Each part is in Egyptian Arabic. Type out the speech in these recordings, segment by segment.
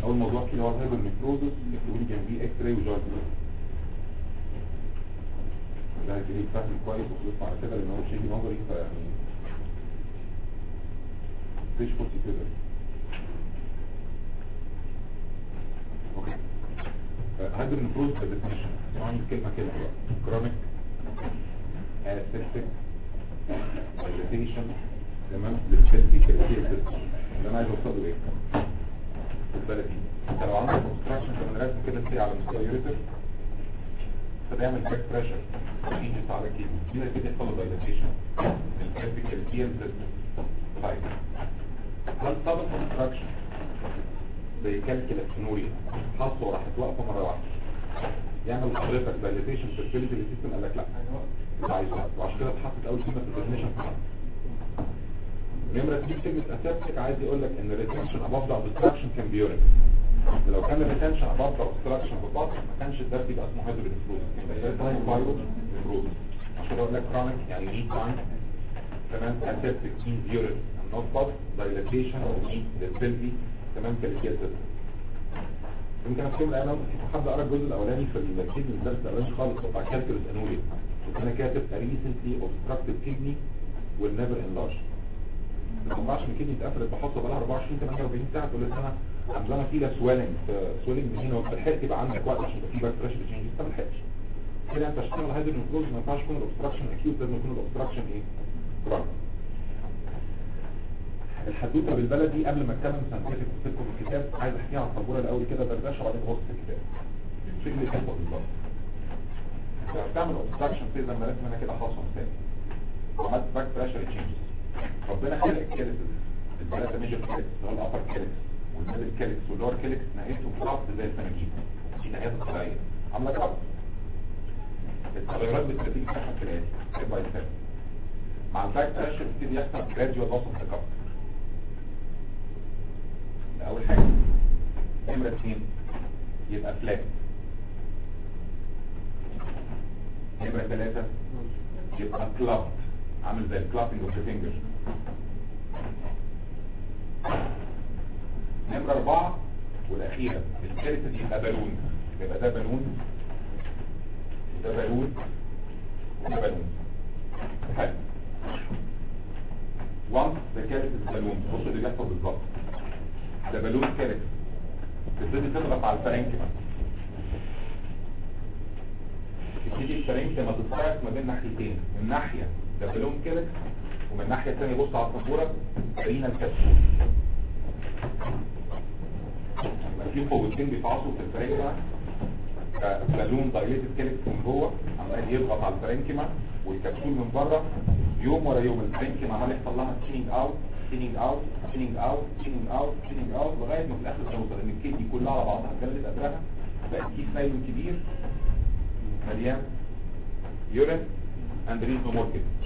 اول موضوع كده هو الهايبر نيكروزس اكتبوا لي جنبيه اكس راي وجايز ده هيبقى فاهم كويس وخلصنا على كده لان هو شيء نظري فيعني مفيش فرصه كده اوكي هايبر نيكروزس ديفينيشن يعني كلمه كده كرونيك اسيستيك اجيتيشن تمام للسيلفي كريتير سيستم ده انا عايز اوصله ايه البلدي انت لو عندك اوبستراكشن كمان راسم كده سي على مستوى يوريتر فبيعمل باك بريشر يجي على كده كده كده يحصل له دايلاتيشن السيلفي كريتير سيستم طيب هل طبق اوبستراكشن زي كالكيلاسينوريا حصه وراحت واقفه مره واحده يعمل لحضرتك دايلاتيشن في الفيلتر سيستم قال لك لا مش عايز وقت وعشان كده اتحطت اول كلمه في الديفينيشن نمرة 2 كلمة اسابتك عايز يقول لك ان الريتنشن above the obstruction can be urine لو كان الريتنشن above the obstruction في البطن ما كانش الدرس يبقى اسمه هيدرو نفروز يبقى اسمه بايرو نفروز عشان اقول لك chronic يعني lead time تمام aseptic means urine and not blood dilatation of the pelvis تمام كالكيتس يمكن افتكر انا حد قرا الجزء الاولاني في الكيدني الدرس الاولاني خالص بتاع كالكولس انوريا كنت انا كاتب recently obstructed kidney will never enlarge ما ينفعش ان الكدني اتقفلت بحصه بقى لها 24 48 ساعه تقول لك انا عامله فيها سويلنج سويلنج من هنا وبتلحق تبقى عندك وقت عشان يبقى في باك بريشر تشينج انت ما لحقتش كده انت عشان تعمل هايدر نفروز ما ينفعش يكون الاوبستراكشن اكيوت لازم يكون الاوبستراكشن ايه؟ كرونيك الحدوته بالبلدي قبل ما اتكلم ساينتفك وسيبكم الكتاب عايز احكيها على الطابوره الاول كده دردشه وبعدين ابص في الكتاب الشيء اللي بيحصل بالظبط انت بتعمل اوبستراكشن زي ما لازم انا كده حاصل مثال عملت باك بريشر تشينجز ربنا خلق الكاليسز الثلاثه ميجر كاليكس اللي هو الابر كاليكس والميدل كاليكس واللور كاليكس نهايتهم خلاص زي الفناجين دي نهايات الطبيعيه عامله كده التغيرات بالترتيب بتاعها في الاتي ستيب باي ستيب مع الباك بريشر بيبتدي يحصل جراديوال لوس اوف ذا ده اول حاجه نمره اثنين يبقى فلات نمره ثلاثه يبقى كلابت عامل زي الكلابنج اوف فينجر نمرة أربعة والأخيرة الكارثة يبقى بالون يبقى ده بالون وده بالون وده بالون حلو وانس ده كارثة بالون بصوا اللي بيحصل بالظبط ده بالون كارثة تبتدي تضغط على الفرنكمة تبتدي الفرنكمة تتحرك ما بين ناحيتين من ناحية ده بالون كده ومن الناحية الثانية بص على الصفورة قرينا الكبسول يبقى في قوتين بيتعاصوا في الفرنكما بالون دايليتد كيلكس من جوه عمال يضغط على الفرنكما والكبسول من بره يوم ورا يوم الفرنكما عمال يحصل لها تينينج اوت تينينج اوت تينينج اوت تينينج اوت تينينج اوت لغايه ما في الاخر توصل ان الكدني كلها على بعضها اتجلت قدرها بقت كيس نايلون كبير مليان يورين اند ريز نو مور كده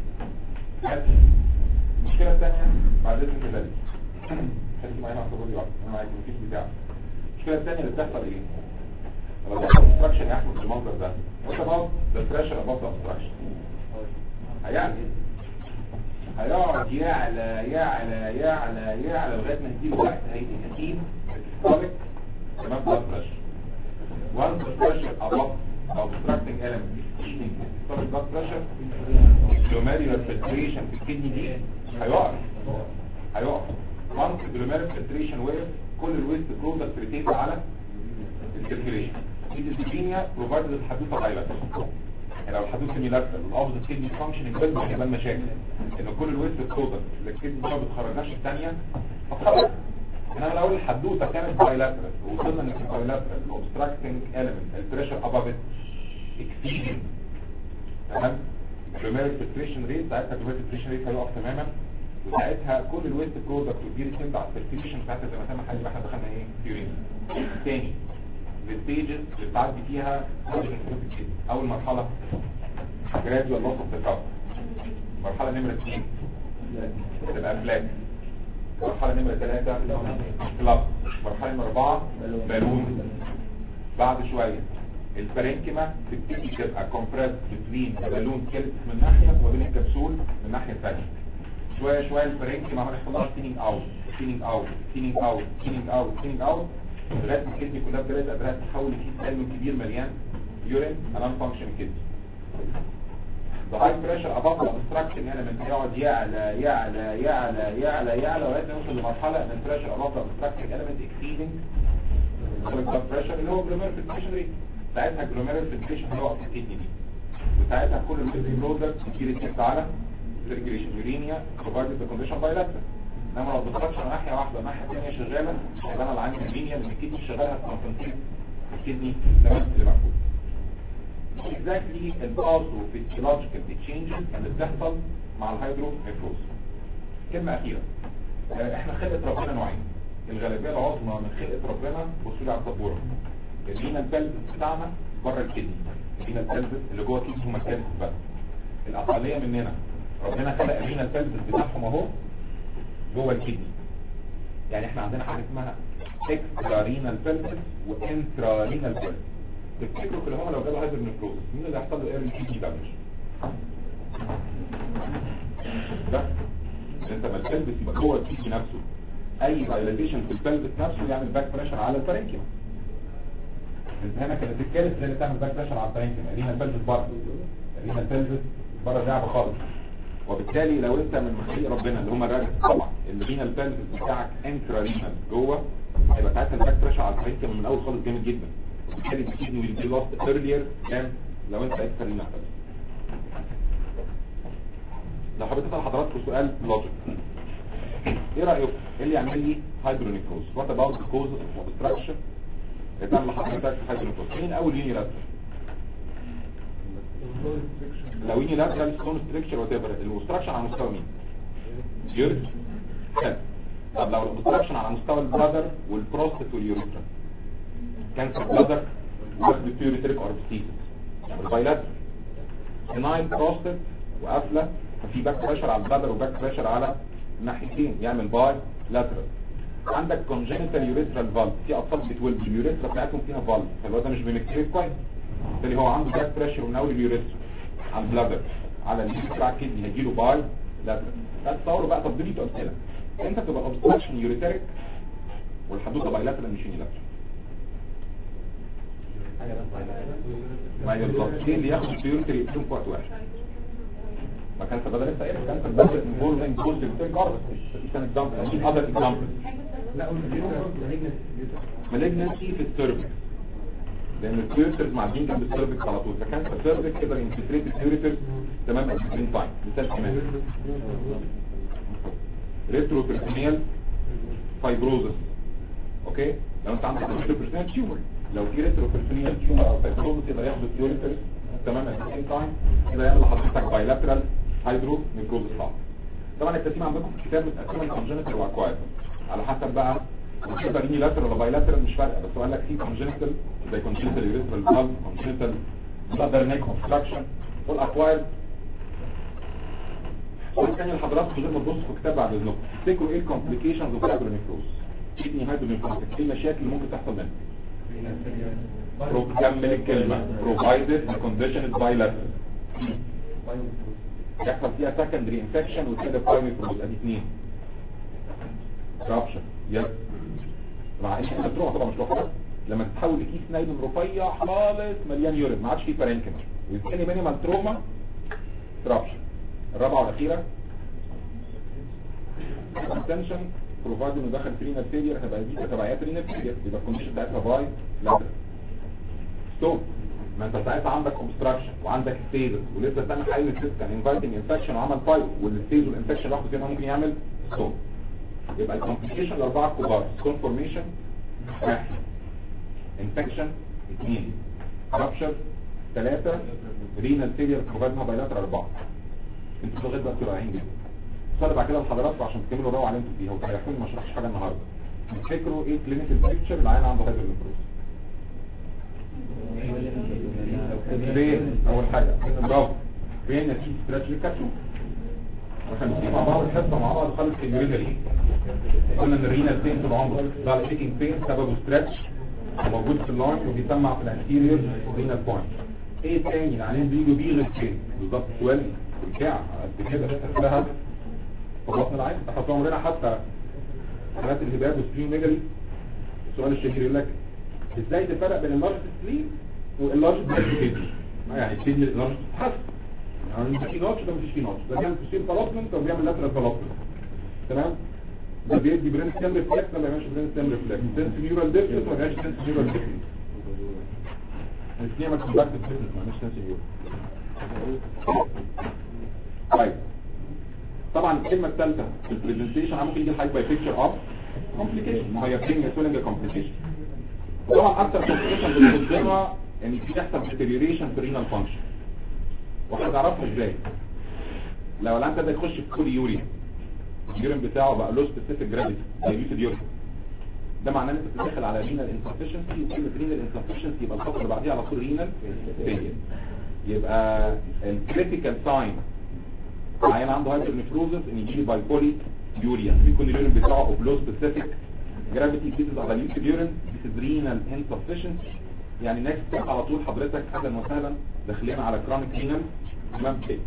المشكلة الثانية بعد اذن كذلك خليكي معايا مع الصبر دي واحدة انا معاك مفيش بتاع المشكلة الثانية اللي بتحصل ايه؟ لما بيحصل obstruction يحصل بالمنظر ده وانت بقى the pressure above the obstruction هيعلى هيقعد يعلى يعلى يعلى يعلى لغاية ما يجيب وقت هيتكتيب systolic تمام blood pressure once the pressure above the obstructing element is exceeding systolic blood pressure glomerular filtration في الكدني دي هيقف هيقف once glomerular filtration وقف كل الويست برودكت ريتيند على السيركيليشن الديسبينيا بروفايدد الحدوثه بايلاتس يعني لو الحدوثه ميلاترال الابز الكدني فانكشننج بس مش هيبان مشاكل ان كل الويست برودكت اللي الكدني ما بتخرجهاش الثانيه هتخرج انما لو الحدوثه كانت بايلاترال وصلنا ان البايلاترال الاوبستراكتنج اليمنت البريشر اباف ات اكسيدنج تمام الجلوميرال فلتريشن ريت ساعتها الجلوميرال فلتريشن ريت هيقف تماما وساعتها كل الويست برودكت والجير سنت على الفلتريشن ساعتها زي ما سامع حاجه احنا دخلنا ايه فيورين تاني الستيجز اللي بتعدي فيها اول مرحله جراديوال لوس اوف ذا مرحله نمره 2 تبقى فلاك مرحله نمره 3 كلاب مرحله نمره 4 بالون بعد شويه الفرنكما تبتدي تبقى كومبريس بين بالون كيلت من ناحيه وما بين الكبسول من الناحيه الثانيه شويه شويه الفرنكما عمال يحصل لها ستينينج اوت ستينينج اوت ستينينج اوت ستينينج اوت ستينينج اوت لغايه ما الكدني كلها بدات قادره تحول في سالم كبير مليان يورين انان فانكشن كدني the high pressure above the obstruction element يقعد يعلى يعلى يعلى يعلى يعلى لغايه ما يوصل لمرحله ان البريشر above the obstruction element exceeding the blood pressure اللي هو glomerular filtration rate ساعتها glomerular filtration هيقف في الكدني دي وساعتها كل الكدني برودكت يجي يتكت على circulation uremia provided the condition bilateral انما لو بتخرجش على ناحيه واحده الناحيه الثانيه شغاله يبقى انا اللي عندي uremia لان الكدني شغاله هتكمبنسيت الكدني تمام اللي مقفول exactly الباثوفيسيولوجيكال changes اللي بتحصل مع الهيدروميفروز كلمة أخيرة آه، احنا خلقة ربنا نوعين الغالبية العظمى من خلقة ربنا بصوا لي على السبورة الفينا البلبس بتاعنا بره الكدني الفينا البلبس اللي جوه الكدني هما الكدني بس الأقلية مننا ربنا خلق الفينا البلبس بتاعهم اهو جوه الكدني يعني احنا عندنا حاجة اسمها اكسترا رينال بلبس وانترا رينال بلبس تفتكروا في الهواء لو جاله هايبر نيفروز مين اللي هيحصل له ايرلي كيدني دامج ده انت ما البلبس يبقى جوه الكيدني نفسه اي دايليتيشن في البلبس نفسه يعمل باك بريشر على الفرنكيوم انت هنا كانت الكالس اللي تعمل باك بريشر على الفرنكيوم ارينا البلبس بره ارينا البلبس بره اللعبه خالص وبالتالي لو انت من مخليق ربنا اللي هم الراجل طبعا الرينا البلبس بتاعك انترا رينال جوه هيبقى ساعتها الباك بريشر على الفرنكيوم من الاول خالص جامد جدا وبالتالي الكيدني will be lost earlier than لو انت اكثر رينا لو حبيت اسال حضراتكم سؤال لوجيك ايه رايكم ايه اللي يعمل لي هايدرونيكروز وات اباوت ذا كوزز اوف اوبستراكشن بتعمل لحضرتك هايدرونيكروز مين اول يوني لاترال لو يوني لاترال ستون ستريكشر وات ايفر الاوبستراكشن على مستوى مين يوريت حلو طب لو الاوبستراكشن على مستوى البرادر والبروستات واليوريترا كانسر بلادر واخد بيوريتريك اوربستيسس البايلات سينايل بروستات وقافله ففي باك بريشر على البلادر وباك بريشر على الناحيتين يعمل باي لاترال عندك كونجنتال يوريترال فالف في اطفال بتولد اليوريترا بتاعتهم فيها فالف فالواد ده مش بيمكتريت كويس بالتالي هو عنده باك بريشر من اول اليوريترا على البلادر على اليوريترا على الكدني هيجيله باي لاترال تصوروا بقى طب دي امثله انت بتبقى اوبستراكشن يوريتريك والحدوته باي لاترال مش يوني لاترال ما هي بالظبط ايه اللي ياخد البيورتري يقسم في وقت واحد ما كانش بدل لسه ايه كانت بدل انفولفنج جولد بتاع جارد كان اكزامبل اكيد اذر اكزامبل لا مالجنسي في السيرفكس لان البيورترز معديين جنب السيرفكس على طول فكان في السيرفكس يقدر ينفلتريت البيورترز تمام ات سيم تايم مثال كمان ريترو بيرسونيال فايبروزس اوكي لو انت عندك ريترو بيرسونيال تيومر لو في ريترو بيرسونيال تيومر او فايبروزس يقدر ياخد البيورترز تمام ات سيم تايم يقدر يعمل لحضرتك بايلاترال هيدرو نيكروزس صعب طبعا التقسيم عندكم في الكتاب متقسمه كونجنتال واكواير على حسب بقى تقدر يجي لاترال ولا بايلاترال مش فارقه بس هو قال لك في كونجنتال زي كونجنتال يوريثرال فالف كونجنتال بلادر نيك اوبستراكشن والاكواير سؤال تاني لحضراتكم غير ما تبصوا في الكتاب بعد اذنكم تفتكروا ايه الكومبليكيشنز اوف هايدرونيكروز كدني هايدرونيكروز ايه المشاكل اللي ممكن تحصل منها برو كمل الكلمه provided the condition is bilateral يحصل فيها secondary infection وكده primary fluid ادي اثنين رابشن يس مع ان انت بتروح طبعا مش لوحدك لما تتحول لكيس نايلون رفيع خالص مليان يورين ما عادش فيه بارينكيما ويبتدي مينيمال تروما رابشن الرابعه والاخيره attention provided انه دخل فرينا فيلير هتبقى دي تبعيات رينا فيلير يبقى الكونديشن بتاعتها باي لاتر ستوب ما انت ساعتها عندك اوبستراكشن وعندك ستيزس ولسه تاني حل السيستم انفايتنج انفكشن وعمل فايل والستيز والانفكشن لوحده كده ممكن يعمل ستوب يبقى الكومبليكيشن الاربعه الكبار ستون فورميشن واحد انفكشن اثنين رابشر ثلاثه رينال فيلير بروفايدها بايلاتر اربعه انتوا لغايه دلوقتي رايحين جدا السؤال بعد كده لحضراتكم عشان تكملوا الروعه اللي انتوا فيها وتريحوني ما اشرحش حاجه النهارده تفتكروا ايه كلينيكال بيكتشر العيان عنده هايبر نيفروز فين اول حاجة برافو فين نتيجة ستراتش للكاتشو عشان نسيب مع بعض الحصة مع بعض خالص في اليورينري قلنا ان الرينا فين طول عمره ده الفيكينج فين سببه ستراتش موجود في اللاين وبيسمع في الانتيريور رينا بوينت ايه تاني العينين بيجوا بيغط فين بالظبط سؤال الكاع قد كده شكلها في بطن العين احنا طول عمرنا حتى حالات الهباب والسبرين ميجالي السؤال الشهير يقول لك ازاي تفرق بين اللارج سليب واللارج كيدني يعني الكيدني اللارج تتحسن يعني ده في نوتش ده مفيش فيه نوتش ده بيعمل فيشين فلوبمنت او بيعمل لاترال فلوبمنت تمام ده بيدي برين ستيم ريفلكس ده ما بيعملش برين ستيم ريفلكس سنس نيورال ديفلس ما بيعملش سنس نيورال ديفلس الاثنين ما كونتاكت ديفلس ما بيعملش سنس نيورال طيب طبعا الكلمه الثالثه في البرزنتيشن ممكن يجي الحاجه باي بيكتشر اوف كومبليكيشن ما هي برينج سويلنج كومبليكيشن طبعا اكتر كومبليكيشن بتصدرها ان في تحصل ديتيريوريشن في رينال فانكشن واحنا نعرفها ازاي لو الان ابتدى يخش في كل يوريا اليورين بتاعه بقى له سبيسيفيك جرافيتي دايليوتد يورين ده معناه ان انت بتدخل على رينال انسفشنسي وكلمه رينال انسفشنسي يبقى الخطوه اللي بعديها على طول رينال فيلير يبقى الكريتيكال ساين عيان عنده هايبرنفروزس ان يجي باي بولي يوريا بيكون اليورين بتاعه اوف لو سبيسيفيك جرافيتي ذيس از دايليوتد يورين ذيس از رينال انسفشنسي يعني نكست ستيب على طول حضرتك اهلا وسهلا داخلين على كرونيك رينال تمام كده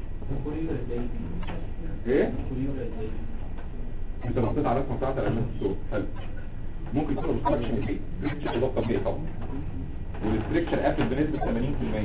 ايه انت بصيت على الرسمه بتاعت العلامات الصوت حلو ممكن يكون obstruction ايه ستريكشر ده طبيعي طبعا والستريكشر قافل بنسبه 80%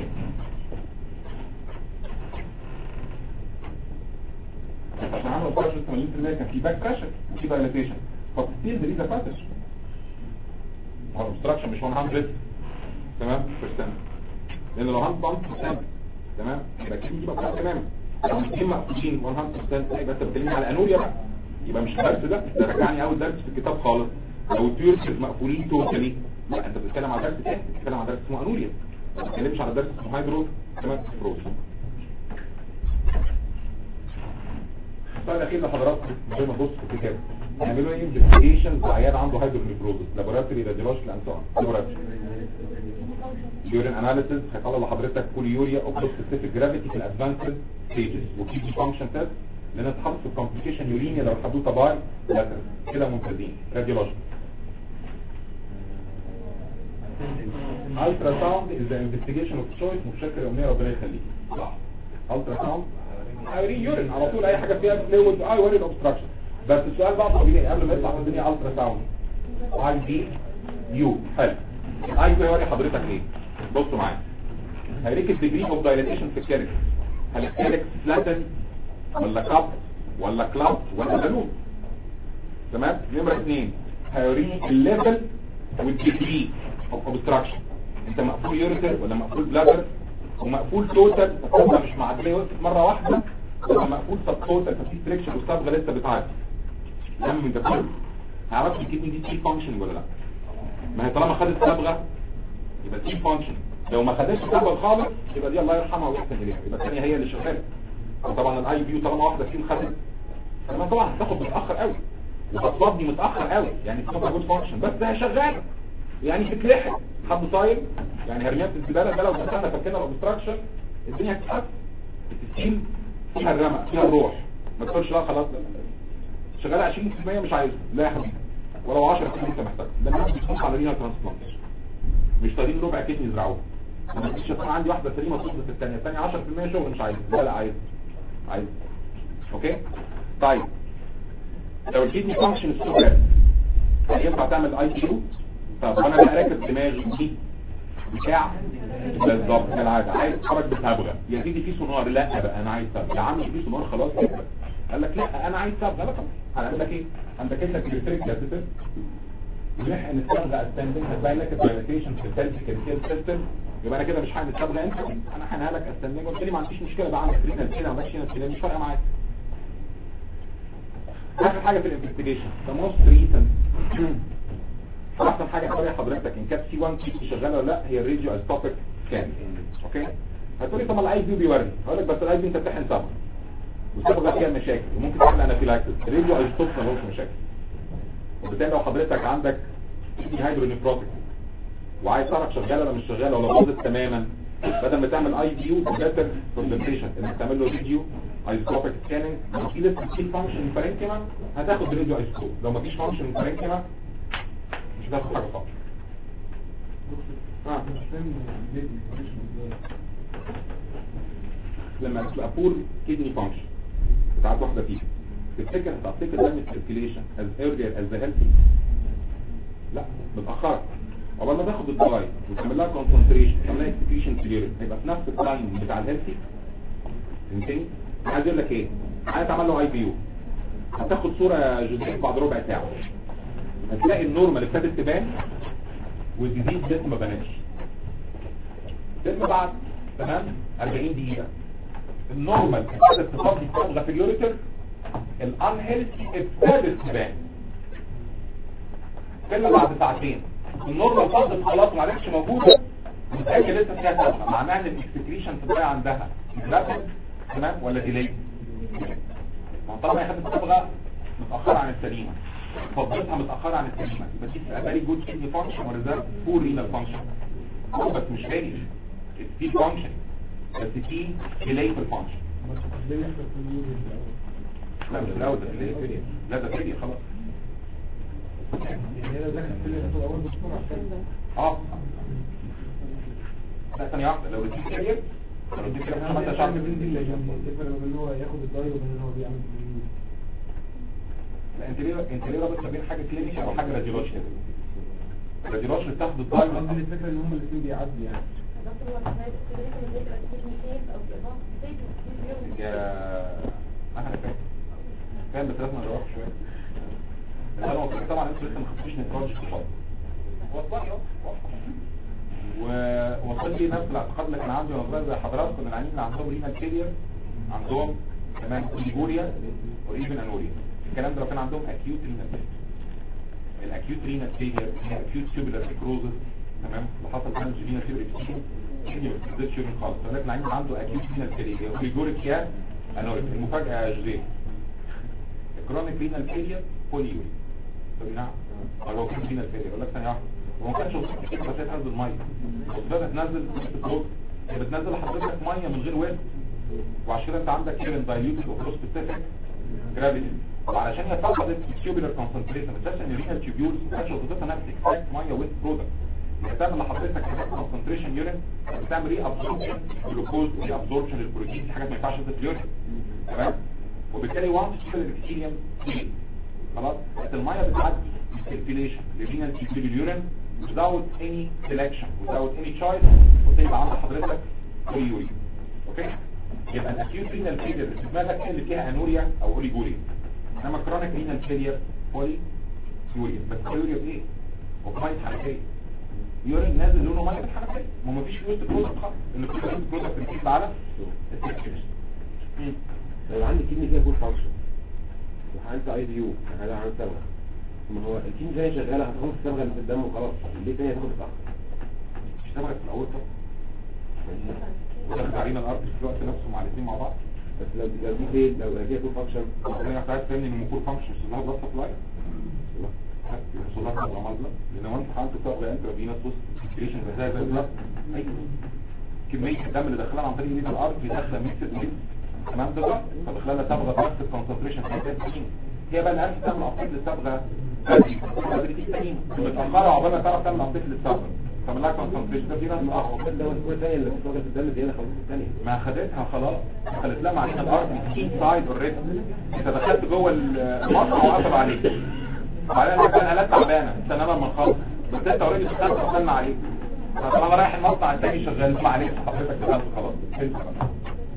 عشان عمل obstruction 80% كان في باك بريشر وفي دايلاتيشن فستيل there is a passage هو obstruction مش 100 تمام percent لان لو 100% تمام يبقى كده دي بقى تماما لو الاثنين مقفولين 100% يبقى انت بتكلمني على انوريا بقى يبقى مش الدرس ده ده رجعني اول درس في الكتاب خالص لو التيورسز مقفولين توتالي لا انت بتتكلم على درس تاني بتتكلم على درس اسمه انوريا ما بتتكلمش على درس اسمه هايدرو تمام فروز السؤال الاخير لحضراتكم زي ما بص في الكتاب يعملوا ايه انفستيجيشن عيان عنده هايدرونيفروزس لابوراتوري راديولوجي لانسان لابوراتوري يورين اناليسيس هيطلع لحضرتك كل يوريا اوف سبيسيفيك جرافيتي في الادفانسد ستيجز وكي دي فانكشن تيست لان اتحط في كومبليكيشن يورينيا لو الحدوته باي لاتر كده ممتازين راديولوجي الترا ساوند از ذا انفستيجيشن اوف تشويس متشكر يا امنيه ربنا يخليك صح الترا ساوند هيوري يورين على طول اي حاجه فيها فلويد اي وري اوبستراكشن بس السؤال بقى طبيعي قبل ما يطلع في الدنيا الترا ساوند اي دي يو حلو اي بي يوري حضرتك ايه بصوا معايا هيوريك الديجري اوف دايلاتيشن في الكاركس هل الكاركس فلاتن ولا كاب ولا كلاب ولا بالون تمام نمرة اثنين هيوريك الليفل والديجري اوف اوبستراكشن انت مقفول يوريتر ولا مقفول بلادر ومقفول توتال ولا مش معديه وقفت مره واحده ولا مقفول سب توتال ففي ستريكشن والصبغه لسه بتعدي لما من ده كله هعرفش الكدني دي تي فانكشن ولا لا ما هي طالما خدت صبغه يبقى تي فانكشن لو ما خدتش صبغه خالص يبقى دي الله يرحمها ويحسن اليها يبقى الثانيه هي اللي شغاله وطبعا الاي بي طالما واحده فيهم خدت فما طبعا هتاخد متاخر قوي وهتصدي متاخر قوي يعني بتبقى جود فانكشن بس هي شغاله يعني بتتلحق حد صايم يعني هرميات الزباله ده لو دخلنا فكنا الاوبستراكشن الدنيا هتتحسن التسكين فيها الرمق فيها الروح ما تقولش لا خلاص شغاله 20% مش عايزه لا يا حبيبي ولو 10% انت محتاج ده الناس بتخش على رينا ترانسبلانتيشن مش طالبين ربع كتني يزرعوه انا مش هتكون عندي واحده سليمه تظبط الثانيه الثانيه 10% شغل مش عايز لا لا عايز عايز اوكي طيب لو الكدني فانكشن السوبر هل ينفع تعمل اي كيو طب وانا بقى راكب دماغي دي بتاع بالظبط كالعاده عايز اتحرك بصبغه يا سيدي في سونار لا بقى انا عايز صبغه يا عم في سونار خلاص كده قال لك لا انا عايز صبغه لا طب هنعمل لك ايه عندك انت كريتريك لاسيتر ونح ان الصبغه استندنج هتبين لك الدايلاتيشن في السيلف كريتيل سيستم يبقى انا كده مش هعمل صبغه انت انا هنها لك استندنج قلت لي ما عنديش مشكله بقى عندك رينال كده وماشي هنا كده مش فارقه معايا اخر حاجه في الانفستيجيشن ذا موست ريسنت احسن حاجه هتوري حضرتك ان كانت سي 1 كي شغاله ولا لا هي الراديو ايزوتوبيك سكان اوكي هتقولي طب ما الاي بي بيوري هقول لك بس الاي بي انت بتحقن صبغه والصبغه فيها مشاكل وممكن تعمل انافيلاكسس الراديو ايزوتوب ما لهوش مشاكل وبالتالي لو حضرتك عندك دي هايدرونيفروتيك وعايز تعرف شغاله ولا مش شغاله ولا باظت تماما بدل ما تعمل اي بي يو بيتر كونسنتريشن انك تعمل له فيديو ايزوتوبيك سكاننج لو في لسه في فانكشن بارينكيما هتاخد راديو ايزوتوب لو ما فيش فانكشن بارينكيما مش هتاخد حاجه خالص آه. لما تبقى بور كيدني فانكشن بتاعت واحده فيها تفتكر هتعطيك دم السيركيليشن از ايرلير از ذا هيلثي لا متاخره عقبال ما تاخد الدواي وتعمل لها كونسنتريشن وتعمل لها اكسكريشن كلير هيبقى في نفس التايم بتاع الهيلثي فهمتني عايز اقول لك ايه عايز تعمل له اي بي يو هتاخد صوره جزئيه بعد ربع ساعه هتلاقي النورمال ابتدت تبان والجديد لسه ما بانتش ثم بعد تمام 40 دقيقه النورمال ابتدت تفضي صبغه في اليوريتر الانهيلثي ابتدت تبان ثم بعد ساعتين النورمال فضت خلاص ما عادتش موجوده متاكد لسه فيها صبغه معناها ان الاكسكريشن في الضيعه عندها رابد تمام ولا ديلي ما طالما هي خدت صبغه متاخره عن السليمه فضلتها متاخره عن السليمه يبقى دي بتبقى فيري جود كيدني فانكشن ولا ده بور رينال فانكشن بس مش فينيش في فانكشن بس في ديلي في الفانكشن لا مش الاول ده ديلي فيليا لا ده فيليا خلاص يعني انا داخل في اللي هو دكتور عشان اه لا ثانيه واحده لو اديك فيليا لو اديك فيليا انا خمسة مش شهر عارف بين دي اللي جنبي الفرق ما بين ان هو ياخد الدايل وبين ان هو بيعمل باليمين. لا انت ليه انت ليه رابط ما بين حاجه كلينيك او حاجه راديولوجيكال الراديولوجي بتاخد الدايم قصدي الفكره ان هما الاثنين بيعدوا يعني يا انا فاهم فاهم بس لازم نروح شويه انا هو طبعا انتوا لسه ما خدتوش نتراجع في الفضل وصلني ووصل لي نفس الاعتقاد اللي كان عندي وانا صغير زي حضراتكم ان العيانين اللي عندهم رينال فيلير عندهم كمان اوليجوريا وايفن انوريا الكلام ده لو كان عندهم اكيوت رينال فيلير الاكيوت رينال فيلير هي اكيوت تيوبولار نيكروزس تمام اللي حصل كان رينال فيلير اكسيد دي ما بتزيدش يورين خالص ولكن العيان عنده اكيوت رينال فيلير يا اوليجوريك يا انوريك المفاجاه يا جوزيه الكرونيك رينال فيلير بوليوري طب نعم هو كان رينال فيلير يقول لك ثانيه واحده هو ما كانش وصلت كده بس هي تنزل ميه وبدات تنزل فلوس هي بتنزل لحضرتك ميه من غير وزن وعشان كده انت عندك كيرن دايليوتد اوف سبيسيفيك جرافيتي وعلشان هي فقدت التيوبولار كونسنتريشن اساسا الرينال تيوبيولز ما كانتش وظيفتها نفس اكساكت ميه ويست برودكت بتعمل لحضرتك كونسنتريشن يورين بتعمل ري ابسوربشن جلوكوز ري ابسوربشن للبروتين دي حاجات ما ينفعش تنزل في اليورين تمام وبالتالي وانس تشيل البكتيريا خلاص بس الميه بتعدي circulation لرينال تيوبيول اليورين without any selection without any choice وتبقى عند حضرتك بوليوريا اوكي يبقى الاكيوت رينال فيلير اللي في دماغك هي اللي فيها انوريا او اوليجوريا انما كرونيك رينال فيلير بولي يوريا بس يوريا بايه وبميه حنفيه يورين نازل لونه ميه الحنفيه ما مفيش وسط برودكت خالص ان كل وسط برودكت بيجي على السيركيليشن لو عندي كدني فيها فول فانكشن وحالة اي دي يو يعني عن صبغه ما هو الكدني زي شغاله هتاخد الصبغه اللي في الدم وخلاص ليه تاني هتاخد الصبغه اشتغلت في الاول طب ودخل علينا الارض في الوقت نفسه مع الاثنين مع بعض بس لو لو دي فين لو فيها فول فانكشن انا عايز تفهمني ان الموكور فانكشن اسمها بلاد سبلاي وصلها على المظلة لان هو انت حالة صبغة انت فينس وسط سكريشن زي زي البلاد ايوه كمية الدم اللي دخلها عن طريق مين الارض بيدخل ميكسد ميكس تمام ده بقى فدخلها لها صبغة نفس الكونسنتريشن هي بقى الان تعمل ابديت للصبغة بدري في تانيين متأخرة عقبال ما تعرف تعمل ابديت للصبغة تعمل لها كونسنتريشن ده في ناس اه ده الكوره الثانيه اللي بتشتغل في الدم زياده خلاص الثانيه ما خدتها خلاص دخلت لها معانا الارض في سايد اوريدي انت دخلت جوه المصنع وقفل عليك وبعدين انت كان الات تعبانه استنى لما نخلص بس انت اوريدي دخلت وقفلنا عليك فطالما رايح المصنع الثاني شغال ما عليك حضرتك دخلت خلاص انت خلاص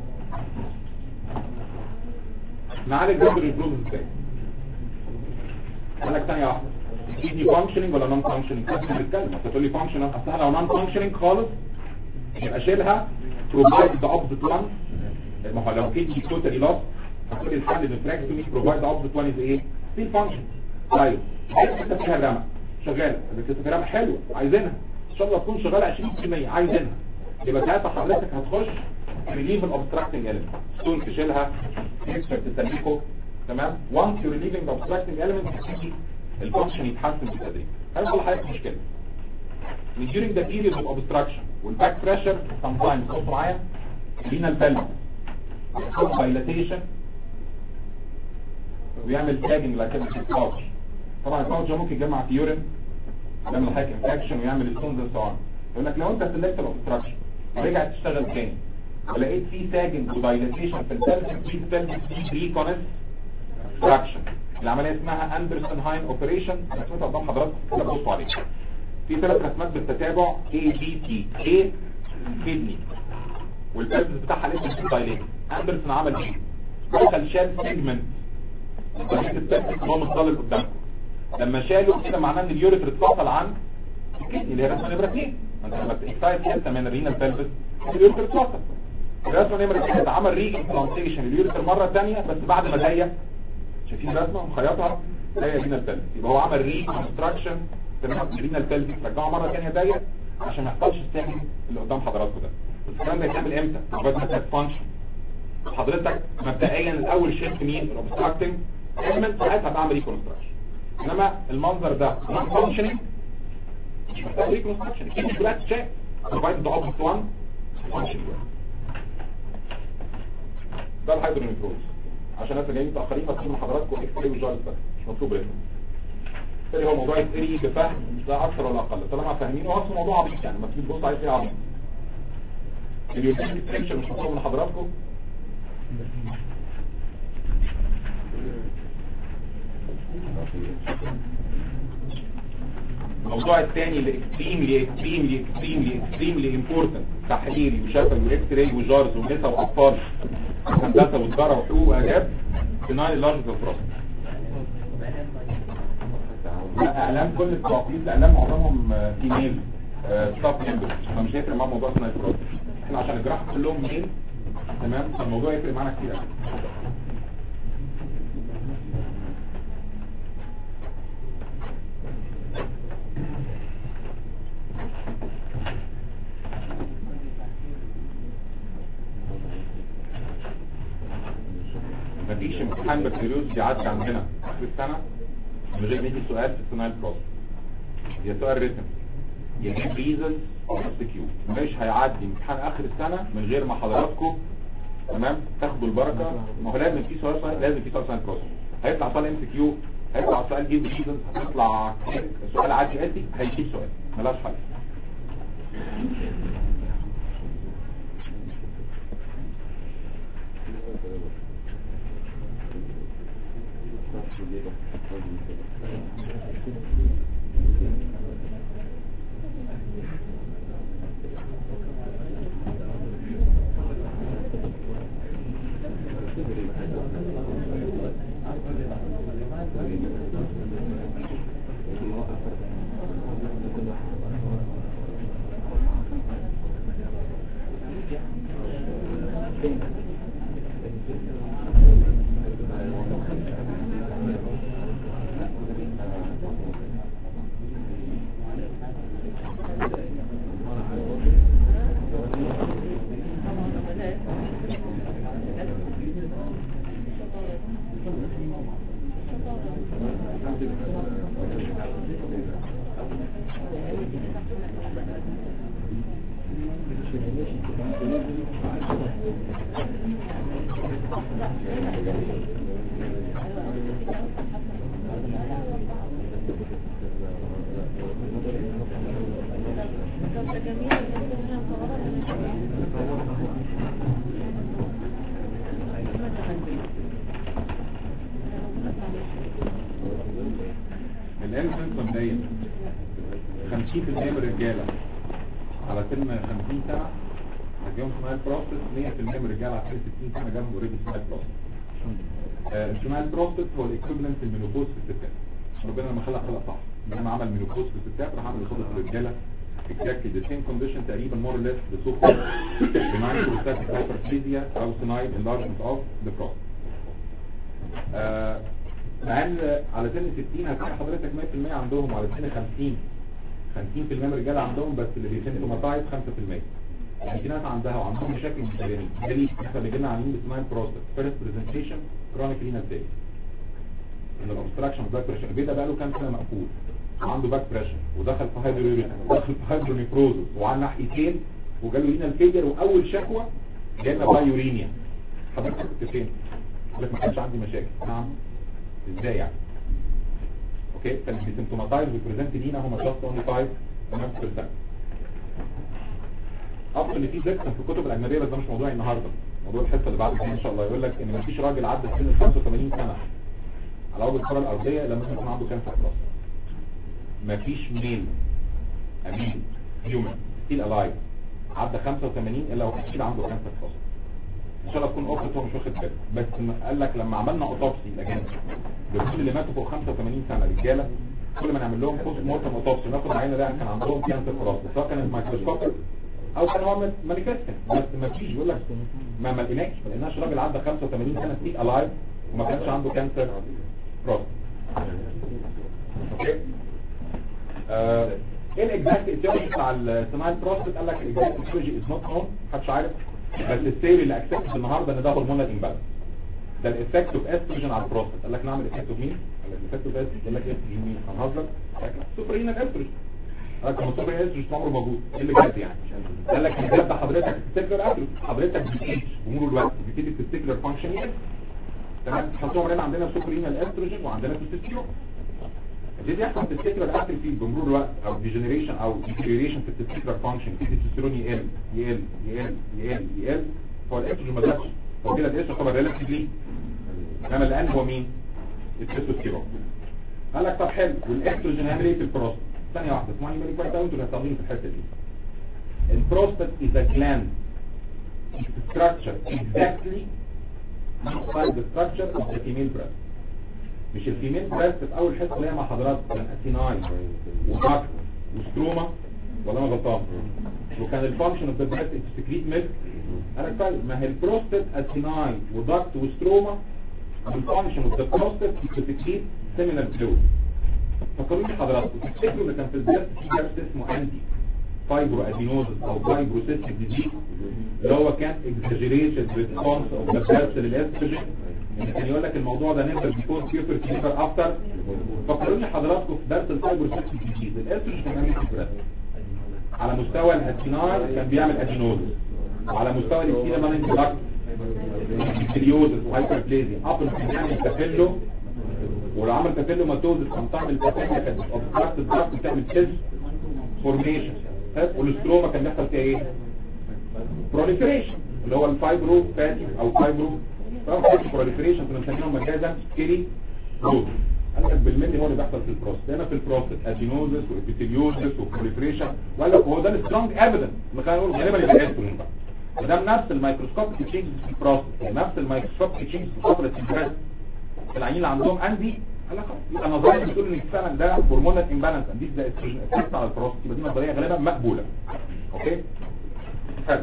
نعالج جذر البروز ازاي قال لك ثانيه واحده دي فانكشننج ولا نون فانكشننج بس بنتكلم انت تقول لي فانكشننج اصل لو نون فانكشننج خالص يبقى شيلها provide the opposite one ما هو لو كدني توتالي lost هتقول الحل الريفراكتومي provide the opposite one is ايه؟ في function طيب انت فيها رمى شغاله الكتوجرام حلوه عايزينها ان شاء الله تكون شغاله 20% عايزينها يبقى ساعتها حضرتك هتخش relieve an obstructing element ستون تشيلها اكسبرت تسليكه تمام once you relieving the obstructing element هتيجي الفانكشن يتحسن بالتدريج هذا كل حاجه مشكله من during the period of obstruction والباك pressure sometimes بص معايا renal pelvis يحصل dilatation ويعمل tagging like a pouch طبعا الباوتش ممكن يجمع في يورين يعمل حاجه انفكشن ويعمل ستونز and so on يقول لك لو انت سلكت الاوبستراكشن ورجعت تشتغل تاني ولقيت فيه ساجنج ودايليتيشن في البلس في البلس في ريكونس obstruction العمليه اسمها اندرسون هاين اوبريشن رسمتها قدام حضراتكم كده بصوا عليها في ثلاث رسمات بالتتابع اي بي تي اي كدني والبلبس بتاعها لسه دايليت اندرسون عمل ايه دخل شال سيجمنت البلبس هو متضلل قدامكم لما شالوا كده معناه ان اليوريتر اتفصل عن الكدني اللي هي رسمه نمره 2 انت لما تكسايت حته من الرينال بلبس اليوريتر اتفصل الرسمه نمره 2 اتعمل ري امبلانتيشن اليوريتر مره ثانيه بس بعد ما ضيق شايفين الرسمه مخيطها ضيق رينال بلبس يبقى هو عمل ري كونستراكشن تمام رينال بلبس رجعه مره ثانيه ضيق عشان ما يحصلش السهم اللي قدام حضراتكم ده بس الكلام ده يتعمل امتى؟ لغايه ما تفانكشن حضرتك مبدئيا الاول شلت مين؟ الاوبستراكتنج ايلمنت ساعتها بعمل ريكونستراكشن انما المنظر ده نون فانكشننج مش محتاج ريكونستراكشن اكيد دلوقتي تشيك لغايه ذا اوبجكت 1 فانكشن ده الهيدرونيكروز عشان الناس اللي جايين متاخرين مطلوب من حضراتكم اكس راي وجارس بس مش مطلوب ريتم بالتالي هو موضوع يتقري بفهم ده اكثر ولا اقل طالما فاهمينه هو اصلا موضوع عبيط يعني ما تيجي تبص عليه تلاقيه عبيط اليوتيوب ستريكشر مش مطلوب من حضراتكم الموضوع الثاني اللي اكستريملي اكستريملي اكستريملي اكستريملي امبورتنت تحليلي وشفوي واكس راي وجارز ونسا واطفال هندسه وتجاره وحقوق واداب صناعي لارج بروست لا اعلام كل التوقيت اعلام معظمهم فيميل ستاف ممبر فمش هيفرق معاهم موضوع صناعي بروست احنا عشان الجراحه كلهم ميل تمام فالموضوع يفرق معانا كتير قوي مفيش امتحان بكالوريوس بيعدي عندنا اخر السنه من غير ما يجي سؤال في الصناعي بروست يا سؤال ريتم يا جيب ريزنز او اس كيو مش هيعدي امتحان اخر السنه من غير ما حضراتكم تمام تاخدوا البركه ما هو لازم في سؤال سؤال لازم في سؤال صناعي بروست هيطلع سؤال ام سي كيو هيطلع سؤال جيب ريزنز هيطلع سؤال عادي اسي هيجيب سؤال ملاش حل الانسنس مبدئيا 50% من الرجاله على سن 50 سنه هتجيهم سمايل بروستس 100% من الرجاله على سن 60 سنه جالهم اوريدي سمايل بروستس السمايل بروستس هو الايكويفالنت المينوبوز في الستات ربنا لما خلق خلق صح لما عمل مينوبوز في الستات راح عمل خلق في الرجاله exactly the same condition تقريبا more or less the so-called benign prostatic hyperplasia او senile enlargement of the prostate. آه، مع ان على سن 60 هتلاقي حضرتك 100% عندهم وعلى سن 50 50% من الرجاله عندهم بس اللي بيسيمتوماتايز 5% يعني في ناس عندها وعندهم مشاكل متدرجين دليل احنا بيجي لنا عاملين بسمايل بروستات فيرست برزنتيشن كرونيك رينال فيل ان الاوبستراكشن باك بريشر البيضه بقى له كام سنه مقفول وعنده باك بريشر ودخل في هايدروريزم ودخل في هايدرونيكروزس وعلى ناحيتين وجاله رينال فيلير واول شكوى جالنا بايورينيا حضرتك كنت فين؟ قال لك ما كانش عندي مشاكل نعم ازاي يعني اوكي كان بيسيمتوماتايز وبريزنت لينا هم جاست اونلي 5 تمام بيرسنت اصل اللي فيه سيكشن في الكتب الاجنبيه بس ده مش موضوعي النهارده موضوع الحصه اللي بعد كده ان شاء الله يقول لك ان مفيش راجل عدى سن 85 سنه على وجه الكره الارضيه لما يكون عنده كانسر بروستات مفيش ميل امين هيومن ستيل الايف عدى 85 الا هو اكيد عنده كانسر بروستات ان شاء الله تكون اوفت هو مش واخد باله بس م- قال لك لما عملنا اوتوبسي الاجانب لكل اللي ماتوا فوق 85 سنه رجاله كل ما نعمل لهم بوست مورتم اوتوبسي ناخد عينه ده كان عندهم كانسر بروستات سواء كانت مايكروسكوبيك او كان هو مانيفيستنج بس ما فيش يقول لك ما ما لقيناش ما لقيناش راجل عدى 85 سنه ستيل الايف وما كانش عنده كانسر بروستات اوكي آه، ايه الاكزاكت ايتيولوجي بتاع السمايل بروستات قال لك الاكزاكت ايتيولوجي از نوت نون محدش عارف بس الثيوري اللي اكسبت النهارده ان ده هرمونال امبالانس ده الايفكت اوف استروجين على البروستات قال لك نعمل ايفكت اوف مين؟ قال لك الايفكت اوف استروجين قال لك استروجين مين؟ هنهزر سوبرينال استروجين قال لك السوبرينال استروجين عمره موجود ايه اللي جد يعني؟ قال لك بجد حضرتك تفتكر استروجين حضرتك بتعيش بمرور الوقت بتبتدي تفتكر فانكشن تمام تحطهم هنا عندنا سوبرينال استروجين وعندنا تستوستيرون دي يحصل تستيكولار اتروفي بمرور الوقت او ديجنريشن او ديتيريشن في التستيكولار فانكشن في التستيرون يقل يقل يقل يقل يقل هو الاستروجين ما زادش هو كده الاستروجين طبعا ريلاتيفلي انما الان هو مين التستوستيرون قال لك طب حلو والاستروجين هيعمل ايه في البروستات ثانيه واحده اسمعني بالك كويس قوي انتوا اللي هتعملوا في الحته دي البروستات is a gland its structure exactly like the structure of the female breast مش الفيميل بريست في اول حصه اللي هي مع حضراتكم كان اسيناين وماك وستروما ولا انا غلطان وكان الفانكشن اوف ذا بريست سكريت ميلك انا فاهم ما هي البروستات اسيناين وداكت وستروما الفانكشن اوف ذا بروستات سكريت سيمينال فلويد فكروني حضراتكم تفتكروا ان كان في البريست في جرس اسمه انتي فايبرو ادينوزس او فايبرو سيستيك ديزيز اللي هو كان اكزاجيريشن ريسبونس اوف ذا بريست للاستروجين يعني كان يقول لك الموضوع ده نقدر بيكون بيوتر كليفر افتر فكروني حضراتكم في درس الفايبر سيستم جديد الاستروجين كان بيعمل كبرات على مستوى الاسينار كان بيعمل ادينوز وعلى مستوى الاكسينا مان انتلاك سيريوزس وهايبربليزيا ابل كان بيعمل تافيلو ولو عمل تافيلو ماتوزس كان تعمل تافيلو كانت اوبستراكت الضغط بتعمل سيلز فورميشن والاستروما كان بيحصل فيها ايه؟ بروليفريشن اللي هو الفايبرو فاتي او فايبرو طبعا في بروليفريشن كنا بنسميهم مجازا سكيري جروث قال لك بالملي هو اللي بيحصل في البروستات هنا في البروستات ادينوزس وابيثيليوزس وبروليفريشن وقال لك هو ده السترونج ايفيدنس اللي خلينا نقول غالبا يبقى استروجين بقى وده نفس الميكروسكوبيك تشينجز في البروستات نفس الميكروسكوبيك تشينجز في فتره البريست العيين اللي عندهم اندي قال لك خلاص يبقى نظريه بتقول ان فعلا ده هرمونال امبالانس انديس ده استروجين افكت على البروستات يبقى دي نظريه غالبا مقبوله اوكي حلو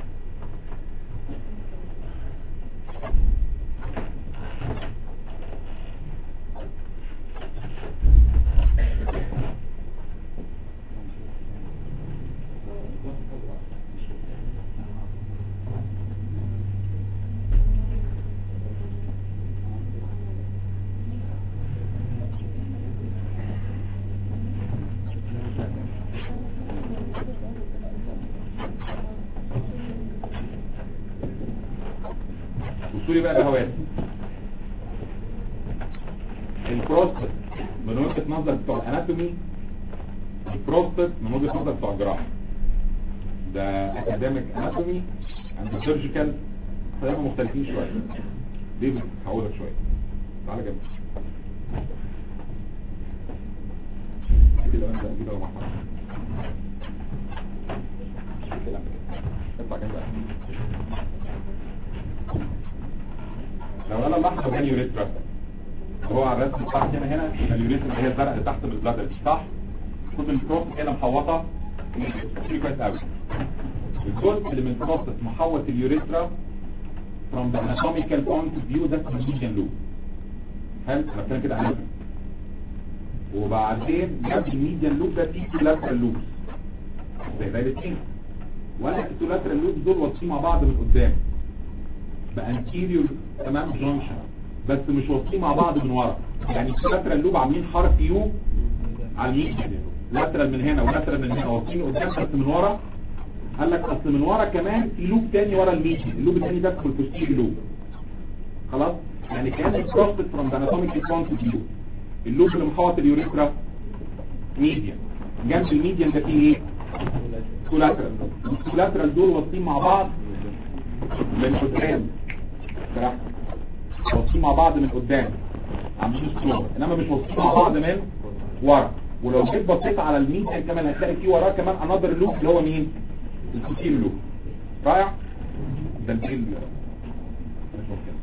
وصولي بقى بهوات البروستات من وجهة نظر بتوع الاناتومي البروستات من وجهة نظر بتوع الجراحة ده اكاديميك اناتومي اند سيرجيكال هيبقوا مختلفين شوية ليه هقولك شوية تعالى جنب كده انت كده محمد الكلام كده اطلع جنب لو انا لاحظ ده اليوريثرا هو على الرسم بتاعتي هنا هنا اليوريثرا اللي هي الزرقاء اللي تحت من البلادر دي صح خد الكروس كده محوطه شيء كويس قوي الجزء اللي من البروستات محوط اليوريثرا from the anatomical point of view ده اسمه median loop حلو انا بتكلم كده عن وبعدين جنب الميديان لوب ده فيه lateral loops زي دايرتين وقال لك التولاترال لوبس دول واصلين مع بعض من قدام بانتيريور تمام جونكشن بس مش واصلين مع بعض من ورا يعني التولاترال لوب عاملين حرف يو على اليمين لاترال من هنا ولاترال من هنا واصلين قدام بس من ورا قال لك اصل من ورا كمان في لوب تاني ورا الميديان اللوب التاني ده اسمه البوستيريور لوب خلاص يعني كان البروستات فروم ذا اناتوميكال بوينت اوف فيو اللوب اللي محوط اليوريثرا ميديان جنب الميديان ده فيه ايه كولاترال الكولاترال دول واصلين مع بعض من قدام صراحة واصلين مع بعض من قدام عاملين سكرول انما مش واصلين مع بعض من ورا ولو جيت بصيت على الميديان كمان هتلاقي فيه وراه كمان انذر لوب اللي هو مين الكوتيل لوب رائع ده الجيل مش ممكن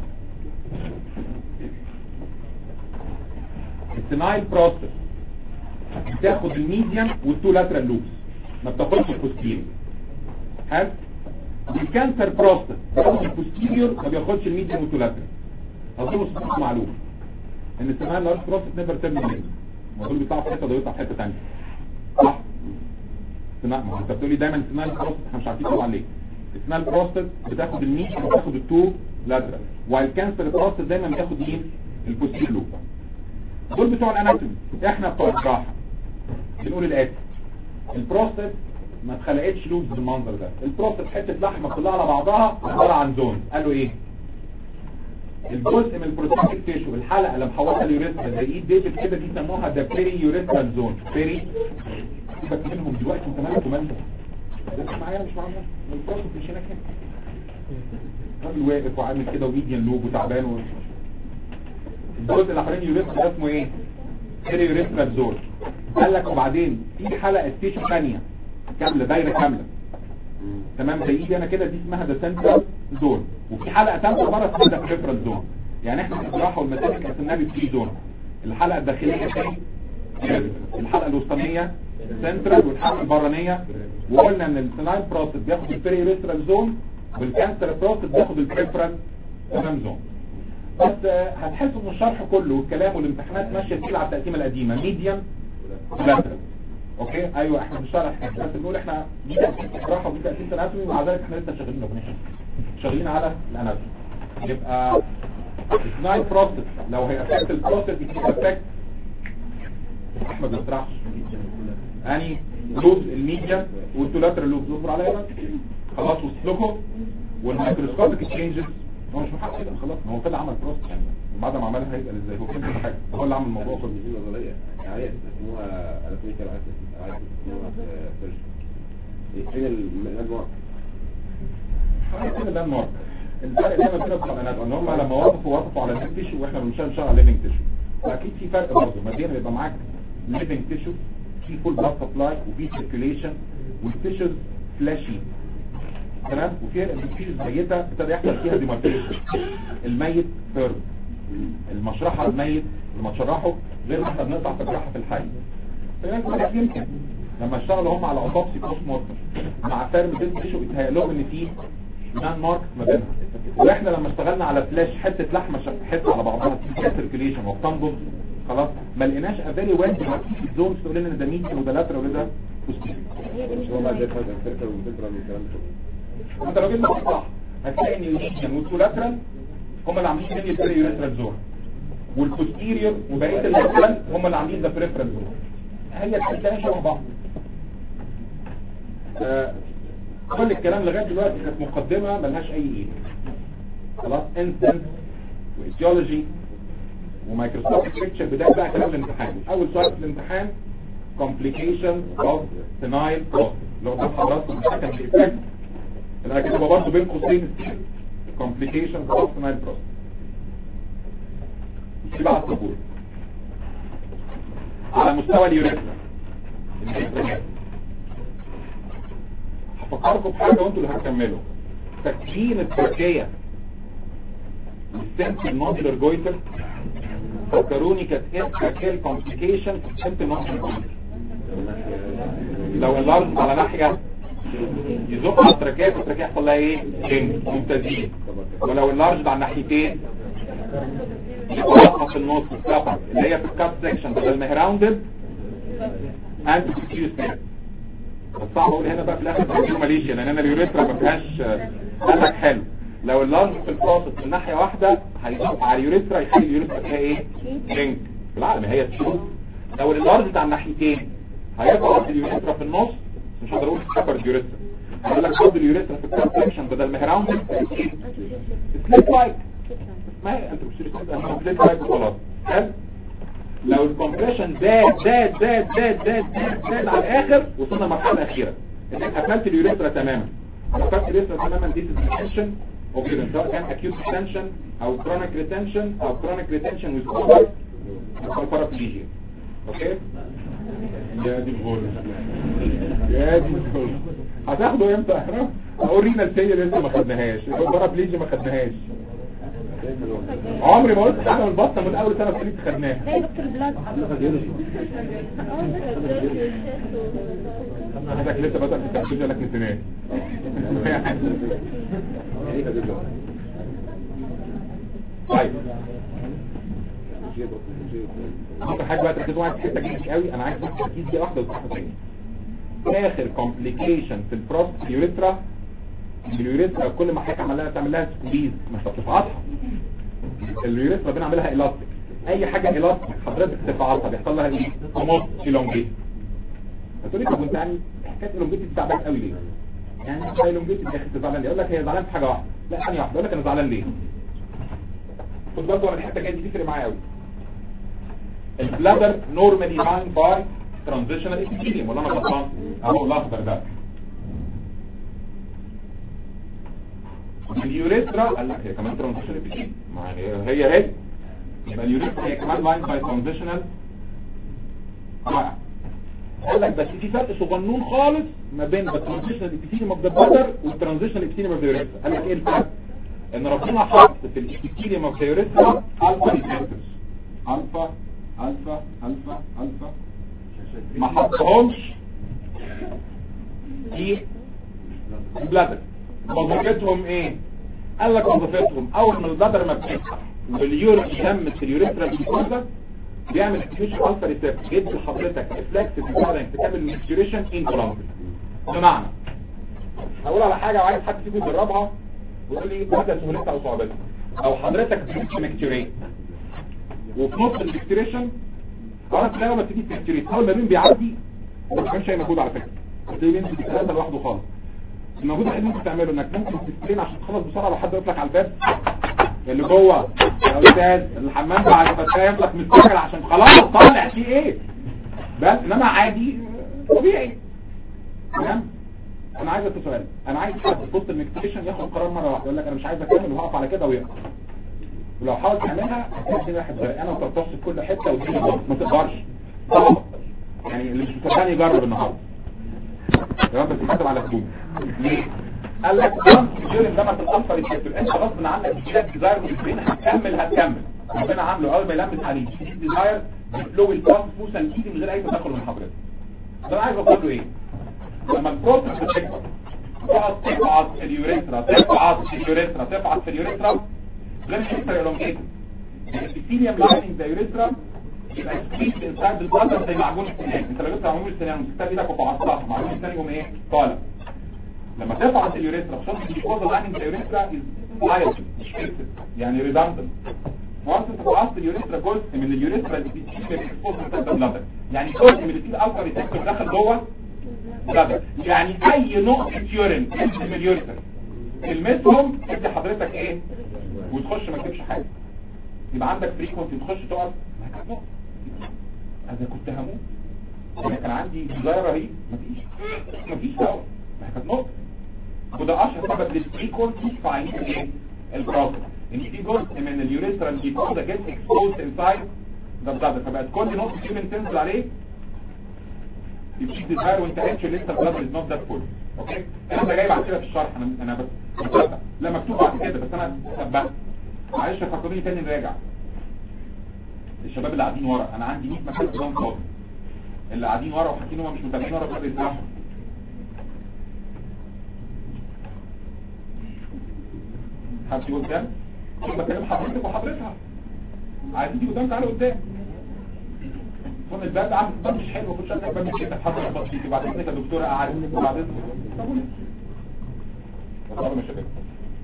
السنايل بروسس بتاخد الميديان والتو لاترال لوبس ما بتاخدش البوستيريور حلو الكانسر بروسس بياخد البوستيريور ما بياخدش الميديان والتو لاترال اظن صح معلومه ان السنايل لارج بروسس نيفر تيرمينيت ما دول بيطلعوا في حته ده يطلع في حته ثانيه صح سنايل ما انت بتقول لي دايما السنايل بروسس احنا مش عارفين طبعا ليه السنايل بروسس بتاخد الميديان وبتاخد التو لاترال والكانسر بروسس دايما بتاخد مين البوستيريور لوب دول بتوع الاناتومي احنا بتوع الجراحه بنقول الاتي البروستات ما اتخلقتش لوبز بالمنظر ده البروستات حته لحمه كلها على بعضها عباره عن زون قالوا ايه الجزء من البروستاتيك تيشو الحلقه اللي محوطه اليوريثرا زي ايد ديفيد كده دي سموها ده بيري يوريثرال زون بيري سيبك منهم دلوقتي انت مالك ومالك بس معايا مش معايا البروستات مش هناك هنا راجل واقف وعامل كده وميديان لوب وتعبان و... الجزء الاخراني يوريثرا ده اسمه ايه بيري يوريثرال زون قال لك وبعدين في حلقه تيشو ثانيه كامله دايره كامله تمام زي ايدي انا كده دي اسمها ده سنترال زون وفي حلقه ثالثه بره اسمها ده بريفرال زون يعني احنا في الجراحه والمسالك قسمناها في زون الحلقه الداخليه فين الحلقه الوسطانيه سنترال والحلقه البرانيه وقلنا ان السنايل بروسيس بياخد البريفرال زون والكانسر بروسيس بياخد البريفرال تمام زون بس آه، هتحسوا ان الشرح كله والكلام والامتحانات ماشيه كده على التقسيمه القديمه ميديم لاترال اوكي ايوه احنا بنشرح بس بنقول احنا دي تقسيمه جراحه ودي تقسيمه اناتومي ومع ذلك احنا لسه شغالين ربنا يخليك. شغالين على الاناتومي يبقى السنايل بروسيس لو هي افكت البروسيس يبقى افكت احمد ما تسرحش اني لوب الميديا والتولاترال لوب اصبر عليا بس خلاص وصلت لكم والميكروسكوبيك تشينجز هو مش محقق كده خلاص ما هو كده عمل بروسيس يعني بعد ما عملها هيبقى ازاي هو كده حاجه هو اللي عمل الموضوع كله دي نظريه يعني اسمها اناتوميكال عايز اسمها سيرجن فين المجموعه كده اللاند مارك الفرق دايما كده بتاع الانات ان هم لما وقفوا وقفوا على الليفنج تيشو واحنا بنشتغل نشتغل على الليفنج تيشو فاكيد في فرق برضه ما بين يبقى معاك ليفنج تيشو في فول بلاد سبلاي وفي سيركيوليشن والتيشوز فلاشي تمام وفي التيشوز ميته ابتدى يحصل فيها ديماركيشن الميت فيرم المشرحه الميت لما تشرحه غير ما احنا بنقطع في الجراحه في الحي فالناس بقى يمكن لما اشتغلوا هم على اوتوبسي بوست مورتم مع فيرم ديد تيشو اتهيأ لهم ان في مان مارك ما بينها واحنا لما اشتغلنا على فلاش حته لحمه ش- حته على بعضها فيها سيركيليشن وبتنبض خلاص ما لقيناش افيري وين زونز تقول لنا ان ده ميديان وده لاترال وده posterior. مش هو بقى زي فرق السيركل والسنترال والكلام ده انت لو جيت بصيت صح هتلاقي ان الميديان والتولاترال هم اللي عاملين مين البري يوريثرال زون والبوستيريور وبقيه اللاترال هم اللي عاملين ذا بريفرال زون هي الحته شبه بعض آه، كل الكلام لغايه دلوقتي كانت مقدمه ملهاش اي قيمه خلاص انسنس وايديولوجي ومايكروسوفت بيكتشر بدايه بقى كلام الامتحان اول سؤال في الامتحان complications of senile process لو ده حضراتكم سكند effect اللي هكتبها برضه بين قوسين complications of senile process دي بقى السبورة على مستوى اليوريثرا اليوريثرا. هفكركم بحاجة وانتوا اللي هتكملوا تكوين التركية السنتر نودولر جويتر فكروني كانت ايه التركية الكومبليكيشن في السنتر نودولر جويتر لو اللارج على ناحية يزق على التركية التركية يحصل لها ايه؟ جنج ممتازين ولو اللارج على الناحيتين يبقى في النص الكفر اللي هي في الكاب سيكشن بدل ما هي راوندد انت بتكيوز كده بس صعب اقول هنا بقى في الاخر تركيز ماليشيا لان انا اليوريثرا ما فيهاش آه، قال لك حلو لو اللارج في البروسس من ناحيه واحده هيزق على اليوريثرا يخلي اليوريثرا فيها ايه؟ جنج بالعقل هي تشوف لو اللارج على الناحيتين هيضغط اليوريثرا في النص مش هقدر اقول كفر اليوريثرا هقول لك خد اليوريثرا في الكاب سيكشن بدل ما هي راوندد سليب لايك ما هي انت بتصير كده انا بليت لايك وخلاص حلو لو الكومبريشن زاد زاد زاد زاد زاد زاد زاد على الاخر وصلنا للمرحله الاخيره انك قفلت اليوريثرا تماما قفلت اليوريثرا تماما دي تنشن اوكي سواء كان acute retention او chronic retention او chronic retention with over او paraplegia اوكي يا دي الغول يا دي الغول هتاخده امتى احنا اقول رينا السيد لسه ما خدناهاش البارابليجيا ما خدناهاش عمري ما قلت حاجه من البطه من اول سنه في خدناها زي دكتور بلاد حضرتك لسه بدأت في التحديد لك نسيناه طيب اكتر حاجه بقى تركزوا معايا في الحته دي قوي انا عايز بس تركيز دي واحده وصحه تاني اخر كومبليكيشن في البروست اليوريثرا اليوريثرا كل ما حضرتك عمل لها تعمل لها سكويز ما انت بتفعصها اليوريثرا بنعملها الاستيك اي حاجه الاستيك حضرتك تفعصها بيحصل لها ايه كوموت الونجيت هتقولي طب وانت يعني حكايه الونجيت دي تعبان قوي ليه يعني انت الونجيت دي يا اخي زعلان ليه يقول لك هي زعلان في حاجه واحده لا ثانيه واحده يقول لك انا زعلان ليه خد بالك انا الحته الجايه دي تفرق معايا قوي البلادر نورمالي لاين باي ترانزيشنال ابيثيليوم ولا انا غلطان اهو الاخضر ده اليوريثرا قال لك هي كمان ترانزيشنال ابيثيليوم يعني هي هي يبقى اليوريثرا هي كمان لاين باي ترانزيشنال قال لك بس في فرق صغنون خالص ما بين الترانزيشنال ابيثيليوم اوف ذا بلادر والترانزيشنال ابيثيليوم اوف ذا يوريثرا قال لك ايه الفرق ان ربنا حط في الابيثيليوم اوف ذا يوريثرا الفا ريسبتورز الفا الفا الفا الفا ما حطهمش في البلادر وظيفتهم ايه قال لك وظيفتهم اول ما البلادر ما بتفتح واليورين يتم في اليوريثرا بالكوزا بيعمل اكتيفيشن الفا ريسبتور يدي لحضرتك ريفلكس في البلادر تعمل ميكتوريشن انكولامبل بمعنى هقول على حاجه وعايز حد فيكم يجربها ويقول لي مدى سهولتها او صعوبتها او حضرتك بتمشي ميكتوريت وفي نص الميكتوريشن انا في الاول ما تيجي تكتوريت اول ما مين بيعدي ما كانش اي مجهود على فكره بتلاقيه بينزل بثلاثه لوحده خالص المجهود الوحيد اللي ممكن تعمله انك ممكن تسترين عشان تخلص بسرعه لو حد يقف لك على الباب اللي جوه يا استاذ الحمام بعد ما تلاقي لك مستقل عشان خلاص طالع في ايه بس انما عادي طبيعي تمام انا عايز اسال سؤال انا عايز حد في وسط الميكتيشن ياخد قرار مره واحده يقول لك انا مش عايز اكمل وهقف على كده ويقف ولو حاول تعملها هتلاقي واحد غرقانه وترتص في كل حته والدنيا ما تقدرش طبعا يعني اللي مش مصدقني يجرب النهارده تمام بس يحاسب على هدوم ليه؟ قال لك وانس اليورين ده ما تتاثر الكتل انت غصب عنك بيجيلك ديزاير من البين هتكمل هتكمل ربنا عامله اول ما يلمس عليه ديزاير بفلو الباس فوسا ايدي من غير اي تدخل من حضرتك ده انا عايز اقول له ايه لما البروسس بتكبر تقعد تبعت في اليوريثرا تبعت في اليوريثرا تبعت في اليوريثرا غير اليوريثرا الونجيتد الابيثيليوم لايننج ذا يوريثرا يبقى سكريت انسايد البلاتر زي معجون السنان انت لو جبت معجون السنان ومسكتها بايدك وفعصتها معجون السنان يقوم ايه طالع لما تفعص اليوريثرا خصوصا الجلوكوز لايننج ذا يوريثرا از مش فيكسد يعني ريدندنت وانت فعصت اليوريثرا جزء من اليوريثرا اللي بتشيل اكسبوز انسايد البلاتر يعني جزء من اللي فيه الالفا ريسبتور دخل جوه بلاتر يعني اي نقطه يورين تنزل من اليوريثرا تلمسهم تدي حضرتك ايه وتخش ما تجيبش حاجه يبقى عندك فريكونسي تخش تقف ما كانت نقطه انا كنت هموت انا كان عندي ديزاير رهيب مفيش مفيش دواء ما كانت نقطه وده اشهر سبب للفريكونسي في عينين ايه البروسس ان في جزء من اليوريثرا اللي بيكون ده جيت اكسبوز انسايد ده بلادر فبقت كل نقطه يورين تنزل عليه يبقى في ديزاير وانت قايل لسه البلادر از نوت ذات فول اوكي الكلام ده جاي بعد كده في الشرح انا انا بس مصدق. لا مكتوب بعد كده بس انا ثبت معلش فكروني تاني نراجع الشباب اللي قاعدين ورا انا عندي 100 مكان قدام فاضي اللي قاعدين ورا وحاكين هم مش متابعين ورا بقى يسمعوا حد يقول قدام انا بكلم حضرتك وحضرتها عايزين تيجي قدام تعالوا قدام كون الباب ده عامل الباب مش حلو كنت شايف الباب مش كده حضرتك بسيط بعد كده يا دكتوره قاعد وبعد كده طب قولي والله مش شباب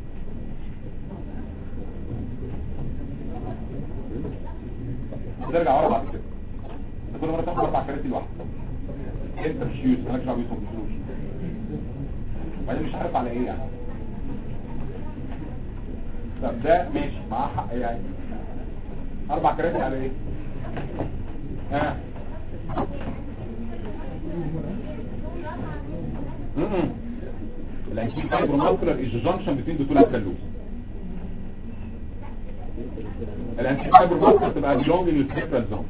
ترجع ورا بعد كده انت كل مره تاخد اربع كراسي لوحدك انت مش يوز مالكش دعوه بيهم بفلوس بعدين مش عارف على ايه يعني طب ده ماشي معاه حق يعني اربع كراسي على ايه ها امم الانتي فايبروماسكولار از جانكشن بين ذا تو لاترال لوز الانتي فايبر ماسكر تبقى بيلونج للسيكرال زون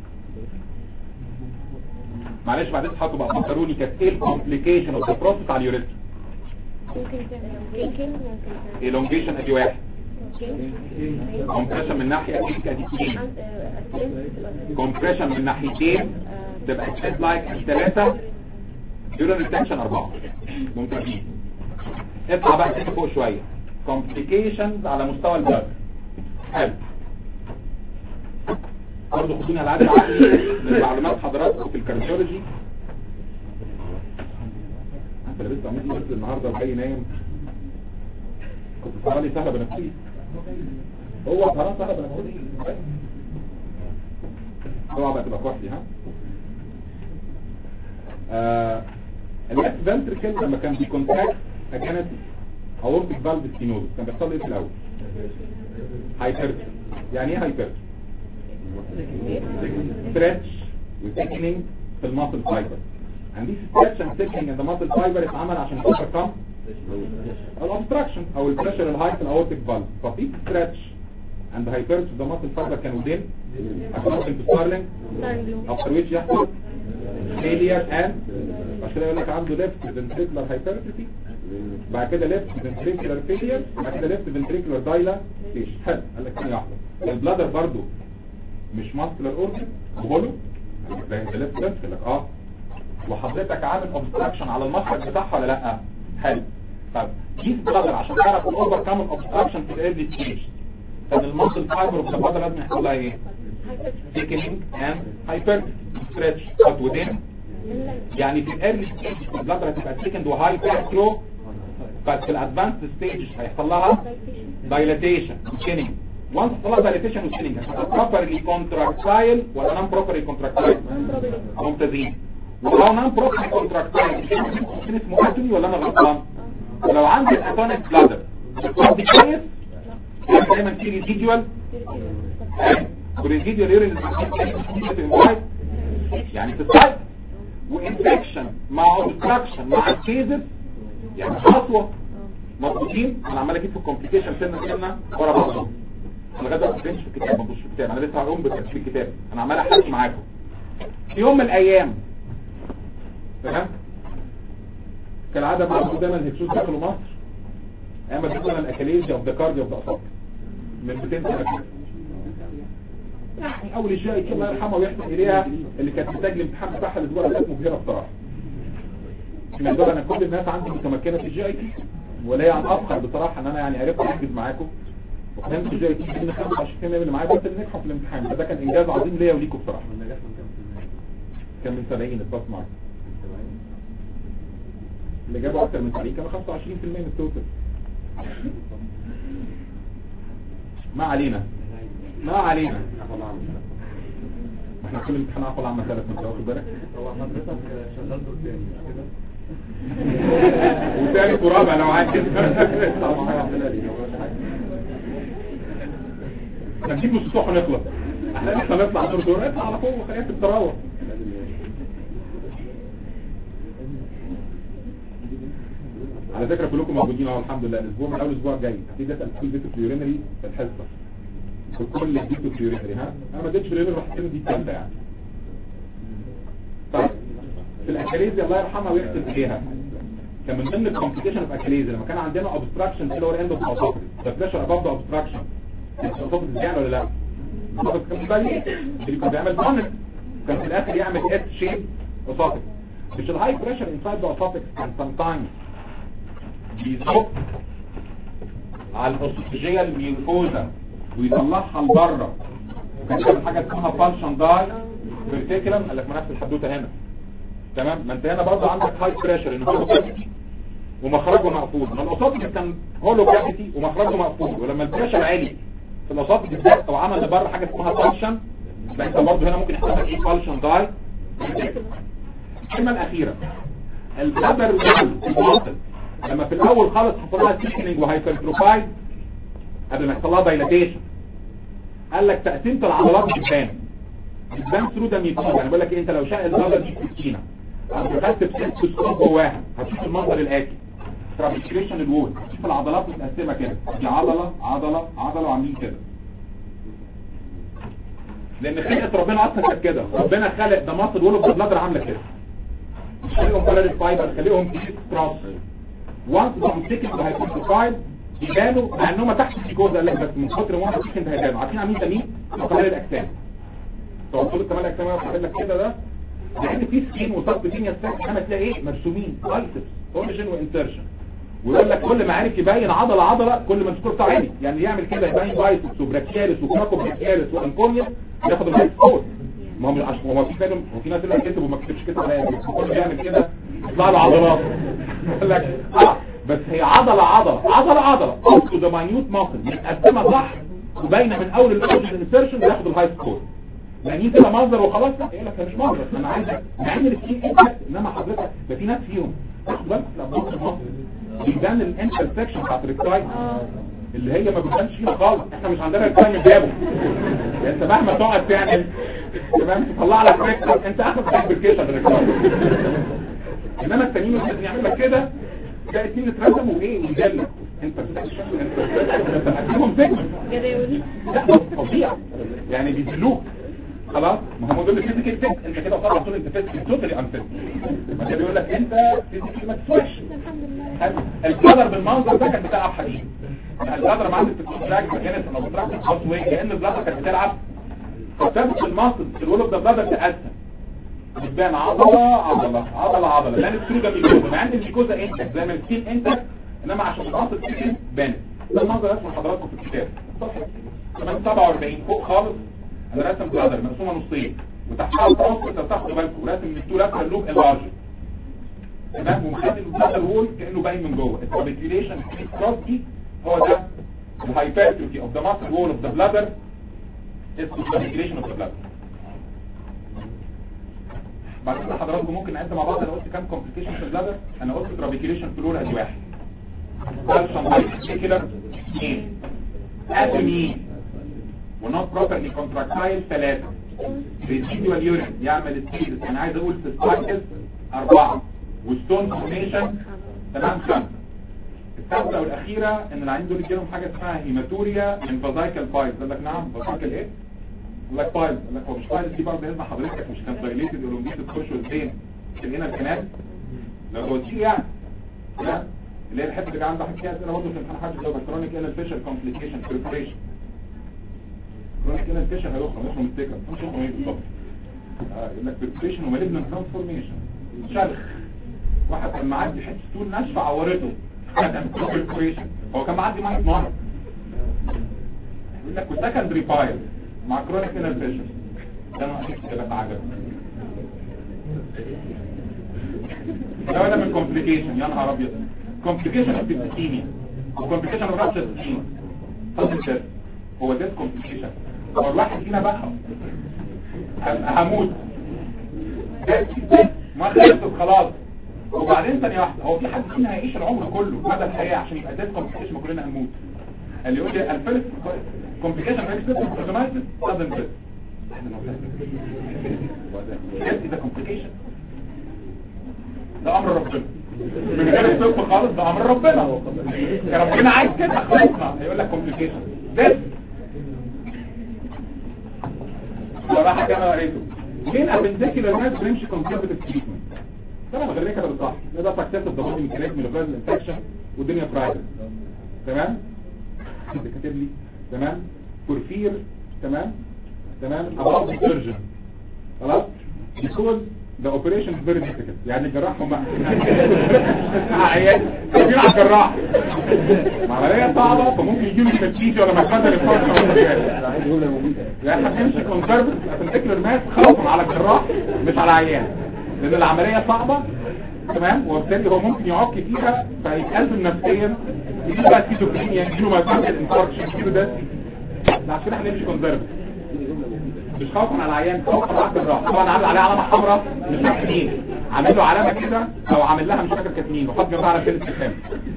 معلش بعدين تحطوا بقى فكروني كانت ايه الكومبليكيشن اوف ذا بروسيس على اليوريثم ممكن تعمل ممكن ممكن elongation ادي واحد ممكن كومبريشن من ناحيه ادي ادي اثنين كومبريشن من ناحيتين تبقى سيد لايك ثلاثه يورين ريتنشن اربعه ممتازين اطلع بقى كده فوق شويه complications على مستوى البلد حلو برضه خدوني على قد عقلي من معلومات حضراتكم في الكارديولوجي انت لبست قميص بس النهارده وجاي نايم كنت سهرة لي سهرة بنفسي هو سهران سهرة بنفسي اوعى بقى تبقى كوحدي ها آه الليفت فنتركل لما كان بيكونتاكت كانت اورتيك فالف ستينوز كان بيحصل ايه في الاول هايبرت يعني ايه هايبرت ستريتش وثيكنينج في الماسل فايبر and this stretch and thickening in the muscle fiber اتعمل عشان overcome الابستراكشن او البريشر الهاي في الاورتيك فالف ففي stretch and hypertrophy of the muscle fiber كانوا دين according to Starling after which يحصل failure and عشان كده يقول لك عنده left ventricular hypertrophy بعد كده left ventricular failure بعد كده left ventricular dilatation حلو قال لك ثانيه واحده البلادر برضو مش muscular organ وبولو زي انت left ventricle لك اه وحضرتك عامل obstruction على المسلك بتاعها ولا لا حلو طب كيس بلادر عشان تعرف الاوفر كام obstruction في الايرلي ستيج كان المسل فايبر اوف ذا بلادر لازم يحصل لها ايه thickening and hyper stretch but within يعني في الايرلي ستيج البلادر هتبقى thickened وهاي فلو بس في الادفانس ستيج هيحصل لها dilatation thickening once طلع dilatation وثيننج هتبقى properly contractile ولا non properly contractile ممتازين ولو نان بروكسي كونتراكتايل اسمه اتوني ولا انا غلطان ولو عندي الاتونيك بلادر دي كويس يعني دايما في ريزيديوال وريزيديوال يورين يعني في السايت وانفكشن مع اوبستراكشن مع الفيزز يعني خطوه مضبوطين انا عمال اجيب في الكومبليكيشن سنه سنه ورا بعض انا لغايه دلوقتي ما في الكتاب ما في الكتاب انا لسه هقوم بترتيب الكتاب انا عمال احكي معاكم في يوم من الايام تمام كالعادة مع دايما الهكسوس دخلوا مصر اما دخلنا الاكاليزيا اوف ذا كارديا اوف ذا اصابع من 200 سنة كده يعني اول الشيء الله يرحمه ويحسن اليها اللي كانت بتسجل الامتحان بتاعها الاسبوع اللي فات مبهرة بصراحة من دول انا كل الناس عندي متمكنة في الجي اي تي ولا هي عن افخر بصراحة ان انا يعني عرفت انجز معاكم وفهمت الجي اي تي ان 25 اللي معايا بس اللي نجحوا في الامتحان فده كان انجاز عظيم ليا وليكم بصراحة كان من 70 اتفق معاكم اللي جابوا اكتر من 70 كانوا 25% من التوتال ما علينا ما علينا احنا كل امتحان عقل عامة ثلاث من واخد بالك هو حضرتك شغال دور تاني مش كده؟ وثالث ورابع لو عايز هنجيب السطوح ونخلص احنا لسه نطلع دور دور اطلع على فوق وخليها في التراوح على فكرة كلكم موجودين اهو الحمد لله الاسبوع من اول اسبوع جاي هتيجي اسال كل بيتو فيورينري في الحصه في كل بيتو فيورينري ها انا ما اديتش فيورينري رحت دي الثالثه يعني طيب في الاكاليزيا الله يرحمها ويحسن اليها كان من ضمن الكومبليكيشن اوف اكاليزيا لما كان عندنا اوبستراكشن في اللور اند اوف الاوسوفيس ذا بريشر اباف ذا اوبستراكشن الاوسوفيس يعني ولا لا الاوسوفيس كان مبين اللي كان بيعمل بانك كان في الاخر يعمل اس شيب اوسوفيس مش الهاي بريشر انسايد ذا اوسوفيس كان sometimes بيزق على الاسوفيجيه الميوكوزا ويطلعها لبره وكان بيعمل حاجه اسمها فانكشن داي فيرتيكولم قال لك ما نفس الحدوته هنا تمام ما انت هنا برضه عندك هاي بريشر ان هو ومخرجه مقفول ما الاسوفيجي كان هولو كافيتي ومخرجه مقفول ولما البريشر عالي في الاسوفيجي بالذات او عمل لبره حاجه اسمها فانكشن يبقى انت برضه هنا ممكن يحصل لك ايه فانكشن داي الكلمه الاخيره البلادر والماسل لما في الاول خالص حصل لها تيكنينج وهايبرتروفايد قبل ما يحصل لها دايلاتيشن قال لك تقسيمه العضلات بتبان بتبان ثرو ده ميكوز يعني بقول لك إيه، انت لو شاء العضله دي سكينه او دخلت بسكوب جواها هتشوف المنظر الاتي ترابيكريشن الوول هتشوف العضلات متقسمه كده دي عضله عضله عضله وعاملين كده لان خلقه ربنا اصلا كانت كده ربنا خلق ده مصر وولو بلادر عامله كده مش خليهم بلاد فايبر خليهم ستراس وانس بقوا سيكند هايبوتيفايد يبانوا مع انهم تحت الجوز قال لك بس من كتر ما هم سيكند هيبانوا عارفين عاملين ده مين؟ كمال الاجسام توصل الكمال الاجسام اللي بعمل لك كده ده لان في سكين وسط لينيا ستاك انما تلاقي ايه مرسومين بايسبس اوريجن وانسرشن ويقول لك كل ما عرف يبين عضله عضله كل ما السكور بتاعه عالي يعني يعمل كده يبين بايسبس وبراكيالس وكراكو براكيالس وانكونيا ياخد الهاي سكور ما هو عشان هو في فيلم وفي ناس اللي كتب وما كتبش كده على كل بيعمل كده يطلع له عضلات يقول لك اه بس هي عضله عضله عضله عضله اوتو ذا ماينيوت ماسل متقدمه صح وباينه من اول الاوريجن انسرشن ياخد الهاي سكور يعني كده منظر وخلاص لا يقول لك ده مش منظر انا عايز نعمل السين امباكت انما حضرتك ده في ناس فيهم تاخد بالك لا بص مصر بيبان الانترسكشن بتاعت الريكتايل اللي هي ما بتبانش فينا خالص احنا مش عندنا ريكتايل من جابه يعني انت مهما تقعد تعمل تمام تطلع لك ريكتايل انت اخد فابريكيشن ريكتايل انما التانيين لازم يعمل لك كده تلاقي اتنين اترسموا وايه ويدلك انت انت هتجيبهم سجن كده يقول لا ده فظيع يعني بيدلوك خلاص ما هم دول الفيزيكال تيست انت كده طبعا طول انت فيزيكال توتالي انفيت ما كان بيقول لك انت فيزيكال ما تسواش الحمد لله القدر بالمنظر ده كانت بتلعب حديد القدر ما عندك تتراك كانت لو بتراك خاص وين كان البلادر كانت بتلعب فثبت المنصب في الولد ده بلادر تقسم بتبان عضلة عضلة عضلة عضلة لان السرو ده ميكوزا ما عندي الميكوزا انت زي ما السكين انت انما عشان المنصب تكون بانت ده المنظر اسمه حضراتكم في الكتاب صفحة 47 فوق خالص انا راسم بلادر مقسومه نصين وتحتها الفرونت انت بتاخدوا بالكم راسم من التو لاترال لوب اللارجر تمام ومخلي البلادر وول كانه باين من جوه السبيكيوليشن كروس دي هو ده الهايبرتروفي اوف ذا ماسل وول اوف ذا بلادر اسمه سبيكيوليشن اوف ذا بلادر بعد كده حضراتكم ممكن نعد مع بعض انا قلت كام كومبليكيشن في البلادر انا قلت ترابيكيوليشن فلور ادي واحد كالشن بايكيولر اثنين اتومين ونوت بروبرلي كونتراكتايل ثلاثة ريسيديوال يورين يعمل ستيلز انا عايز اقول سيستايتس اربعة وستون فورميشن تمام خمسة الثالثة والاخيرة ان العين دول يجيلهم حاجة اسمها هيماتوريا من فازايكال بايز قال لك نعم فازايكال ايه؟ قال لك بايز قال لك هو مش بايز دي برضه يسمع حضرتك مش كان دايليتد اولونجيتد تخش الزين تلقينا الكنال لو هو دي يعني تمام اللي هي الحته اللي عندها حكايه اسئله برضه في امتحان حاجه اللي هو كرونيك انال فيشر كومبليكيشن بريبريشن كرونيك انال فيشر هيخرج مش مستيكر مش هيخرج ايه بالظبط آه، يقول لك بريبريشن ومالجنان ترانسفورميشن شرخ واحد كان معدي حته طول ناشفه عورته خدم بريبريشن هو كان معدي ميه نار يقول لك وسكندري فايل مع كرونيك انال فيشر ده ما اكيد كده عجب ده ولا من كومبليكيشن يا نهار ابيض كومبليكيشن اوف السيستيميا وكومبليكيشن اوف رابشر السيستيميا فاضل ده هو ده كومبليكيشن هو الواحد فينا بقى هم- هموت ده- ده ما خلصت خلاص وبعدين ثانيه واحده هو في حد فينا هيعيش العمر كله مدى الحياه عشان يبقى ده كومبليكيشن ما كلنا هنموت اللي يقول لي الفيرست كومبليكيشن ريكس اوتوماتيك سادن بس احنا ما فاهمين ده كومبليكيشن ده امر ربنا من غير الطب خالص ده امر ربنا يا ربنا عايز كده خلصنا هيقول لك كومبليكيشن بس صراحه كما قريته فين ابنديكولار ماس بنمشي كونسرفتيف تريتمنت طبعا غير كده بالصح ده سكسس الضغط من كلام من الغاز الانفكشن والدنيا برايفت تمام حد كاتب لي تمام بورفير تمام تمام about the surgeon خلاص because the operation is very difficult يعني الجراح هم عيان كاتبين على الجراح عمليه صعبه فممكن يجيله تفتيش ولا محتاج الفرشه يعني هتمشي كونسرفتيف ابنديكولار ماس خوفا على الجراح مش على عيان لان العمليه صعبه تمام وبالتالي هو ممكن يعك فيها فيتألم نفسيا يجيله بقى سيتوكينيا يجيله مايكارديال انفاركشن يجيله ده لا عشان احنا نمشي كونسرفتيف مش خوفا على العيان خوفا على الجراح طبعا عامل عليه علامه حمراء مش فاكر مين عامل له علامه كده او عامل لها مش فاكر كانت مين وحط جنبها على كلمه الخام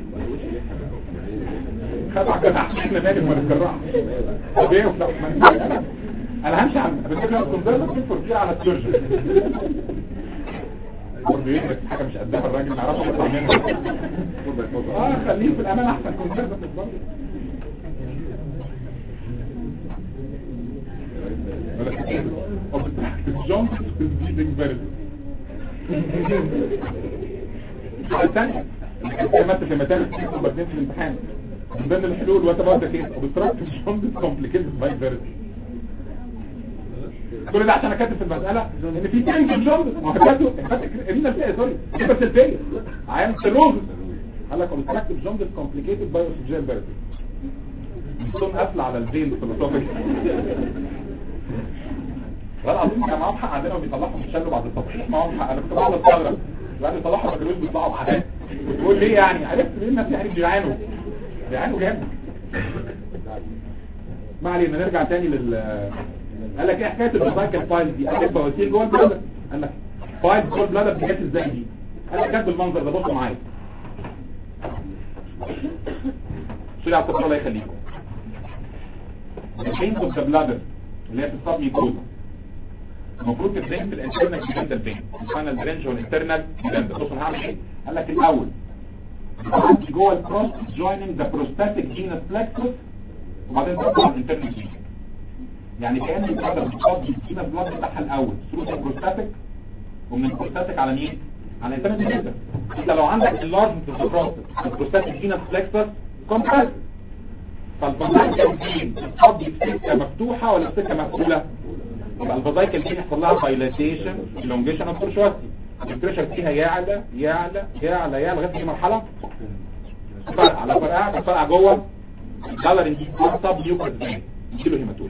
خد على الجراح احنا مالك ما نتجرحش طب ايه وفلا ما انا همشي عن بتفكر كونسرفتيف فور على السيرجن برضه يدرس حاجه مش قدها الراجل ما يعرفش يطلع منها اه خليه في الامان احسن كونسرفتيف برضه obstructive jaundice with bleeding vertigo الثانية اللي كانت فيها مادة في متان وبعدين في الامتحان من ضمن الحلول وات اباوت ذا كيس obstructive jaundice complicated by vertigo كل ده عشان اكتب في المسألة ان في تانك جوندس ما هو كاتبه كاتب رينا الفئة سوري بس الفئة عيان سيروزس قال لك obstructive jaundice complicated by oxygen vertigo الصوم قافل على الفين في الاسوفيك والله العظيم كان معاهم حق عندنا وبيطلعهم يشلوا بعد التصحيح معاهم حق انا كنت بقعد استغرب يعني يطلعوا ما كانوش بيطلعوا بحاجات تقول ليه يعني عرفت ليه الناس يعني بيعانوا بيعانوا جامد ما علينا نرجع تاني لل قال لك ايه حكايه الريسايكل فايل دي قال لك بواسير جوه البلادر قال لك فايل جوه البلادر دي جت ازاي دي قال لك جت بالمنظر ده بصوا معايا شيل على الصفحه الله يخليكم البينز اوف ذا بلادر اللي هي في الصاب ميكوزا المفروض تبين في الانترنال جيجندال بين الفاينل برينج والانترنال جيجندال بص انا هعمل ايه قال لك الاول عندي جوه الكروس جويننج ذا بروستاتيك جينس بلكسس وبعدين تطلع الانترنال جيجندال يعني كأن البلادر بتصاب الجينس بلاد بتاعها الاول ثرو البروستاتيك ومن البروستاتيك على مين على الانترنال جيجندال انت لو عندك اللارج في البروستاتيك البروستاتيك جينس بلكسس كومبريس فالفازايكل دي بتفضي في سكه مفتوحه ولا في سكه مقفوله يبقى الفازايكل دي يحصل لها دايلاتيشن elongation اوف بورشواتي البريشر فيها يعلى يعلى يعلى يعلى لغايه في مرحله فرقع على فرقع فرقع جوه الكالر دي سب نيوكليس فين يجيله هيماتوري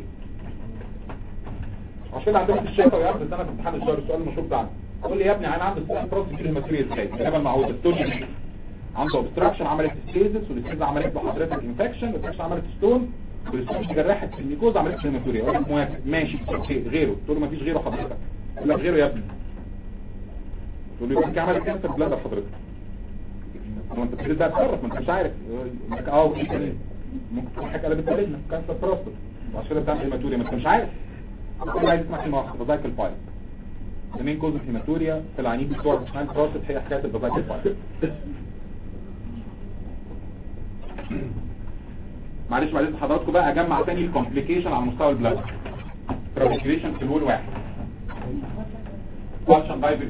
عشان كده عندنا في الشفا ويا بس انا في امتحان الشهر السؤال المشهور بتاعنا قول لي يا ابني انا عندي سؤال بروس يجيله هيماتوري ازاي الاجابه المعروفه ستوني عنده obstruction عملت ستيزس والستيزس عملت له حضرتك انفكشن والانفكشن عملت ستون والستون جرحت في الميكوز عملت هيماتوريا يقول لك موافق ماشي اوكي غيره تقول له ما فيش غيره حضرتك يقول لك غيره يا ابني تقول له يمكن عملت كانسر بلادر حضرتك هو انت بتريد بقى تصرف ما انت مش عارف يقول لك اه في كمان ممكن تكون حاجه قلبت بالجنة كانسر بروستات وعشان كده بتعمل هيماتوريا ما انت مش عارف كل عايز تسمع كلمه واحده بازايكل فايل المين كوز هيماتوريا في العنيد بتوع الاسنان بروستات هي حكايه البازايكل فايل معلش معلش حضراتكم بقى اجمع تاني الكومبليكيشن على مستوى البلاد ترابيكيشن في الول واحد فالشن بايبر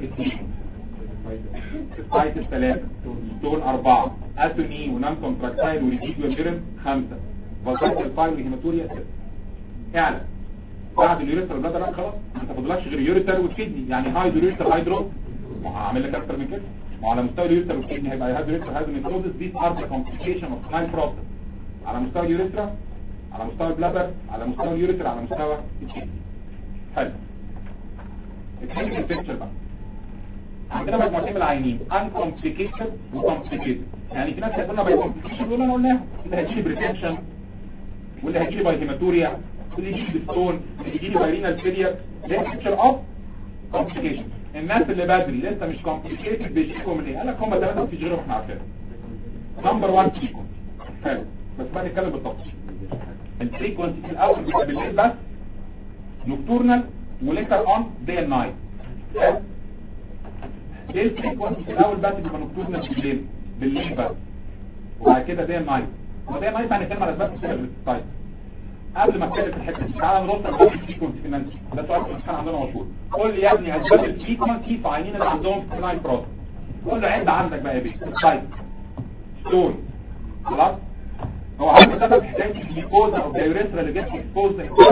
سبايتس ثلاثة ستون أربعة أتوني ونان كونتراكتايل وريجيد وميرن خمسة فالسايت الفايل وهيماتوريا ستة اعلى بعد اليوريتر البلاد لا خلاص ما تفضلكش غير يوريتر وكدني يعني هايدرو يوريتر هايدرو هعمل لك اكتر من كده وعلى مستوى اليوريتر والكدني هيبقى هايدرو يوريتر هايدرو ميكروزس دي ار كومبليكيشن اوف سمايل بروسس على مستوى اليوريترا على مستوى البلادر على مستوى اليوريتر على مستوى الكدني حلو الكلينيكال بيكتشر بقى عندنا مجموعتين من العينين uncomplicated وcomplicated يعني في ناس هيقولنا باي complicated واللي انا قلناها اللي هيجي لي بريتنشن واللي هيجي لي باي هيماتوريا واللي يجي لي بستون واللي يجي لي بايرينال فيلير ده بيكتشر اوف complication الناس اللي بدري لسه مش complicated بيشتكوا من ايه قال لك هم ثلاثه مفيش غيرهم احنا عارفينهم نمبر 1 فيكم حلو بس بقى نتكلم بالتفصيل الفريكونسي في الاول بيبقى بالليل بس نوكتورنال وليتر اون داي اند نايت ايه الفريكونسي في الاول بس بيبقى نوكتورنال بالليل بالليل بس وبعد كده داي اند نايت وداي اند نايت هنتكلم على اسباب السيرفيس طيب قبل ما اتكلم في الحته دي تعالى نرص اسباب الفريكونسي في النانسي ده سؤال في الامتحان عندنا مشهور قول لي يا ابني اسباب الفريكونسي في عينين اللي عندهم نايت بروسس قول له عد عندك بقى يا بيه طيب ستون خلاص هو عارف سبب حكايه الجلوكوزا او الدايوريثرا اللي جت اكسبوز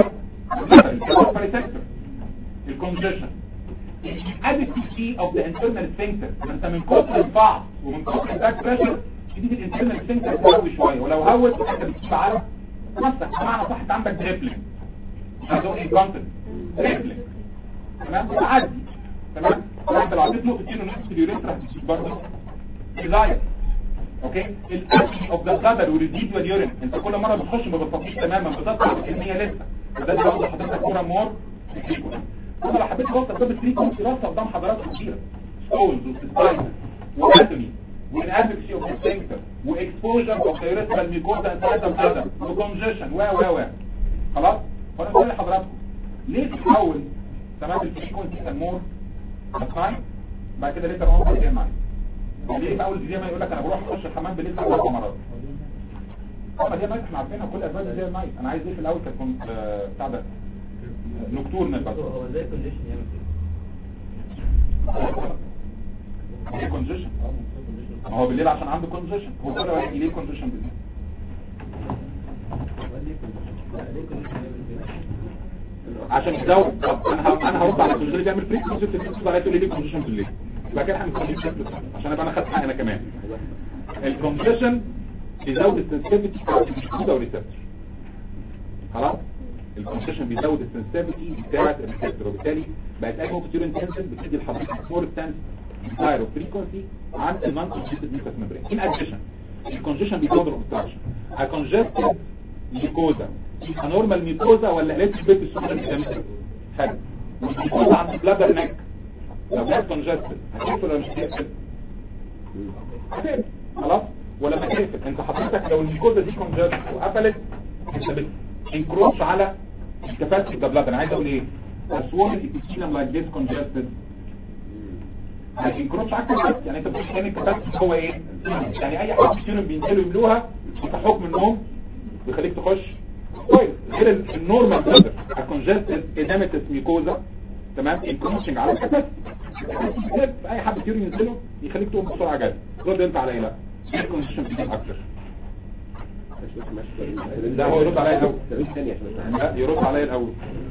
الكونجيشن adequacy of the internal sphincter انت من كتر البعض ومن كتر الباك بريشر شديد الانترنال sphincter قوي شويه ولو هوت انت بتجيب على نفسك بمعنى صح انت عندك دريبلينج هذول انكونتنت دريبلينج تمام بتعدي تمام انت لو عديت نقطتين ونص في اليوريثرا هتجيب برضه ديزاير اوكي الاكشن اوف ذا بلادر والريزيدوال يورين انت كل مره بتخش ما بتطفيش تماما بتطلع بكميه لسه فده اللي برضه حضرتك كوره مور انا لو حبيت اوصل ده بالتري كونت راسه قدام حضراتكم كتير ستونز وسباينز واتومي والادكسي اوف السنكتر واكسبوجر اوف دايركتال ميكوزا انسايد البلادر وكونجيشن و و و خلاص فانا بقول لحضراتكم ليه تحول تمام التري كونت مور اسمعي بعد كده ليه تمام كده معايا ليه في اول زي ما يقول لك انا بروح اخش الحمام بالليل ثلاث اربع مرات طبعا دي مايك احنا عارفينها كل اسباب دي مايك انا عايز ايه في الاول كنت بتاع ده نكتورنال بس هو ازاي كونديشن يعمل كده؟ ليه كونجيشن ما هو بالليل عشان عنده كونجيشن هو كده واحد ليه كونجيشن بالليل هو ليه كونديشن؟ لا ليه كونديشن يعمل كده؟ عشان يزود طب انا ه- انا هرد على الكونجيشن اللي بيعمل فريكونسي تبص عليا تقول لي ليه كونجيشن بالليل يبقى كده هنخليه صفر صفر عشان ابقى انا خدت حقي انا كمان الكونجيشن بيزود السنسيتيفيتي بتاعت الكود ريسبتور خلاص الكونجيشن بيزود السنسيتيفيتي بتاعت الريسبتور وبالتالي بقت اي كونتيور انتنسن بتدي لحضرتك مور ستانس دايرو فريكونسي عن النون كونجستد ميكس ميمبرين ان اديشن الكونجيشن بيزود الاوبستراكشن الكونجستد ميكوزا نورمال ميكوزا ولا ليتس بيت السوبر حلو والميكوزا عند البلادر نك لو كانت كونجستد هتقفل ولا مش هتقفل؟ هتقفل خلاص ولما تقفل انت حضرتك لو الميكوزا دي كونجستد وقفلت انت بتنكروش على الكفاسيتي ده بلادر انا عايز اقول ايه؟ اسوان الابيثيليوم لايك ديس كونجستد هينكروش على الكفاسيتي يعني انت بتقول كان الكفاسيتي هو ايه؟ يعني اي حاجه بيشتروا بينزلوا يملوها كحكم النوم بيخليك تخش كويس غير ال- النورمال بلادر الكونجستد ادامتس ميكوزا تمام انكروشنج على الكفاسيتي اي حد بيطير ينزله يخليك تقوم بسرعه جدا رد انت عليا لا الكونجيشن بيجيب اكتر ده هو يرد عليا الاول سؤال ثاني عشان أفهم. لا يرد عليا الاول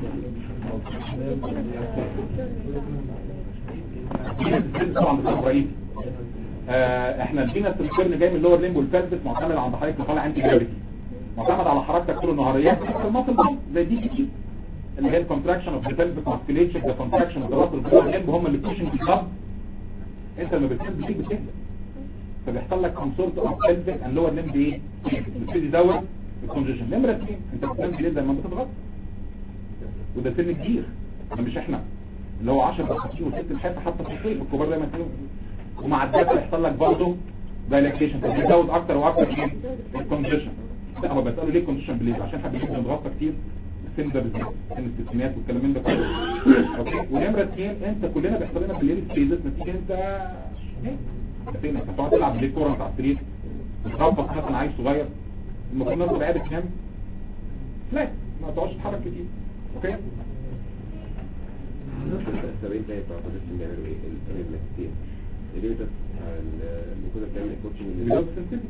طبعا بتاع ابراهيم آه، احنا ادينا السلسلة جاي من اللور ليمب والفالبس معتمد عند حضرتك مطالع انتي جرافيتي معتمد على حركتك طول النهاريات المصل دي زي دي كتير اللي هي الكونتراكشن اوف ذا pelvic musculature ذا كونتراكشن اوف ذا muscle اللور ليمب هم اللي بوشنج بالظبط انت لما بتسد دي بتهدى فبيحصل لك كونسورت اوف pelvic اند لور ليمب ايه بتبتدي يزود الكونجيشن نمره اثنين انت بتنام بالليل زي ما انت بتضغط وده سن كبير ده مش احنا اللي هو 10 دقائق وست الحافه حتى في الصيف الكبار دايما فيهم ومع الدفع يحصل لك برضه دايلاكتيشن فبيزود اكتر واكتر ايه الكونجيشن لا هو بساله ليه كونجيشن بالليل عشان حد يجي يضغط كتير السن ده بالذات سن الستينات والكلام من ده كله اوكي ونمره اثنين انت كلنا بيحصل لنا بالليل ستيزس نتيجه انت ايه انت فين انت بتقعد تلعب بالليل كوره انت على السرير بتخبط مثلا عيل صغير المفروض الناس تبقى قاعده تنام لا ما تقعدش تتحرك كتير اوكي السبعين تاني بتوع الكوتشنج بيعملوا ايه؟ الماكسين الليميتد الميكوزا بتعمل الكوتشنج اللي بيزود sensitivity.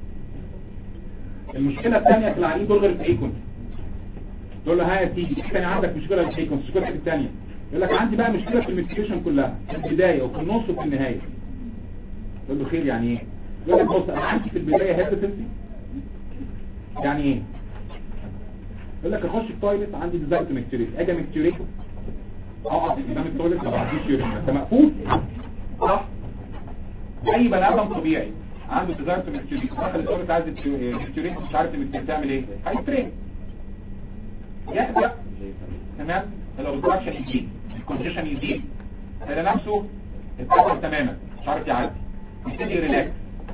المشكلة الثانية في العقيد دول غير التريكونس تقول له ها يا سيدي انت كان عندك مشكلة في التريكونس مشكلة الثانية يقول لك عندي بقى مشكلة في الميكسيشن كلها في البداية وفي النص وفي النهاية تقول له خير يعني ايه يقول لك بص انا عندي في البداية هيبتنسي يعني ايه يقول لك اخش التويلت عندي ديزاين تو ميكتوريت اجي ميكتوريت اقعد قدام التويلت ما بعديش يورين انت مقفول صح اي بني ادم طبيعي عنده ديزاير تو ميكتوريت دخل التويلت عايز ميكتوريت مش عارف الميكتوريت تعمل ايه هيترين يحدث تمام الاوبستراكشن يزيد الكونجيشن يزيد على نفسه اتقفل تماما مش عارف يعدي يبتدي ريلاكس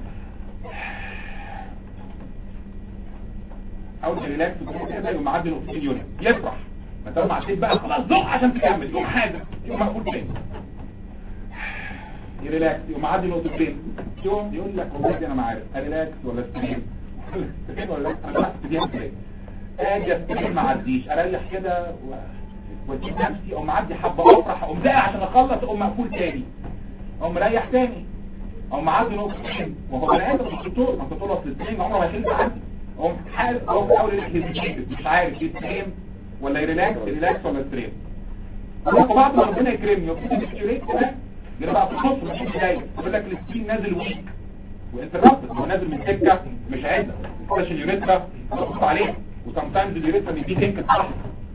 اول ما ريلاكس كده يقوم معدي الاكسجين يورين يفرح ما انت لما عديت بقى خلاص زق عشان تكمل يقوم حاجه يقوم مقفول تاني يريلاكس يقوم معدي نقطتين يقوم يقول لك والله انا ما عارف ريلاكس ولا ستريم ستريم ولا لا انا بحث دي ازاي اجي استريم ما عديش اريح كده و... واسيب نفسي اقوم معدي حبه افرح اقوم داقع عشان اخلص اقوم مقفول تاني اقوم مريح تاني اقوم معدي نقطتين وهو بني ادم مش دكتور ما انت تقول اصل الستريم عمره ما هيخلص عندي اقوم حارس اقوم في اول الهيزيتيف مش عارف ايه ستريم ولا ريلاكس ريلاكس ولا ستريم وبعد ما ربنا يكرمني وابتدي بالكيوريت كمان يبقى بقى في النص مش بدايه يقول لك الستين نازل ويك وانت الرابط هو نازل من سكه مش عايزه سبيشال يوريثرا بص عليه وسمتايمز اليوريثرا بيدي تنك صح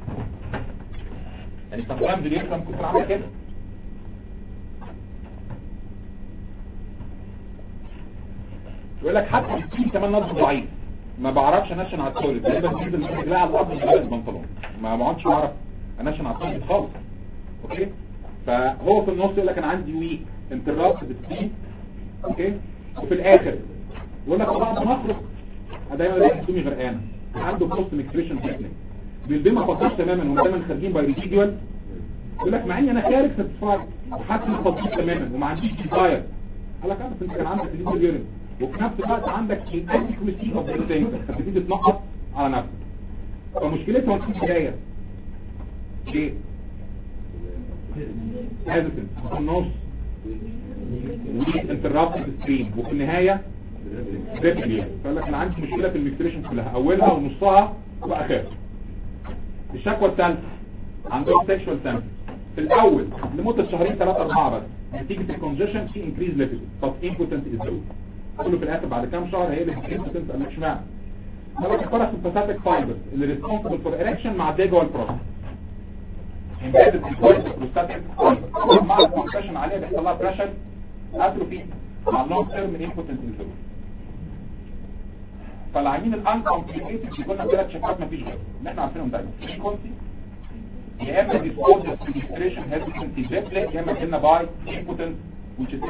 يعني سمتايمز اليوريثرا ممكن تكون عامله كده يقول لك حتى الستين كمان نبض ضعيف ما بعرفش انشن على التواليت تقريبا بنزل من رجلي على الارض من غير البنطلون ما بقعدش بعرف انشن على التواليت خالص اوكي فهو في النص يقول لك انا عندي ويك انترابت بالسين اوكي وفي الاخر يقول لك بعد ما اخرج أنا دايما الاقي هدومي غرقانه عنده بوست ميكسريشن تكنيك بالبين ما فضلش تماما هم دايما خارجين باي ريجيدوال يقول لك مع اني انا خارج ساتسفايد وحاسس اني فضلت تماما وما عنديش ديزاير قال لك انا انت كان عندك ريجيدوال يورين وفي نفس الوقت عندك الانتيكويتي اوف ذا هتبتدي تنقص على نفسك فمشكلتها في البدايه ايه هيزيتنت في النص انترابتد ستريم وفي النهايه ريبليا فقال لك انا عندي مشكله في الميكتريشن كلها اولها ونصها واخرها الشكوى الثالثه عندهم سيكشوال سامبل في الاول لمده شهرين ثلاثه اربعه بس نتيجه الكونجيشن في انكريز ليفل بس امبوتنت از لو كله في الاخر بعد كام شهر هي اللي امبوتنت قال لك اشمعنى قال لك الباراسمباثيك فايبرز اللي ريسبونسبل فور اريكشن مع دي جوه البروستات embedded in the prostatic fiber مع الكونجيشن عليها بيحصل لها بريشر اتروفي مع لونج تيرم امبوتنت انسولين فالعينين الانكمبليكيتد بيقول لنا ثلاث شكات مفيش غيرهم اللي احنا عارفينهم دايما فريكونسي يا اما ديسبوزس ريجستريشن هيزيتنسي ديبلت يا اما قلنا باي امبوتنت which is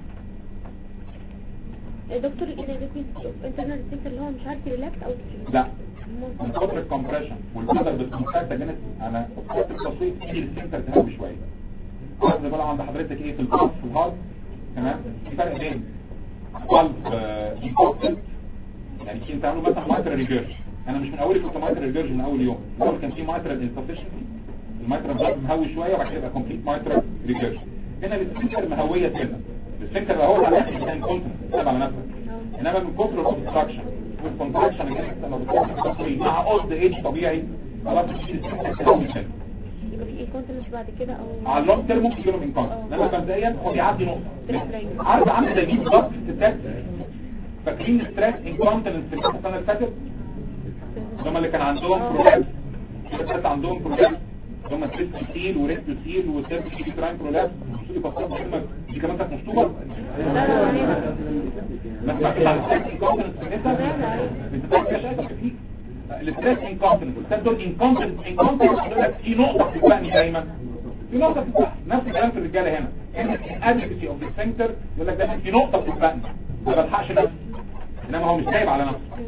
6% دكتور اذا انترنال سيكتور اللي هو مش عارف ريلاكس او لا من كتر الكمبريشن والقدر بالكونتاكت جنس انا فكرت التصوير في السنتر تهوي شويه عايز بقى عند حضرتك ايه في القلب في الهارت تمام في فرق بين قلب انكوكتد يعني في انت عامله مثلا مايترال ريجيرج انا مش من اول كنت مايترال ريجيرج من اول يوم الاول كان في مايترال انسفشنسي المايترال ضغط مهوي شويه وبعد كده يبقى كومبليت مايترال ريجيرج هنا السنتر مهويه سنه السنتر بقى هو على الاخر كان كونتنت تبع على نفسك انما من كتر الاوبستراكشن والكونتراكشن اللي انت لما بتكون مع اولد ايج طبيعي خلاص بتشيل السنتر تهوي سنه يبقى في انكونتنس بعد كده او على اللونج تيرم ممكن يجيلهم انكونتنس انما مبدئيا هو بيعدي نقطه عارف عامل زي مين بالظبط في الستات فاكرين ستريس انكونتنس في السنه اللي فاتت هم اللي كان عندهم برولابس الستات عندهم برولابس هم ستريس وريكتوسيل وسيرفيس تراين برولابس دي كمان كانت مشطوبه لا لا علينا ما سمعتش عن ستريس انكونتنس في النساء انت فاكر شايفه في الستريس انكونتنس الستات دول انكونتنس انكونتنس في نقطه في الفقن دايما في نقطه في الفقن نفس الكلام في الرجاله هنا الادفكسي اوف السفنكتر يقول لك دايما في نقطه في الفقن ما بلحقش نفسي انما هو مش سايب على نفسه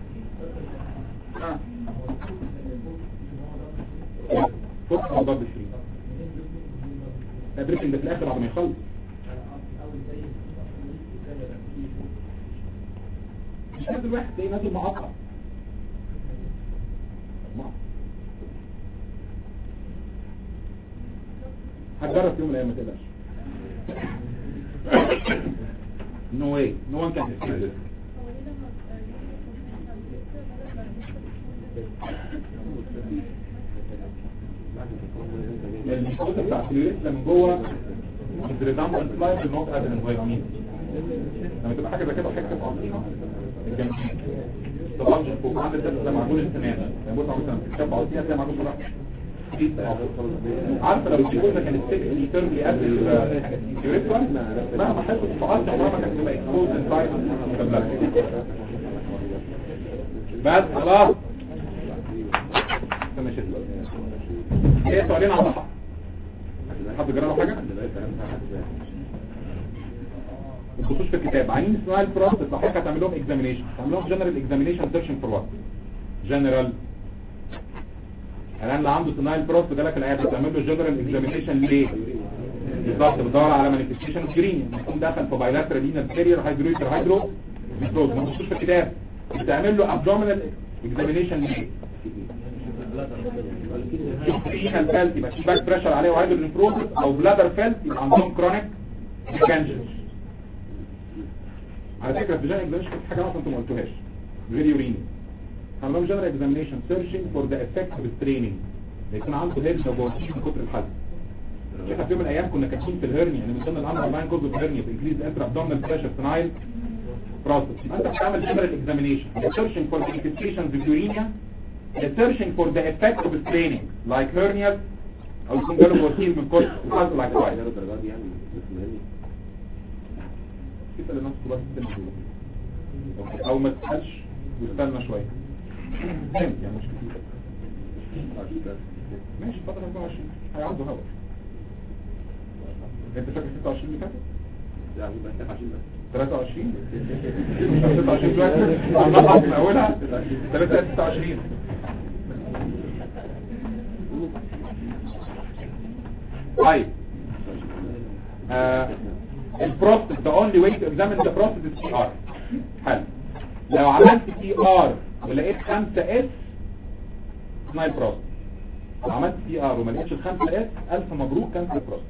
فرصة مضاد الشريك تدريك ده في الاخر بعد ما يخلص مش نازل واحد تلاقيه نازل معقد هتجرب في يوم من الايام ما تقلقش نو واي نو وان كان يسكيب الجزء بتاع السيلوليت من جوه الريدامبنت لايف نوت ادرن فيتامين لما تبقى حاجه زي كده حته عظيمه الجنب طبعا فوق عند الدرس ده معجون السنان يعني بص مثلا كتاب عظيمه زي معجون راح عارفه لو الجلوكوز كان ستيك تيرلي قبل اليوريثرا مهما حصلت فقط عمرها ما كانت تبقى اكسبوز انسايد بس خلاص ماشي ايه سؤالين على حق حد جرى له حاجه ما تبصوش في الكتاب عايزين اسمها البروسس صحيح هتعمل لهم اكزامينيشن هتعمل لهم جنرال اكزامينيشن سيرشنج فور وات جنرال الان اللي عنده سنايل بروست جالك العياده بتعمل له جنرال اكزامينيشن ليه بالظبط بتدور على مانيفستيشن جرين يكون دخل في بايلاترال لينال كارير هيدرويتر هيدرو بيكروز ما تبصوش في الكتاب بتعمل له ابدومينال اكزامينيشن ليه رينال فيلت يبقى في باك بريشر عليه وهيدروجين بروسس او بلادر فيلت يبقى عندهم كرونيك كانجنس على فكره في جنرال اكزامينيشن في حاجه اصلا انتوا ما قلتوهاش غير يوريني عملهم جنرال اكزامينيشن سيرشنج فور ذا افكت اوف ستريننج يكون عنده هيرنيا وبواسير من كتر الحزن احنا في يوم من الايام كنا كاتبين في الهرنيا يعني من ضمن الامر لاين كوز اوف هرنيا في انكريز انتر ابدومينال بريشر سنايل بروسس انت بتعمل جنرال اكزامينيشن سيرشنج فور manifestations of uremia searching for the effect of straining like hernias او يكون جاله بواسير من كتر الحزن like why الدرجات دي يعني اسمها كده للناس كلها تستنى أوكي. او ما تسالش واستنى شويه فهمت يعني مش كتير ماشي فترة 24 هيعدوا هوا انت فاكر 26 اللي فاتت؟ لا بس عشان بس 23 26 دلوقتي عمال من اولها 26 طيب آه البروستات the only way to examine the prostate is PR حلو لو عملت PR ولقيت 5 اس سنايل بروستات عملت بي ار وما لقيتش الخمسه اس الف مبروك كانسر بروستات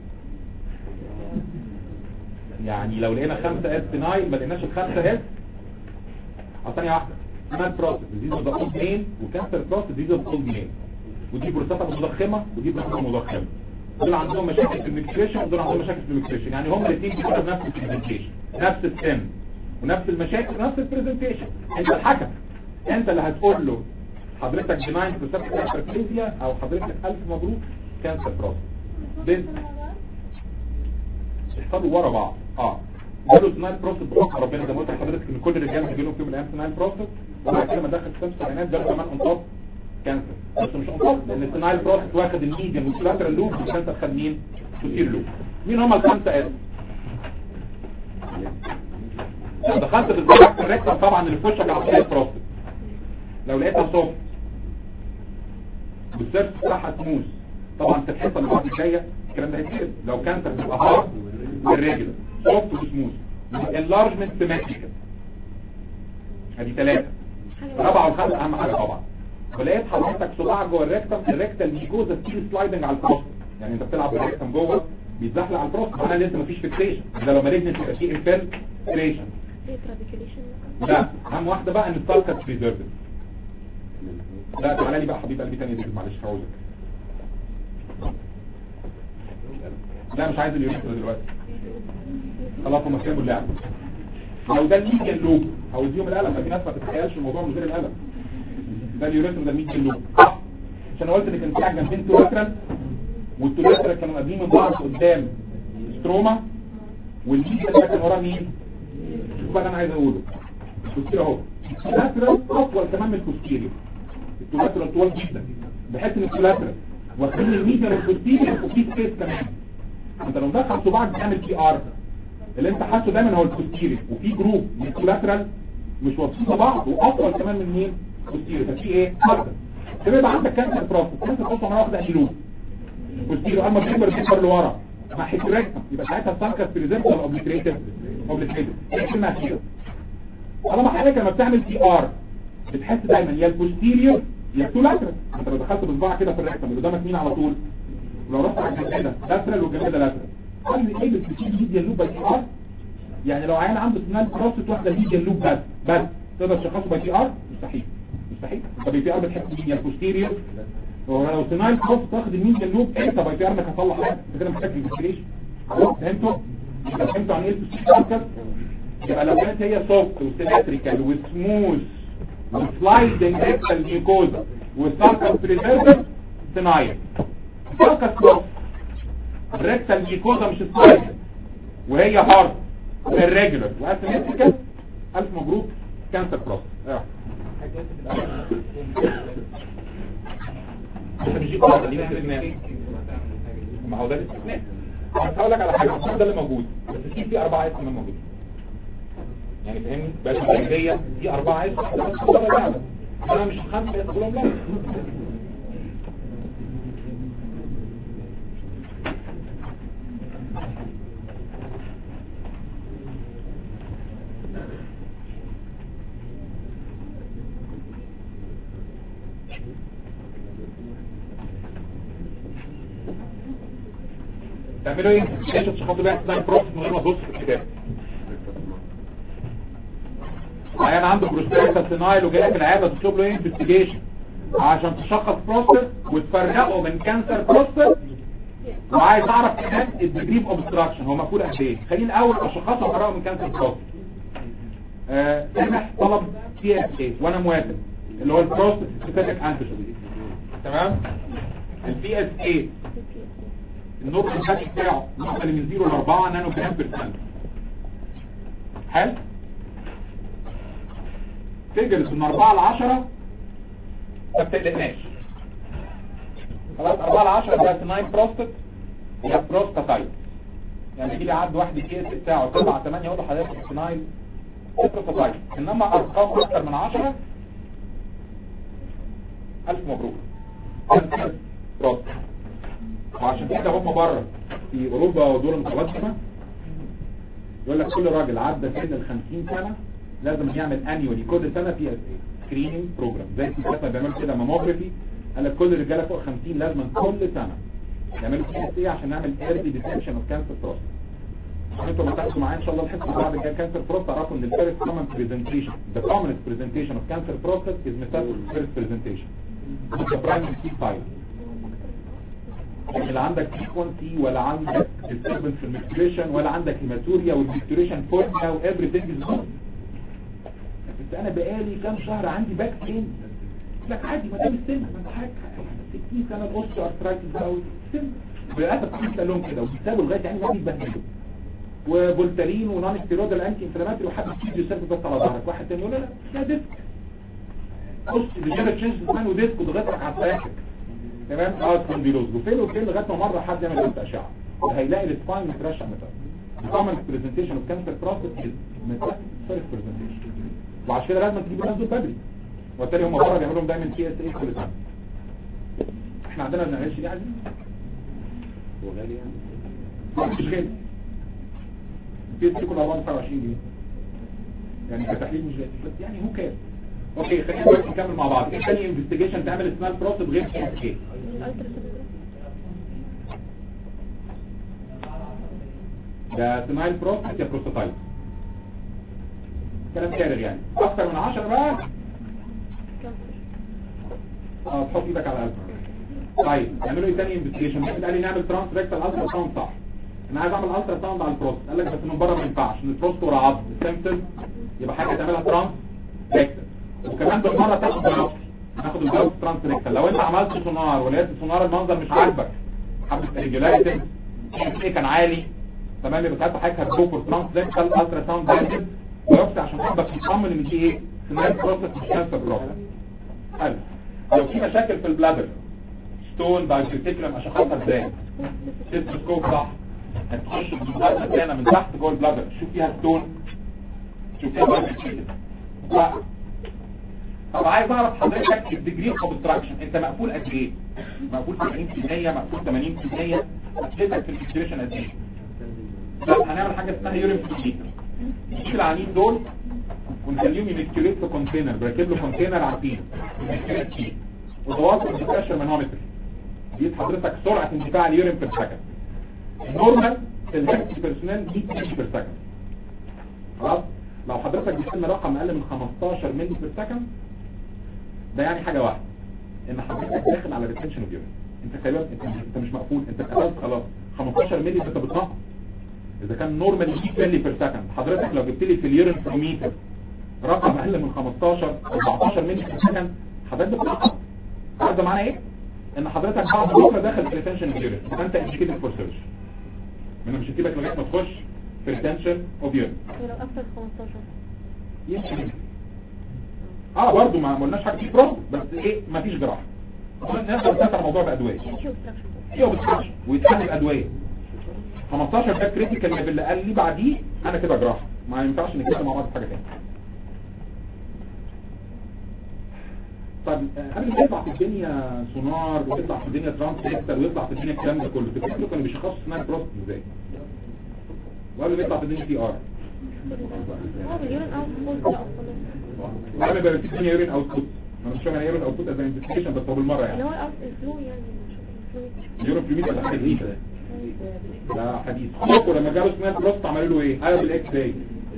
يعني لو لقينا خمسة اس بنايل ما لقيناش الخمسة اس أو ثانية واحدة سمال بروسس ديزيز اوف اولد مين وكانسر بروسس ديزيز اوف اولد مين ودي بروستاتا مضخمة ودي بروستاتا مضخمة دول عندهم مشاكل في الميكسيشن ودول عندهم مشاكل في الميكسيشن يعني هم الاثنين بيكونوا بنفس البرزنتيشن نفس السن ونفس المشاكل ونفس البرزنتيشن انت الحكم انت اللي هتقول له حضرتك بناين بروستاتا كانسر كليزيا او حضرتك الف مبروك كانسر بروسس بنت يحصلوا ورا بعض اه قالوا سنايل بروسس بحكم ربنا زي ما قلت لحضرتك ان كل الرجاله بيجي لهم في يوم من الايام سنايل بروسس وبعد كده ما دخل في خمس سنوات جاله كمان اون توب كانسر بس مش اون توب لان السنايل بروسس واخد الميديم والكولاترال لوب والكانسر خد مين؟ كتير لوب مين هم الخمسه اس؟ لو دخلت في البروسس الريكتر طبعا اللي في وشك على طول البروسس لو لقيتها سوفت والسيرفس بتاعها سموث طبعا في الحصه اللي بعد الجايه الكلام ده هيتكلم لو كانسر بيبقى هارد والريجولار سوفت وسموث enlargement symmetrical ادي ثلاثة رابعة وخامسة اهم حاجة طبعا ولقيت حضرتك صباعك جوه الريكتم الريكتال ميكوزا ستيل سلايدنج على البروست يعني انت بتلعب بالريكتم جوه بيتزحلق على البروست معناه ان انت مفيش فيكسيشن ده لو مالجنت يبقى فيه انفلتريشن ايه ترابيكيوليشن لا اهم واحدة بقى ان السالكس بريزيرفد لا تعالى لي بقى حبيب قلبي تاني دي معلش هقولك لا مش عايز اليوريثرا دلوقتي خلاص هم سيبوا اللعب لو ده الميديان لوب او اديهم القلم في ناس ما تتخيلش الموضوع من غير القلم ده اليوريثرا ده الميديان لوب صح عشان أنا قلت ان كان في على جنبين تولاترال والتولاترال كانوا قابلين من بعض قدام ستروما والميديان ده كان وراه مين شوف بقى انا عايز اقوله بصير اهو التولاترال اطول كمان من الكوستيريو التولاترال طوال جدا بحيث ان التولاترال واخدين الميديان والكوستيريو وفي سبيس كمان انت لو مدخل صباعك بتعمل بي ار اللي انت حاسه دايما هو الكوستيري وفي جروب من الكولاترال مش واصلين بعض واطول كمان من مين كوستيري ففي ايه فرق كده يبقى عندك كانسر بروسس كانسر بروسس مره واحده قلوب كوستيري اما بيكبر بيكبر لورا مع حيتريكتم يبقى ساعتها السانكس بريزنت ولا اوبليتريتد اوبليتريتد ايه كلمه كده طالما حضرتك لما بتعمل بي ار بتحس دايما يا الكوستيريور يا الكولاترال انت لو دخلت بصباعك كده في الريكتم اللي قدامك مين على طول لو رحت على الجنب ده لاترال والجنب ده لاترال قال لي ايه بتشيل ميديا لوب باي ار يعني لو عيان عنده سنان بروستات واحده ميديا لوب بس بس تقدر تشخصه باي ار مستحيل مستحيل طب البي ار بتحس مين يا البوستيريور ولو سنان بروستات واخد الميديا لوب انت باي ار انك هتصلح حاجه انت كده محتاج انفستيجيشن فهمتوا يبقى فهمتوا عن ايه البوستيريور يبقى لو كانت هي سوفت وسيمتريكال وسموث وسلايدنج ريكتال ميكوزا وساركس بريزيرفر سينايل ساركس سوفت الريكتال ميكوزا مش سلايدنج وهي هارد والريجولار واسيمتريكال الف مبروك كانسر بروست اه انت مش جيب واحده دي استثناء ما هو ده الاستثناء بس هقول لك على حاجه هو ده اللي موجود بس في في اربعه اسم موجودين يعني فاهمني بقى الجايه دي اربعه اسم بس ولا لا انا مش خمسه اسم كلهم لا تعملوا ايه؟ ليش تشخصوا بقى سناين بروسس من غير ما تبص في الكتاب عيان عنده بروستاتا سينايل وجاي لك العياده تطلب له ايه انفستيجيشن عشان تشخص بروستات وتفرقه من كانسر بروستات وعايز اعرف كمان الديجري اوف اوبستراكشن هو مقفول قد ايه خليني الاول اشخصه وافرقه من كانسر بروستات آه سامح طلب سي اس اي وانا موافق اللي هو البروستات سبيسيفيك انتيجين تمام البي اس اي النقطة الثاني بتاعه النقطة اللي من 0 ل 4 نانو جرام بير سنت حلو فيجرز من 4 ل 10 ما بتقلقناش خلاص 4 ل 10 ده سناين بروستات هي بروستاتايت يعني يجي لي عد واحد كيس بتاعه 7 8 اقول لحضرتك سناين بروستاتايت انما ارقام اكتر من 10 الف مبروك بروستات وعشان كده هم بره في اوروبا ودول متقدمه يقول لك كل راجل عدى سن ال 50 سنه لازم يعمل انيولي كل سنه في اس اي سكريننج بروجرام زي الستات ما بيعملوا كده ماموجرافي قال لك كل الرجاله فوق 50 لازم كل سنه يعملوا بي اس اي عشان نعمل ايرلي ديتكشن اوف كانسر بروستات انتوا لما تاخدوا معايا ان شاء الله الحصه اللي بعد كده كانسر بروستات تعرفوا ان الفيرست كومن برزنتيشن ذا كومنست برزنتيشن اوف كانسر بروستات از ميتاستاسيس فيرست برزنتيشن ذا برايمري سي فايل يعني لا عندك فريكونسي ولا عندك disturbance في الميكتوريشن ولا عندك هيماتوريا والميكتوريشن فورميلا وافري ثينج از جود بس انا بقالي كام شهر عندي باك بين لك عادي ما دام السن ما انت حاجه 60 سنه الاوستو ارثرايتس بقى والسن للاسف في قال لهم كده وبيسابوا لغايه يعني ما بيتبهدلوا وبولتارين ونون ستيرويدال انتي انفلاماتوري وحد يجي يسافر بس على ظهرك واحد تاني يقول لا لا لا ديسك بص ديجنريت تشينج مان وديسك وضغطك على سياحتك تمام اه سبونديلوز وفين وفين لغايه ما مره حد يعمل جلسه اشعه هيلاقي السباين مترشح مثلا common presentation of cancer process is metastatic first presentation وعشان كده لازم تجيب الناس دول بدري وبالتالي هم بره بيعملوا لهم دايما تي اس اي كل سنه احنا عندنا ما بنعملش دي عايزين هو غالي يعني مش غالي التي اس اي كله 24 جنيه يعني كتحليل مش غالي بس يعني هو كام اوكي خلينا دلوقتي نكمل مع بعض ايه تاني انفستيجيشن تعمل اسمها البروسيس غير تي اس اي الالتراسونوجرافي ده سمايل بروستات يا بروستاتايت كلام فارغ يعني اكتر من 10 بقى كانسر اه تحط ايدك على القلب طيب نعملوا ايه تاني انفستيجيشن قال لي نعمل ترانس ريكتال الترا ساوند صح انا عايز اعمل الترا ساوند على البروست قال لك بس من بره ما ينفعش ان البروست ورا عظم سيمبتل يبقى حاجه تعملها ترانس ريكتال وكمان بالمره تاخد بايوبسي ناخد البايوبسي ترانس ريكتال لو انت عملت سونار ولقيت السونار المنظر مش عاجبك حبه ريجولاريتي ايه كان عالي تمام يبقى ساعتها حضرتك هتجو فور ترانس ريكتال الترا ساوند بايوبسي بايوبسي عشان حضرتك تطمن ان دي ايه سينال بروسس مش كانسر بروسس حلو لو في مشاكل في البلادر ستون بايوسيتيكلم اشخاصها ازاي سيستوسكوب صح هتخش بالبلادر مكانه من تحت جوه البلادر شوف فيها ستون شوف فيها بايوسيتيكلم لا طب عايز اعرف حضرتك الديجري اوف اوبستراكشن انت مقفول قد ايه مقفول 70% مقفول 80% هتفيدك في الاكسبريشن قد ايه لا هنعمل حاجه اسمها يورين فلوكيتر نجيب العنين دول ونخليهم يمسكريت في كونتينر بركب له كونتينر عارفين يمسكريت فيه وتواصل الديكاشر مانومتر دي حضرتك سرعه اندفاع اليورين في السكند النورمال في الهيلث بيرسونال 100 ملي في السكند خلاص لو حضرتك بتسمى رقم اقل من 15 ملي في السكند ده يعني حاجه واحده ان حضرتك داخل على ريتنشن اوف يورين انت خلي بالك انت انت مش مقفول انت اتقفلت خلاص 15 ملي انت بتنقص اذا كان نورمال 100 ملي في السكند حضرتك لو جبت لي في اليورين فلوميتر رقم اقل من 15 14 ملي في السكند حضرتك بتنقص عارف ده معناه ايه ان حضرتك بعد بكره داخل في ريتنشن اوف يورين فانت انديكيتد فور سيرش انا مش هسيبك لغايه ما تخش في ريتنشن اوف يورين ولو اكتر 15 يمكن اه برضو ما ما قلناش حاجه في بروب بس ايه مفيش جراحه نقدر نسيطر على الموضوع بادويه يعني في اوبستراكشن ايه وبتخش ويتحل الادويه 15 ده كريتيكال ليفل اللي قال لي بعديه انا كده جراحه ما ينفعش نتكلم مع بعض في حاجه ثانيه طب آه، قبل ما يطلع في الدنيا سونار ويطلع في الدنيا ترانسليتر ويطلع في الدنيا الكلام ده كله تفتكروا كانوا بيشخصوا اسمها بروست ازاي؟ وقبل ما يطلع في الدنيا تي ار اه باليورين اوت فوز لا خلاص وقبل ما يبقى في الدنيا يورين اوتبوت انا مش فاهم يعني يورين اوتبوت از انفستيجيشن بس هو بالمره اللي يعني هو الاوت الفلو يعني مش الفلو اليورين بريميت ده حاجه جديده ده حديث شوفوا لما جابوا اسمها بروست عملوا له ايه؟ قالوا بالاكس راي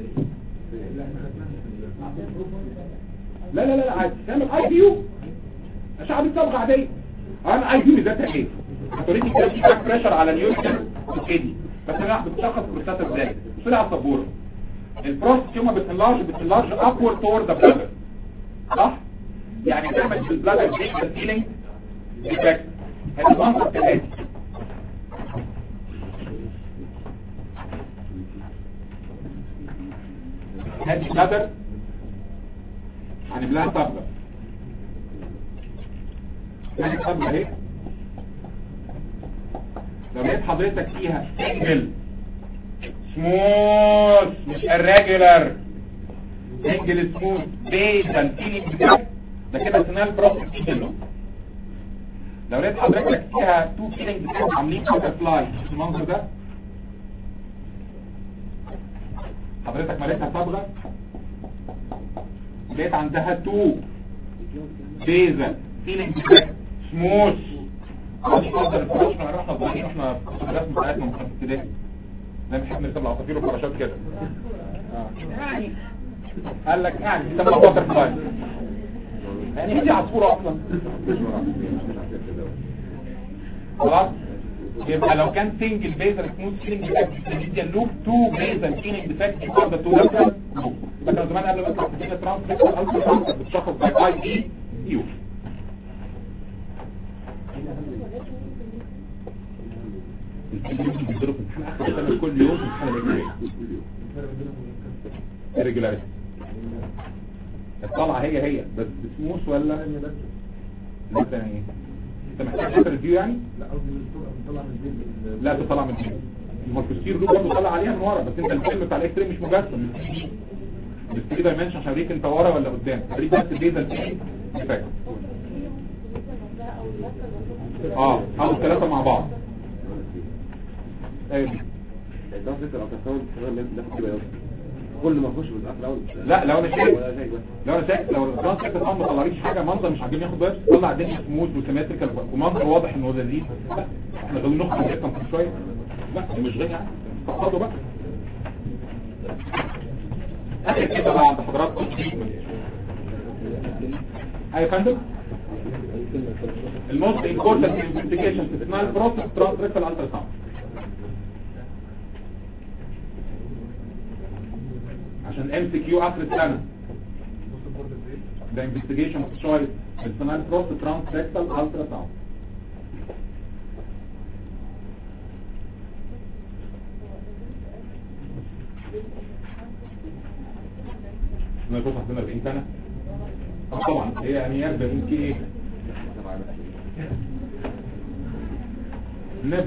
لا لا لا لا عادي تعمل اي بي يو اشعه بالصبغه عاديه انا اي بي يو ذاتها ايه هتوريني كده في باك بريشر على اليورين والكدني بس انا بتشخص البروستاتا ازاي بصوا على السبوره البروست يوم ما بتنلارج بتنلارج ابورد تورد ذا بلادر صح يعني تعمل في البلادر ديجيتال فيلينج ديفكت هذا المنظر كالاتي هذه بلادر هنبلاها طبلة هذه طبلة اهي لو لقيت حضرتك فيها سنجل سموث مش الريجولار سنجل سموث بيزل فيلينج ده ده كده سنال بروسس كده لو لقيت حضرتك فيها تو فيلينج عاملين باتر فلاي المنظر ده حضرتك مالتها صبغه لقيت عندها تو بيزل فيلينج سموث مش نقدر الفراش ما احنا صغيرين واحنا في كتب الرسم بتاعتنا واحنا في ابتدائي انا بنحب نرسم العصافير والفراشات كده آه. يعني قال لك يعني ده باتر فلاي يعني هي عصفوره اصلا خلاص يبقى لو كان سنجل بيزل سموث فيلينج ديفكت اللوب تو بيزل فيلينج ديفكت فور ذا تو لاترال يبقى كان زمان قبل ما يطلع في الترانسفيكس الالترا بتشخص باي اي اي يو الكلمة بيضرب في امتحان اخر السنة كل يوم في امتحان الاجتماعي irregularity الطلعة هي هي بس بسموث ولا لا يعني ايه انت محتاج تعمل ريفيو يعني لا قصدي من الصورة بنطلع من البيت لا تطلع من الفيلم ما هو الكثير له برضه طلع عليها من ورا بس انت الفيلم بتاع الاكس راي مش مجسم مش 3 دايمنشن عشان اوريك انت ورا ولا قدام اوريك بس البيزا الفيلم افكت اه او الثلاثه مع بعض ايوه دي. الدراسة الألتراساوند كمان ناخد كده كل ما اخش بالأخر الأول لا لو انا شايف ولا شيء بس لو انا شايف لو الجراند سيكت الامر ما طلعليش حاجه منظر مش عاجبني ياخد بس طلع الدنيا سموث وسيمتريكال ومنظر واضح انه لذيذ لا احنا غاويين نخرج جدا كل شويه لا دي مش غني يعني تقصدوا بقى اخر كده بقى عند حضراتكم اي يا فندم الموست امبورتنت انفستيجيشن في اسمها البروسيس ترانسريكتال الترا ساوند عشان ام سي كيو اخر السنه ده انفستيجيشن اوف تشويس اسمها البروسيس ترانسريكتال الترا ساوند انا كنت عندنا 40 سنه آه طبعا هي يعني 40 كي ايه نيفر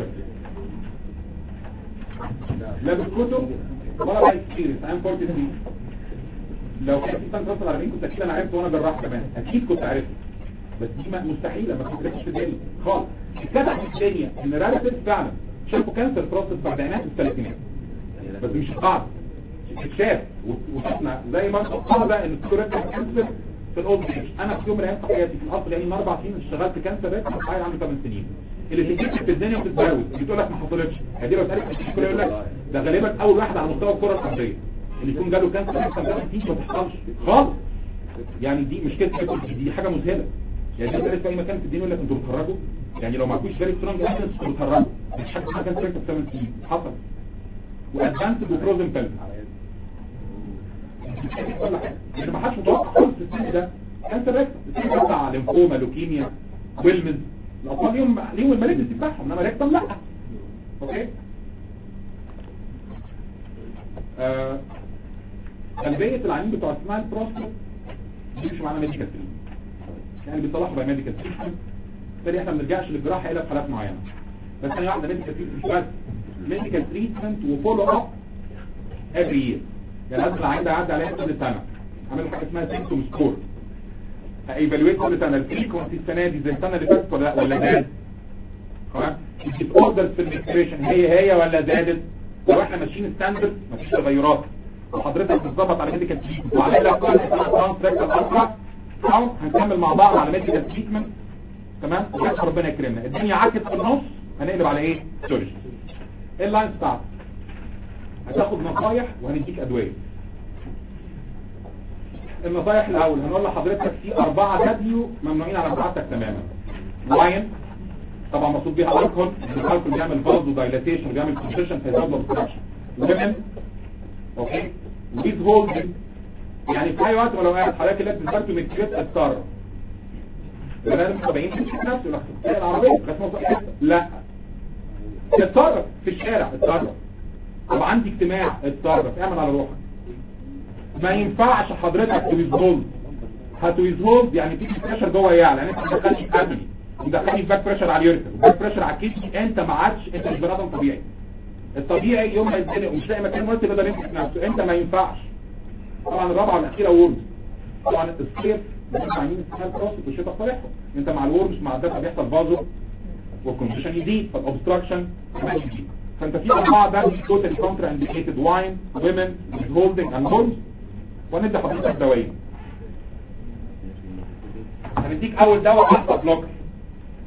لا بالكتب ولا باي اكسبيرينس ام 43 لو كان في سنه راس العربين كنت اكيد انا عرفت وانا جراح كمان اكيد كنت عرفت بس دي ما- مستحيله ما تدركش في بالي خالص اتكتب في الدنيا ان رارتس فعلا شافوا كانسر بروستات بعد عنايه الثلاثينات بس مش القاعده اتشاف و- وشفنا زي ما انت القاعده ان الكوريكتور كانسر في الاولد ايج انا في يوم من الايام في حياتي في الاصل يعني من اربع سنين اشتغلت كانسر ريت في عيل عنده 8 سنين اللي بتكتب في الدنيا وبتتجوز اللي تقول لك ما حصلتش هدي لو اتقالت في الكليه يقول لك ده غالبا اول واحد على مستوى الكره الارضيه اللي يكون جاله كانسر ريت دي ما بتحصلش خالص يعني دي مش كده دي, دي حاجه مذهله يعني انت في اي مكان في الدنيا يقول لك انتوا بتخرجوا يعني لو ما فيش فيري سترونج ايفيدنس انتوا بتخرجوا مش حاجه اسمها كانسر ريت في 8 سنين حصل وادفانسد وفروزن بيلز كل حاجه يعني ما حدش متوقع خالص في السن ده كانسر ريت السن ده بتاع ليمفوما لوكيميا ويلمز الاطفال ليهم ليهم المالجنسي بتاعهم انما ريكتم لا اوكي آه، غالبيه العيانين بتوع اسمها البروستات دي مش معانا ميديكال تريتمنت يعني بيصلحوا باي ميديكال تريتمنت بالتالي احنا ما بنرجعش للجراحه الا في حالات معينه بس ثانيه واحده ميديكال تريتمنت مش بس ميديكال تريتمنت وفولو اب افري يير يعني لازم العيان ده يعدي عليها كل سنه عامل حاجه اسمها سيمتوم سكور ايفالويت كل سنه الفريكونسي السنه دي زي السنه اللي فاتت ولا لا ولا زاد تمام الديس اوردرز في الميكريشن هي هي ولا زادت لو احنا ماشيين ستاندرد مفيش تغيرات وحضرتك بتظبط على ميديكال تريتمنت وعلى لك كل سنه ترانسفيركال الترا او هنكمل مع بعض على ميديكال تريتمنت تمام وبس ربنا يكرمنا الدنيا عكت في النص هنقلب على ايه سيرجري ايه اللاين بتاعتك هتاخد نصايح وهنديك ادويه النصايح الاول هنقول لحضرتك في اربعة دبليو ممنوعين على سعادتك تماما واين طبعا مقصود بيها الكحول الكحول بيعمل فازو دايلاتيشن بيعمل كونتريشن في هذا الابستراكشن ومن اوكي ويز هولدنج يعني في اي وقت ولو قاعد حضرتك اللي بتذكرته من كريت اتصرف لازم 70 في نفسه يقول لك "إيه العربيه بس موضوع حتة." لا اتصرف في الشارع اتصرف طب عندي اجتماع اتصرف اعمل على روحك ما ينفعش حضرتك تويز هولد هتويز هولد يعني في بريشر جوه يعلى يعني انت مدخلني في قبلي مدخلني في باك بريشر على اليوريثر وباك بريشر على الكدني انت ما عادش انت مش بني ادم طبيعي الطبيعي يوم ما يتزنق ومش لاقي مكان مرتب يقدر يمسك نفسه انت ما ينفعش طبعا الرابعه والاخيره وورمز طبعا الصيف بيبقى عاملين استعمال بروسيس والشتاء صالحهم انت مع الورمز مع الدفع بيحصل فازو والكونديشن يزيد فالاوبستراكشن كمان يزيد فانت في اربعه ده توتال كونترا انديكيتد واين ويمن هولدنج اند هولمز وندي حضرتك دوايين هنديك اول دواء الفا بلوكر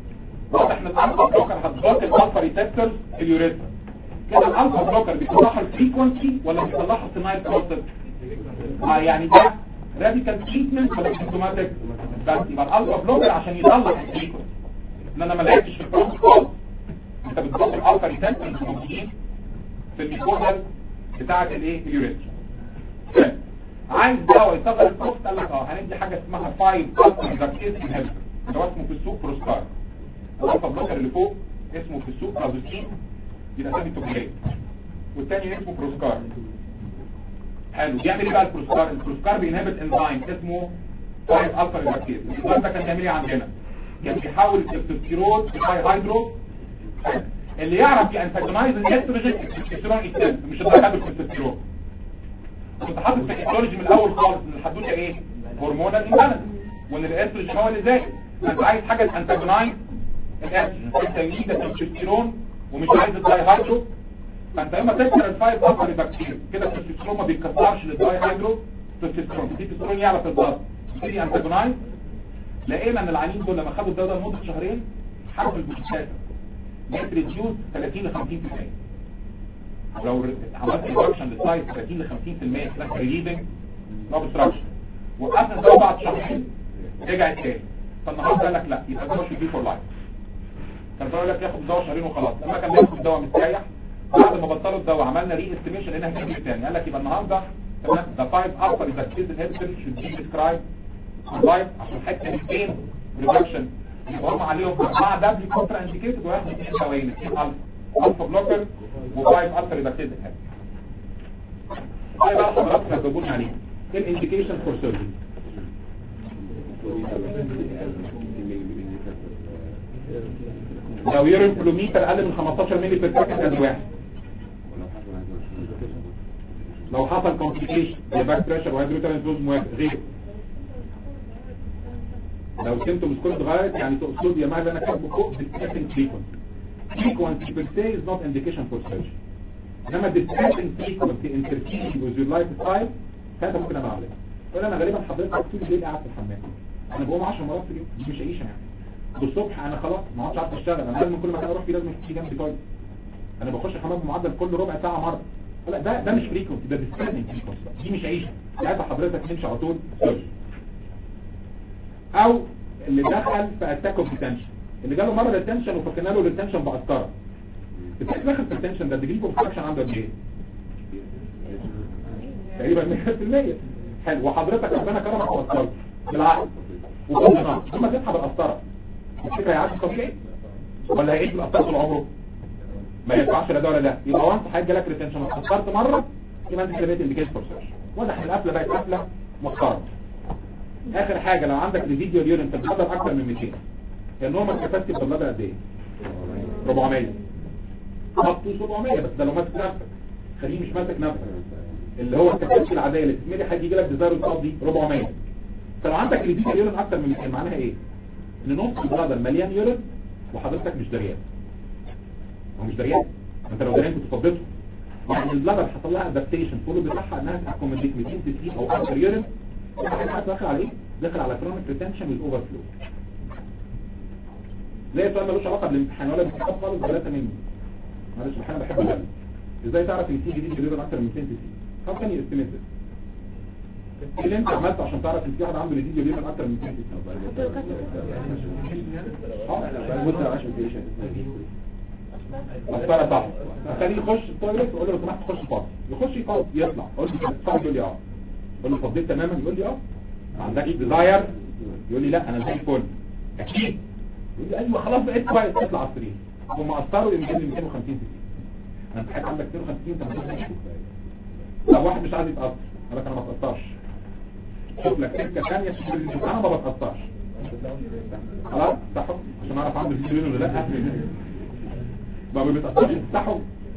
واضح ان الالفا بلوكر هتبلوك الالفا ريسبتورز في اليوريثرا كده الالفا بلوكر بيصلحوا الفريكونسي ولا بيصلحوا السينايل بروسيس اه يعني ده راديكال تريتمنت ولا سيمتوماتيك بس يبقى الالفا بلوكر عشان يصلح الفريكونسي ان انا ما لعبتش في البروسيس خالص انت بتبص الالفا ريسبتورز موجودين في الميكوزال بتاعه الايه اليوريثرا حلو. عايز دواء يصغر الكوست قال لك اه هندي حاجه اسمها 5 الفا ريدكتيز انهبيتور اللي هو اسمه في السوق بروسكار الالفا بلوكر اللي فوق اسمه في السوق برازوسين يبقى سامي توكليت والتاني اسمه بروسكار حلو بيعمل ايه بقى البروسكار البروسكار بينهبت انزيم اسمه 5 الفا ريدكتيز الانزيم ده كان بيعمل ايه عندنا كان بيحول التستوستيرون لهاي هيدرو اللي يعرف يانتاجونايز الاستروجين التستوستيرون يتسلم مش الدايهابل التستوستيرون كنت حاطط في الهيستولوجي من الاول خالص ان الحدوته ايه هرمونال امبالانس وان الاستروجين هو اللي زايد انت عايز حاجه تانتاجونايز الاستروجين انت يجيب التستوستيرون ومش عايز الداي هيدرو فانت لما تكسر الفايف الفا ريدكتيز كده التستوستيرون ما بيتكسرش للداي هيدرو التستوستيرون التستوستيرون يعلى في الضغط يبتدي انتاجونايز لقينا ان العيانين دول لما خدوا الدواء ده لمده شهرين حرف البوتاسيوم جت ريديوز 30 ل 50% لو عملت ريدكشن للسايز 30 ل 50% كلاس ريليفنج نو اوبستراكشن وقفنا الدواء بعد شهرين رجع تاني فالنهارده قال لك لا يبقى الدواء شو فور لايف كان بيقول لك ياخد دواء شهرين وخلاص لما كان بياخد الدواء مستريح بعد ما بطلوا الدواء عملنا ري استيميشن لانها هتيجي تاني قال لك يبقى النهارده تمام ذا 5 الفا ريدكتيز انهبيتور شود بي ديسكرايب لايف عشان حته البين ريدكشن يبقى هم عليهم مع دبليو كونترا انديكيتد وياخدوا اثنين دوايين اثنين الفا الفا بلوكر وفايف الفا ريدكتيز طيب بقى حضراتكم هتجاوبوني عليه ايه الانديكيشن فور سيرجري لو يورين كيلومتر اقل من 15 مللي بير سكند ادي واحد لو حصل كومبليكيشن زي باك بريشر وهيدروترانسفوز موافق غيره لو سيمتومز كل اتغيرت يعني تقصد يا معنى انا كاتبه فوق discussing frequency frequency per se is not indication for surgery انما discussing frequency interfering with your lifestyle فانت ممكن اعمل عليها فانا انا غالبا حضرتك طول الليل قاعد في الحمام انا بقوم 10 مرات في اليوم دي مش عيشه يعني والصبح انا خلاص ما عادش عارف اشتغل انا لازم كل مكان اروح فيه لازم يكون في جنبي تويلت انا بخش الحمام بمعدل كل ربع ساعه مره لا ده ده مش فريكونسي ده ديسكريتنج فريكونسي دي مش عيشه ساعتها حضرتك تمشي على طول سيرجري او اللي دخل في اتاك اوف ديتنشن اللي جاله مره ديتنشن وفكنا له ديتنشن بقسطره الفكره داخل في الديتنشن ده الديجري اوف فاكشن عنده قد ايه تقريبا 100% حلو وحضرتك ربنا كرمك وقسطرت بالعقل وكل نار ثم تسحب القسطره الفكره هيعدي طبيعي ولا هيعيش بالقسطره طول عمره ما ينفعش لا ده ولا ده يبقى وانت هيجي لك ريتنشن قسطرت مره يبقى انت كده بقيت انديكيت فور سيرش واضح ان القفله بقت قفله محترمه اخر حاجة لو عندك ريزيديو اليورين في البلدر اكتر من 200 النورمال كاباسيتي في البلدر قد ايه 400 حطوا 700 بس ده لو ماسك نفسك خليه مش ماسك نفسك اللي هو الكاباسيتي العاديه اللي تتملي هيجي لك ديزاير الصاب دي 400 فلو عندك ريزيديو اليورين اكتر من 200 معناها ايه ان نص البلدر مليان يورين وحضرتك مش دريان هو مش دريان انت لو دريان كنت فضيته يعني البلدر حصل لها ادابتيشن كله بيصحى انها تاكوموديت 260 او اكتر يورين حاجة داخل على ايه؟ داخل على كرونيك ريتنشن والاوفر فلو زي السؤال ملوش علاقه بالامتحان ولا بالكتاب خالص ثلاثه مني معلش الحين انا بحب العلم ازاي تعرف ان السي دي تقريبا اكتر من 200 سي هاو كان يو استيميت ايه اللي انت عملته عشان تعرف ان في واحد عنده ليديو تقريبا اكتر من 200 سي مسطره صح خليه يخش التويلت وقول له لو سمحت خش فاضي يخش يفاضي يطلع اقول له صاحبي يقول لي اه اقول له فضيت تماما يقول لي اه ما عندكش ديزاير يقول لي لا انا زي الفل اكيد يقول لي ايوه خلاص بقيت كويس اطلع على السرير هم قصروا يمكن 250 سي انت حاجه عندك 250 انت مش لو واحد مش عايز يتقصر انا انا ما بتقصرش شوف لك سكه ثانيه تشوف انا ما بتقصرش خلاص صحوا عشان اعرف عنده سيرين ولا لا ما بيتقصرش تفتحوا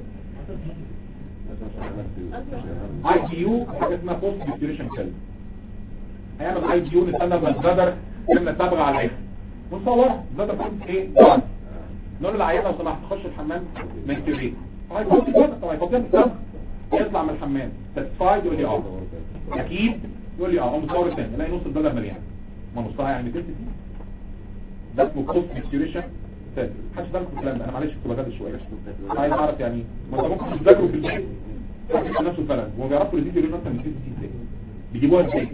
اي بي يو حاجه اسمها بوست ديستريشن سيل هيعمل اي بي يو نستنى لما البدر كنا تبغى عليها ونصورها البدر كنت ايه طبعا نقول للعيال لو سمحت تخش الحمام من تيوري هيفوت البدر طبعا يفوت البدر يطلع من الحمام ساتسفايد يقول لي اه اكيد يقول لي اه هو مصور تاني الاقي نص البدر مليان ما نصها يعني 200 ده اسمه بوست ديستريشن فاكر محدش بالك من الكلام ده انا معلش كنت بغلس شويه عايز اعرف يعني إيه. ما انت ممكن تذاكروا في البيت تحس نفسه فلل وما بيعرفوا الفيديو يقولوا مثلا الفيديو دي ازاي بيجيبوها ازاي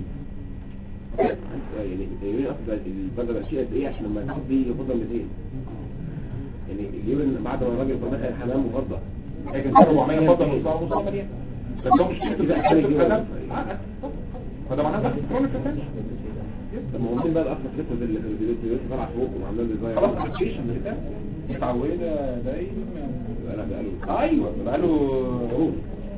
يعني اليورين اصلا البلد الاشياء قد ايه عشان لما تاخد دي يفضل 200 يعني اليورين بعد ما الراجل كان دخل الحمام وفضل لكن 400 فضل نص نص مليان بس هو مشكلته في الاحساس الفلل فده معناه ده كرونيك ريتنشن طب ما هو مين بقى الاصل الفكره اللي في الفيديو دلوقتي طالع فوق وعاملين ازاي خلاص ابلكيشن بتاع متعوده دايما لا بقاله ايوه بقاله حروف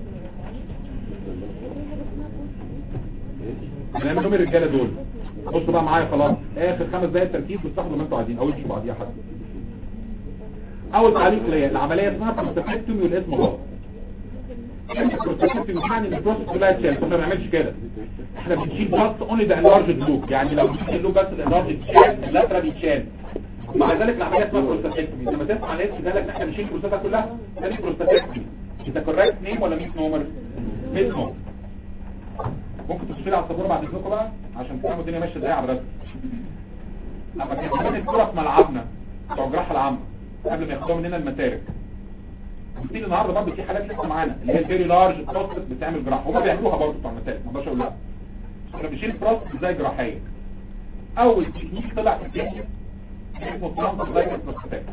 نعمل لهم الرجاله دول بصوا بقى معايا خلاص اخر خمس دقايق تركيز بتاخدوا اللي انتوا عايزين او يمشوا بعديها حتى اول تعليق ليا العمليه اسمها بروستاكتومي والاسم غلط البروستاكتومي يعني البروسيس كلها تشيل احنا ما بنعملش كده احنا بنشيل بس اونلي ذا انلارج لوب يعني لو بنشيل اللوب بس الانلارج يتشال اللاترال يتشال مع ذلك العمليه اسمها بروستاكتومي لما تسمع ناس قال لك احنا بنشيل البروستاتا كلها ده بروستاكتومي انت كوريكت نيم ولا ميس نومر ميس نومر ممكن تشتري على السبوره بعد اذنكم بقى عشان تفهموا الدنيا ماشيه ازاي على الرسم لما كان زمان الكوره في ملعبنا بتوع الجراحه العامه قبل ما ياخدوها مننا المسارك بتيجي النهارده برضه في حالات لسه معانا اللي هي الفيري لارج بروستات بتعمل جراحه هم بيعملوها برضه بتوع المسارك ما اقدرش اقول لا احنا بنشيل بروستات ازاي جراحيه اول تكنيك طلع في الدنيا اسمه ترانس بروستات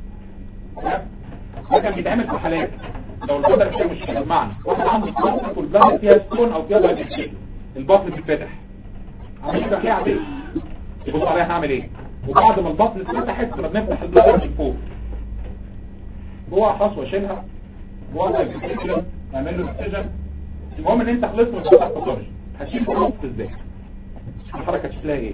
ده كان بيتعمل في حالات لو البلد فيها مشكله بمعنى واحد عنده بروستات والبلد فيها ستون او فيها دايبيتيك البطن بيتفتح عمليه جراحيه عاديه يبص عليها هنعمل ايه وبعد ما البطن اتفتحت كنا بنفتح البلد من فوق جوه حصوه شيلها جوه دايبيتيك نعمل له اكسجن المهم ان انت خلصت من الفتح الباثولوجي هتشيل البروست ازاي الحركه شكلها ايه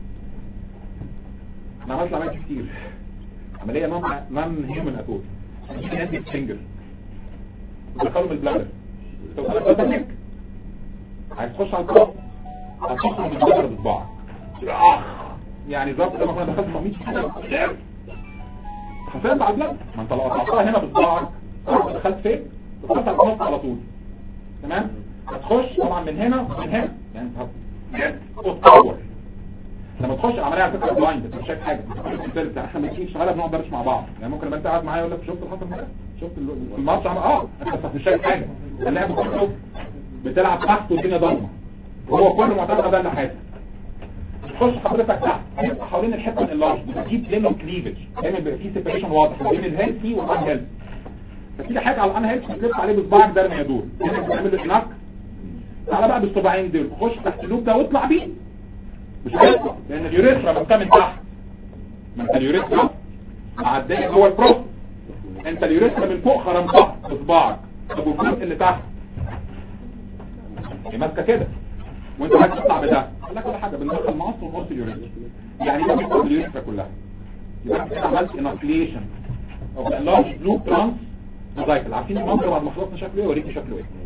انا عملت عمليات كتير عمليه نون نون هيومن اتول دي عندي فينجر ودخلوا من البلادر لو انا بتنك عايز تخش على الكوب هتخش من البلادر بصباعك يعني بالظبط لما كنا دخلت 100 كده خفيت على البلادر ما انت لو قطعتها هنا بصباعك دخلت فين دخلت على الكوب على طول تمام هتخش طبعا من هنا ومن هنا يعني انت هتتطور لما تخش العمليه على فكره بلايند انت مش شايف حاجه انت احنا بنيجي نشتغلها بنقعد ندرس مع بعض يعني ممكن يبقى انت قاعد معايا يقول لك شفت اللي حصل معايا شفت ال- في الماتش عمل اه انت مش شايف حاجه اللعب كله بتلعب تحت والدنيا ضلمه وهو كله معتمد على اللي حاسس تخش حضرتك تحت تبقى حوالين الحته اللارج بتجيب لينو كليفج دايما بيبقى فيه سيبريشن واضح بين الهيلثي والان هيلثي فتيجي حاجه على الان هيلثي بتلف عليه بصباعك ده ما يدور هنا بتعمل له هناك تعالى بقى بالصباعين دول خش تحت اللوب ده واطلع بيه مش هيطلع لان اليوريثرا مكتمل من تحت ما انت اليوريثرا معديه جوه البروست انت اليوريثرا من فوق خرمتها بصباعك طب والجزء اللي تحت هي ماسكه كده وانت عايز تطلع بده قال لك ولا حاجه بندخل مقص ونقص اليوريثرا يعني ده بيكون اليوريثرا كلها يبقى انت كده عملت انوكليشن او لارج بلو ترانس موزايكل عارفين المنظر بعد ما خلصنا شكله ايه اوريكي شكله ايه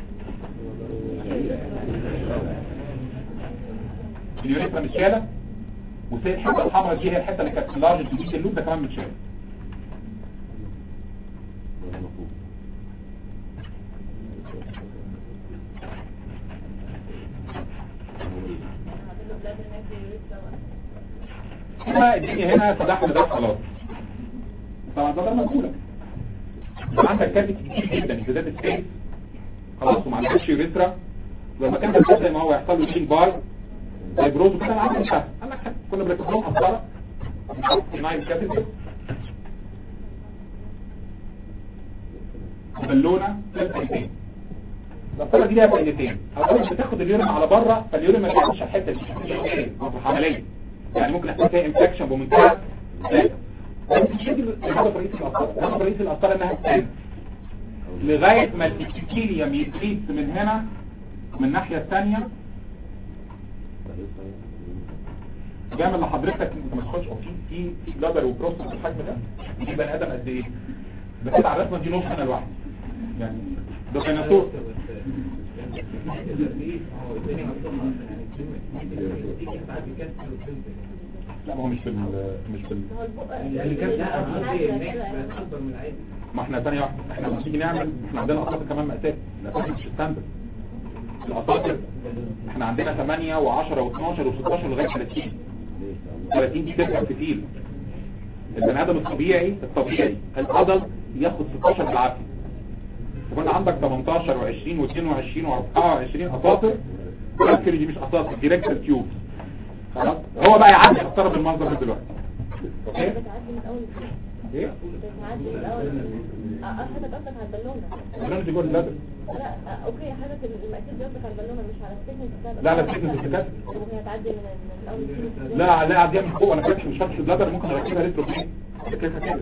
اليوريثرا متشاله وسي الحته الحمراء دي هي الحته اللي كانت لارج جديد اللوب ده كمان متشال هنا الدنيا هنا فتحت ده خلاص طبعا ده مقبوله عندك كافي كتير جدا امتداد السبيس خلاص وما عندكش يوريثرا ولما كان ده زي ما هو يحصل له شيل بار فايبروز وكده انا عارف انت قال لك كنا بنركب لهم قسطره نايم كابيتال بالونه ثلاثتين القسطره دي ليها فايدتين اولا بتاخد اليورين على بره فاليورين ما بيعملش الحته دي مصلحه عمليه يعني ممكن يحصل فيها انفكشن بمنتهى بس مش دي الهدف الرئيسي القسطره الهدف الرئيسي القسطره انها تساعد لغايه ما الابيثيليوم يزيد من هنا من الناحيه الثانيه بيعمل لحضرتك انت ما تخش في في في جدر وبروسس بالحجم ده دي بني ادم قد ايه بس كده على الرسمه دي نص سنه لوحده يعني ده ديناصور لا ما هو مش بال مش بال اللي كان لا قصدي الناس اكبر من العادي ما احنا ثانيه واحده احنا لما نيجي نعمل احنا عندنا اساطر كمان مقاسات الاساطر مش ستاندرد الاساطر احنا عندنا 8 و10 و12 و16 لغايه 30 30 دي تركب كتير البني ادم الطبيعي الطبيعي العضل ياخد 16 بالعافيه تكون عندك 18 و20 و22 و24 اساطر ممكن دي مش اساطر ديركتر تيوب خلاص هو بقى يعدي يختار بالمنظر ده دلوقتي اوكي بتعدي من اول ايه بتعدي من الاول اه حضرتك قصدك على البالونه البالونه دي جوه اللبن لا آه، اوكي حضرتك المقاسات دي قصدك على البالونه مش على السيجنال بتاع لا لا السيجنال بتاعت طب وهي هتعدي من من الاول للفين؟ لا لا عادي من فوق انا فاتح مش فاتح اللبن ممكن اركبها لتر فيه اركبها كده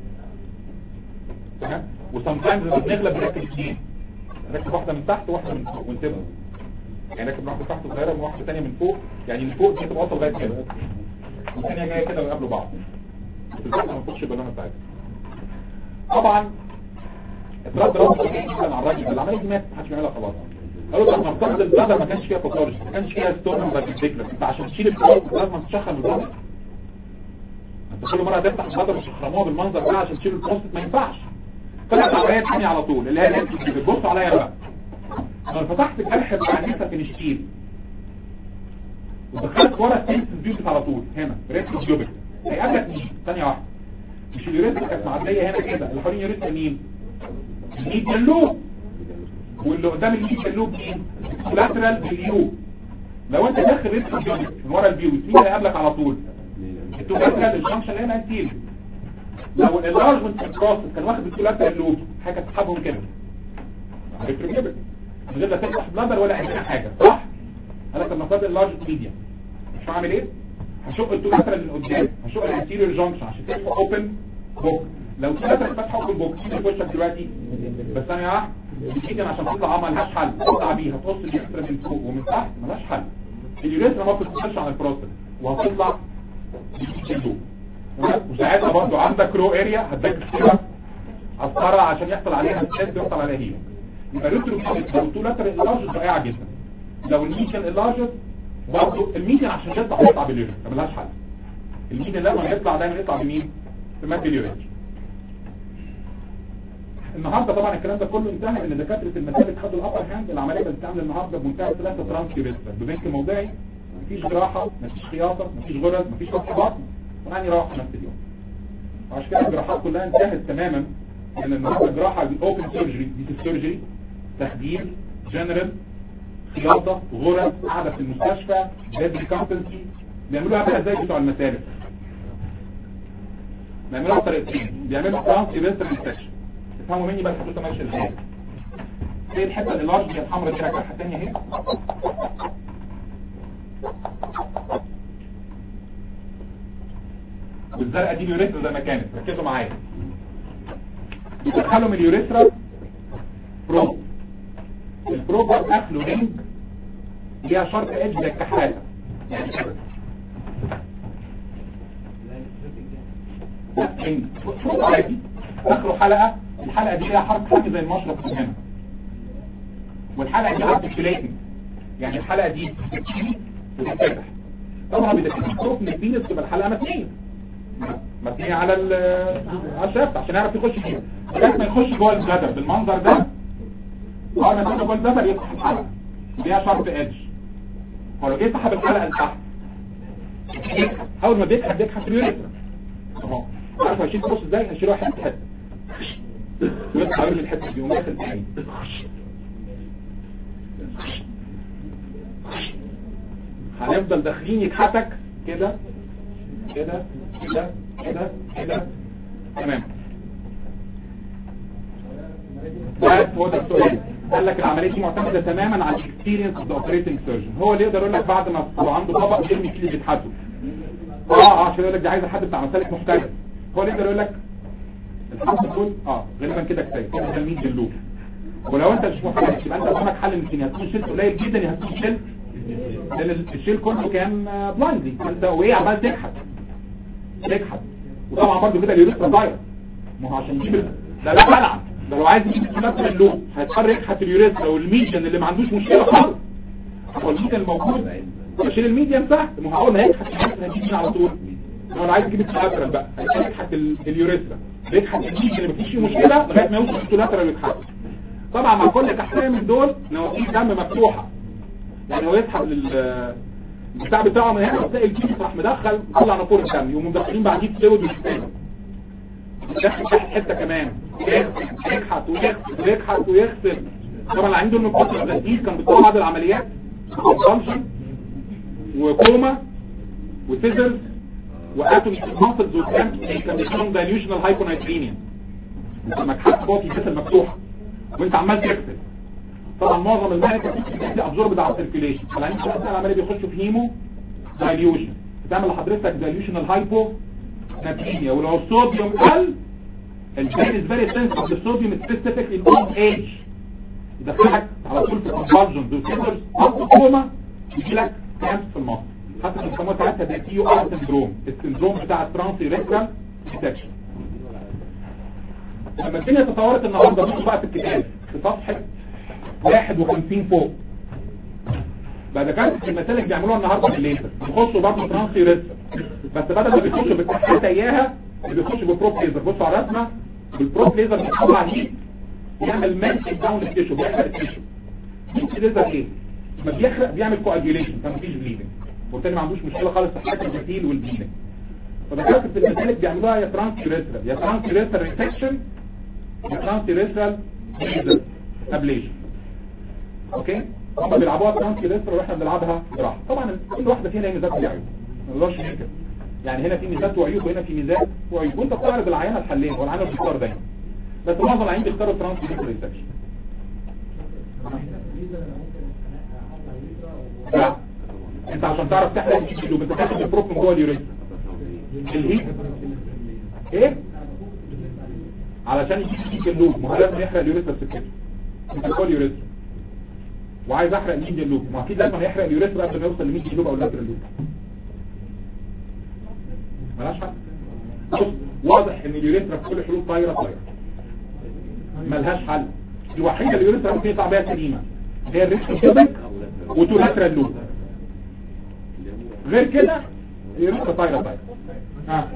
تمام وسام تايمز لما بنغلب بنركب اثنين نركب واحده من تحت وواحده من فوق ونسيبها يعني نركب واحده تحت صغيره وواحده ثانيه من فوق يعني اللي فوق دي تبقى واصله لغايه كده والثانيه جايه كده ويقابلوا بعض بس الفرق ما تخش البالونه بتاعتها طبعا اترد رد جدا على الراجل ده العمليه دي ماتت محدش بيعملها خلاص قالوا طب نفترض البلدر ما كانش فيها باثولوجي ما كانش فيها ستون ولا فيزيكلر انت عشان تشيل البلدر لازم تشخن البلدر انت كل مره هتفتح البلدر وتشخموها بالمنظر ده عشان تشيل البروستات ما ينفعش طلعت عمليه ثانيه على طول اللي هي بتبص عليا بقى انا فتحت الجرح بتاع النسا في الشتيل ودخلت ورا السنس بيوت على طول هنا ريت جوبك هيقابلك مين ثانيه واحده مش اليوريثرا كانت معديه هنا كده اللي حوالين اليوريثرا مين الميد جلوب واللي قدام الميد جلوب مين لاترال باليو لو انت داخل ريت جوبك من ورا البيوت مين اللي هيقابلك على طول التولاترال الجنكشن اللي هنا انتيريور لو الانلارجمنت في البروسس كان واخد التولاترال لوب حاجه تسحبهم كده ريتروجيبك من غير لا تفتح بلادر ولا اي حاجه صح انا كان مفاد اللارج ميديا مش هعمل ايه هشق التولاترال اللي قدام هشق الانتيريور جانكشن عشان تفتح اوبن بوك لو التولاترال فتحه اوبن بوك تيجي في وشك دلوقتي بس انا واحد الميديا عشان تطلع ما لهاش حل تطلع بيها تقص اليوريثرا من فوق ومن تحت ملهاش حل اليوريثرا ما بتتخش عن البروستات وهتطلع بالجلوب وساعتها برضو عندك رو اريا هتدك كده عسكرة عشان يحصل عليها ستيس ويحصل عليها هيلو يبقى ريترو لو التولاتر اللارج رائعة جدا لو الميديان اللارج برضو الميديان عشان يطلع يطلع باليوريت ملهاش حل الميديان لما يطلع دايما يطلع بمين؟ بماد اليوريت النهارده طبعا الكلام ده كله انتهى ان دكاتره المسالك خدوا الابر هاند العمليه اللي بتتعمل النهارده بمنتهى الثلاثه ترانس يوريتر ببنك موضعي مفيش جراحه مفيش خياطه مفيش غرز مفيش فتح بطن ونعني راحه في نفس اليوم وعشان كده الجراحات كلها انتهت تماما لان النهارده الجراحه دي اوبن سيرجري دي سيرجري تخدير جنرال خياطه غرز قاعده في المستشفى بيد كومبنسي بيعملوها بقى زي بتوع المسالك بيعملوها بطريقتين بيعملوا ترانس ايفنتر انفكشن تفهموا مني بقى الحدوته ماشيه ازاي زي الحته اللي لارج هي الحمراء دي راجعه ثانيه اهي والزرقاء دي اليوريثرا زي ما كانت ركزوا معايا بيدخلوا من اليوريثرا بروب البروب ده داخله رينج ليها شرط ايدج زي الكحاله يعني كده لا رينج بروب عادي دخلوا حلقه الحلقه دي ليها حرف حاجه زي المشرط في هنا والحلقه دي ارتكيوليتنج يعني الحلقه دي بتتشيل وتتفتح طبعا بيدخلوا من البينس تبقى الحلقه متنيه مبنية على على الشافت عشان يعرف يخش فيها لغايه ما يخش جوه البلادر بالمنظر ده اول ما يخش جوه البلادر يفتح الحلقه ليها شارب ايدج هو لو جه سحب الحلقه لتحت اول ما بيكحت بيكحت في اليوريثرا اهو عارف هيشيل البص ازاي هيشيله حته حته ويطلع يرمي الحته دي ومدخل تاني هنفضل داخلين يكحتك كده كده كده كده كده تمام ده هو ده السؤال قال لك العمليه دي معتمده تماما على الاكسبيرينس اوف ذا اوبريتنج سيرجن هو اللي يقدر يقول لك بعد ما لو عنده طبق يرمي فيه اللي بيتحسه اه اه عشان يقول لك دي عايزه حد بتاع مسالك محترف هو اللي يقدر يقول لك الحمد دول اه غالبا كده كفايه كده تلميذ جلوب ولو انت مش محترف يبقى انت قدامك حل من اثنين هتكون شلت قليل جدا يا هتكون شلت لان الشيل كله كان بلايندلي انت وايه عمال تكحت تكحت وطبعا برضه كده اليوريثرا طايره ما هو عشان يجيب ال- ده لا بلع ده لو عايز يجيب نفس اللون هيضطر يكحت اليوريثرا والميديان اللي ما عندوش مشكله خالص هو الميديان الموجود يشيل الميديان صح ما هو اول ما هيكحت اليوريثرا هيجيب مين على طول هو لو عايز يجيب التلاترال بقى هيكحت ال- اليوريثرا بيكحت الميديان اللي مفيش فيه مشكله لغايه ما يوصل التلاترال ويكحت طبعا مع كل كحتايه من دول نواسيل دم مفتوحه يعني هو يسحب لل البتاع بتاعه من هنا تلاقي الجيش راح مدخل طلع نافوره الدم يقوموا مدخلين بعديه فلويد ويستنوا داخل تحت حته كمان يغسل يكحت ويغسل ويكحت ويغسل طبعا اللي عنده المقاطع التسديد كان بيطلع بعض العمليات كونسامشن وكوما وسيزرز واتومي ماسلز وكلام كان بيسموهم دايليوشنال هايبونايترينيا لما كحت باطي الجسم المفتوحه وانت عمال تغسل طبعا معظم الماء دي ابزورب على السيركيوليشن فالعين الثلاثه العمليه بيخشوا في هيمو دايليوشن بتعمل لحضرتك دايليوشنال هايبو ناترينيا ولو الصوديوم قل البين از فيري سنسيتيف للصوديوم سبيسيفيك ان اولد ايج يدخلك على طول في كونفرجن دوسيترز او كوما يجي لك كامس في المصل حتى في السموات ساعتها ده تي يو ار سندروم السندروم بتاع الترانسي ريكتال ديتكشن لما الدنيا تطورت النهارده بصوا بقى في الكتاب في صفحه 51 فوق بعد كده المسالك بيعملوها النهارده بالليزر بيخشوا برضه ترانسي ريكتال بس بدل ما بيخشوا بالتحت اياها بيخشوا ببروب ليزر بصوا على الرسمه بالبروب ليزر بيطلع هيت يعمل مانتك داون التيشو بيحرق التيشو هيت ليزر ايه؟ ما بيحرق بيعمل كواجيوليشن فمفيش بليدنج وبالتالي ما عندوش مشكله خالص في حاله الجتيل والبليدنج فدكاتره في المسالك بيعملوها يا ترانسي ريترال يا ترانسي ريترال ريسكشن يا ترانسي ريترال ليزر ابليشن اوكي هم بيلعبوها ترانسي ريترال واحنا بنلعبها جراحه طبعا كل واحده فينا لها ميزات وعيوب ما نقدرش ننكر يعني هنا في ميزات وعيوب وهنا في ميزات وعيوب وانت بتعرض العينه الحلين والعينه بتختار دايما بس معظم العيانين بيختاروا ترانسي ريترال ريسكشن لا انت عشان تعرف تحرق الكيلو انت تاخد البروب من جوه اليوريثم الهيت ايه علشان يجيب اللوب ما هو لازم يحرق اليوريثم سكته انت جوه اليوريثم وعايز احرق الميديا اللوب ما اكيد لازم يحرق اليوريثم قبل ما يوصل للميديا اللوب او اللاترال لوب ملهاش حل بص واضح ان اليوريثم في كل حلول طايره طايره ملهاش حل الوحيده اللي اليوريثم ممكن يطلع بيها سليمه هي الريكتوم كيوبك وتو لاترال لوب غير كده اليوريثم طايره طايره ها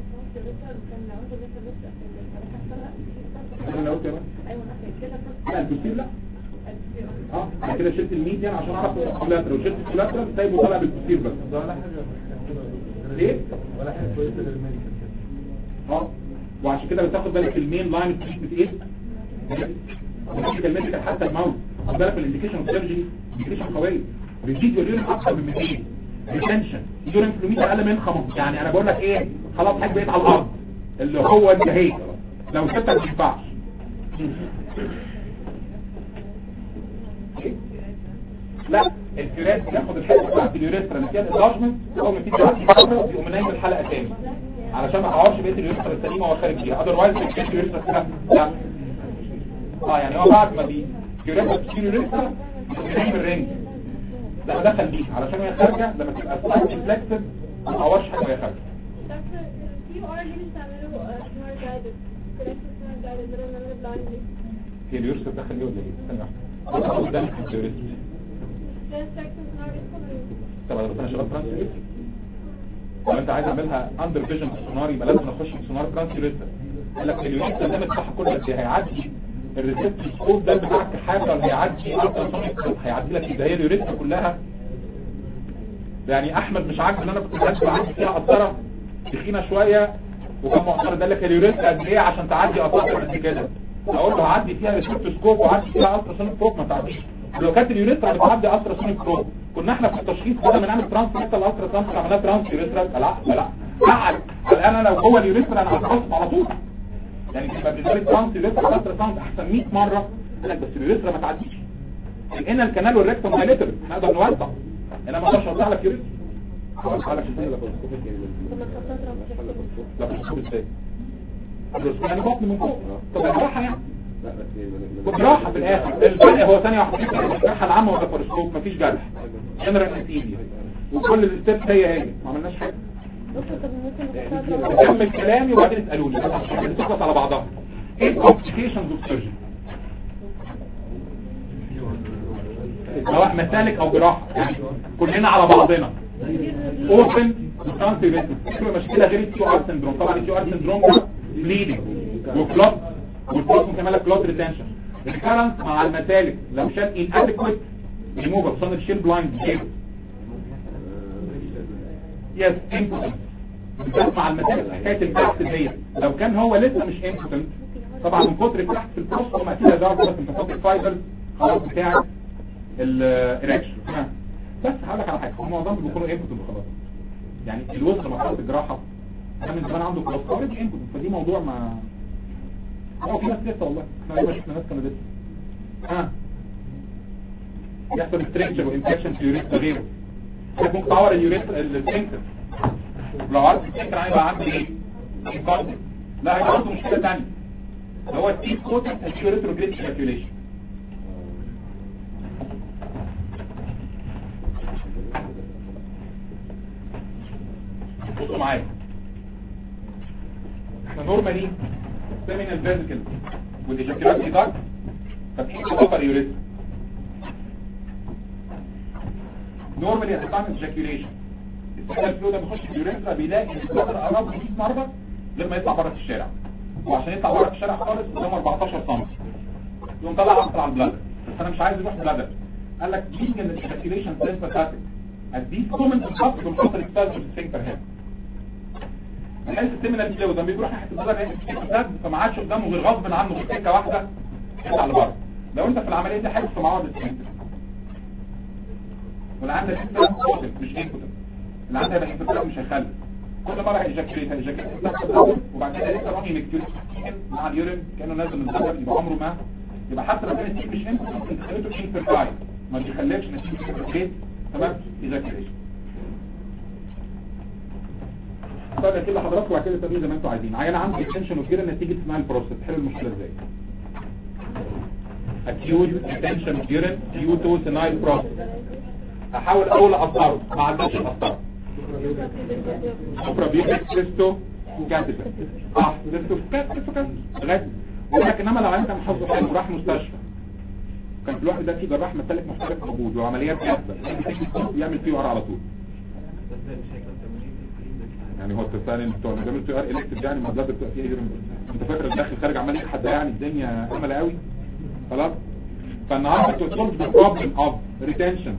انا قلت يا بقى لا البوستير لا اه بعد كده شلت الميديان عشان اعرف الكولاترال وشلت الكولاترال سايبه طالع بالبوستير بس ليه ولا حاجه كويسه للميديكال اه وعشان كده بتاخد بالك المين لاين تريتمنت ايه الميديكال ميديكال حتى الموت خد بالك الانديكيشن اوف سيرجري انديكيشن قويه بيزيد اليورين اكتر من 200 ريتنشن يورين فلوميتر اقل من 5 يعني انا بقول لك ايه خلاص حاجه بقيت على الارض اللي هو انتهيت لو سبتك ما ينفعش لا الفيرات بياخد الحته بتاعت اليوريثرا اللي فيها الانلارجمنت اول ما تيجي تعدي يقوم نايم الحلقه تاني علشان ما اقعدش بقيه اليوريثرا السليمه وهو خارج فيها اذروايز الكيس اليوريثرا كده لا اه يعني هو بعد ما دي اليوريثرا بتصير اليوريثرا بتنام الرنج ده دخل بيه علشان وهي خارجه لما تبقى سلايد فلكسد ما تقعدش حاجه وهي خارجه هي اليوريثرا دخل ليه ولا ايه؟ استنى واحده بص قدامك اليوريثرا طب بس انا شغال ترانسفير لو انت عايز اعملها اندر فيجن سوناري يبقى لازم اخش في سونار ترانسفير قال لك اليونت ده مفتاح كل قد هيعدي الريسبت سكوب ده بتاعك حاجه ولا هيعدي التراسونيك هيعدي لك ده هي اليوريت كلها يعني احمد مش عاجبه ان انا كنت بحب عندي فيها قطره تخينه شويه وكان معترض قال لك اليوريت قد ايه عشان تعدي قطره قد كده اقول له عدي فيها ريسبت سكوب وعدي فيها التراسونيك بروب ما تعديش لو كانت اليوريثرا بتعدي التراسونيك بروب كنا احنا في التشخيص بدل ما نعمل ترانس ريتال الترا ترانس عملناها ترانس يوريثرا لا لا قعد الان انا لو جوه اليوريثرا انا هتخصم على طول يعني تبقى بالنسبه لي ترانس يوريثرا الترا ترانس احسن 100 مره قال لك بس اليوريثرا ما تعديش هنا الكنال والريكتوم هايليتر نقدر نوسع انا ما اقدرش اوسع لك يوريثرا اوسع لك ازاي لا بتشوف ازاي يعني بطن من فوق طب الجراحه يعني لا بس جراحة في الاخر الفرق هو ثانية واحدة الجراحة العامة واللاباروسكوب مفيش جرح جنرال انستيزيا وكل الستبس هي هي ما عملناش حاجة دكتور طب ممكن نختار اكمل كلامي وبعدين اسألوني عشان تخلص على بعضها ايه الكومبليكيشنز اوف سيرجري سواء مسالك او جراحة يعني كلنا على بعضنا اوبن وترانسفيرنس مشكلة غير الكيو ار سندروم طبعا الكيو ار سندروم ده بليدنج وكلوت والكلوت ممكن يعمل لك كلوت ريتنشن الكرنس مع المسالك لو شال ان ادكويت ريموفر صن الشيل بلايند يس امبوتنس بالذات مع المسائل حكايه البحث ديت لو كان هو لسه مش امبوتنت طبعا من كتر البحث في البروستوم اكيد هيظهر بس انتفاضه الفايبرز خلاص بتاع الاريكشن بس هقول لك على حاجه هم معظمهم بيكونوا امبوتنت خلاص يعني الوصل مرحله الجراحه كان من زمان عنده كلاس اوريدي امبوتنت فدي موضوع ما هو في ناس لسه والله احنا لما شفنا ناس كانوا لسه ها يحصل ستريكشر وانفكشن في اليوريثرا غيره ممكن تعور اليوريثرا السفنكتر لو عرفت السفنكتر هيبقى عندي ايه؟ انفكشن لا هيبقى عنده مشكله ثانيه اللي هو التيب كوتنج اليوريثروجريد سيركيوليشن بصوا معايا احنا نورمالي سيمينال فيزيكال والايجاكيولاتي داكت فاتحين الابر يوريثرا نورمالي هتعمل ايجاكيوليشن السيجنال فلو ده بيخش في اليوريثرا بيلاقي البلادر قرب من 100 مره غير ما يطلع بره في الشارع وعشان يطلع بره في الشارع خالص قدامه 14 سم يقوم طلع اكتر على البلادر بس انا مش عايز يروح بلادر قال لك being ان الايجاكيوليشن سيمباثيك at these moments الخط بنحط الاكسباز في السفنكتر هنا بحيث السيمينال فلو ده بيروح ناحيه البلادر ناحيه السفنكتر فما عادش قدامه غير غصب عنه في سكه واحده يطلع لبره لو انت في العمليه دي حاسس في معرض السفنكتر واللي عندك انت مش انكوتنت اللي عندها يبقى انكوتنت مش هيخلف كل مره هيجاكيوليت هيجاكيوليت الاول وبعد كده لسه رامي مكتوريت مع اليورين كانه نازل من الدم يبقى عمره ما يبقى حتى لو كان التيم مش انكوتنت انت خليته انفيرتايل ما بيخليكش نتيجه الجريد تمام ايجاكيوليشن طيب كده حضراتكم بعد كده تمرين زي ما انتم عايزين عيان عنده اكستنشن وكده نتيجه اسمها البروستات تحل المشكله ازاي acute retention of urine due to senile prostate احاول اول اقطعه ما عدتش اقطعه سوبرا بيبك كريستو كاتيتر اه كريستو كاتيتر كاتيتر لغايه ولكن انما لو انت محافظه حلو راح مستشفى كان في الواحد ده في جراح مسالك محترف موجود وعمليات جاهزه يعمل فيه ورا على طول يعني هو التسالي بتوع نظام التي ار الكتريك يعني ما بلاد بتبقى فيها هيرون انت فاكر الداخل خارج عمال يحد يعني الدنيا امله قوي خلاص فالنهارده تو سولف ذا بروبلم اوف ريتنشن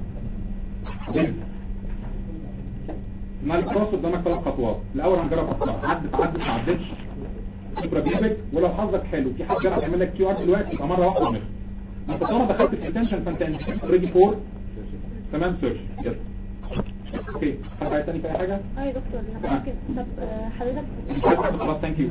ما الكروس قدامك ثلاث خطوات الاول هنجرب اختار عدت عدت ما عدتش سوبرا بيبك ولو حظك حلو في حد جرب يعمل لك كيو ار دلوقتي يبقى مره واحده مش انت طالما دخلت في الريتنشن فانت اوريدي فور تمام سيرش يس اوكي حد عايز تاني في اي حاجه اه يا دكتور انا ممكن طب آه، حضرتك مش عايز حاجة، خلاص ثانك يو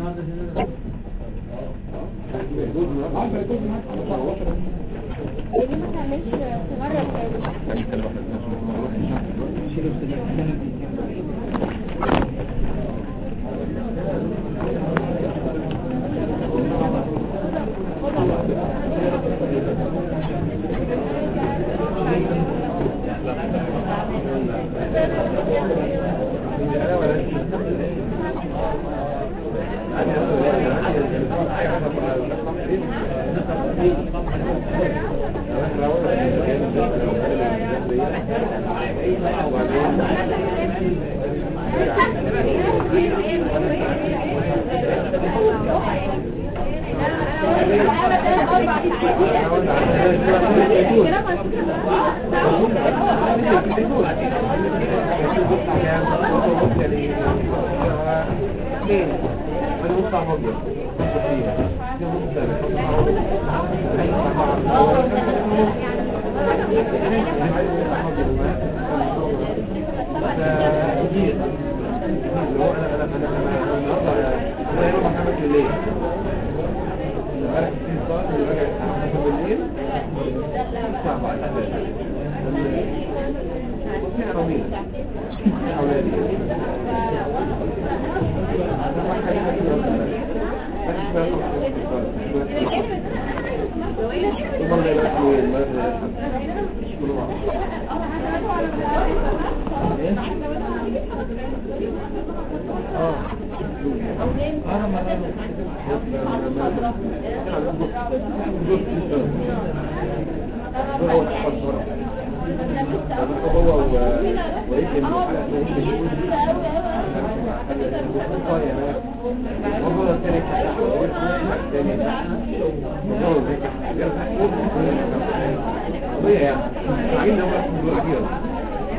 ليه ما تعملش في مرة تاني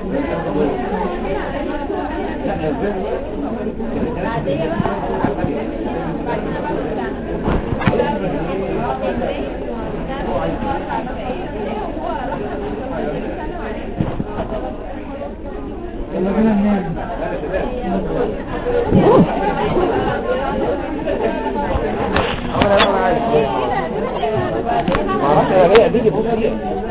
لا يا زين بعدين بقى بعدين بقى يلا بينا ننام لا يا شباب ما اعرفش انا جاي اديك بص فيها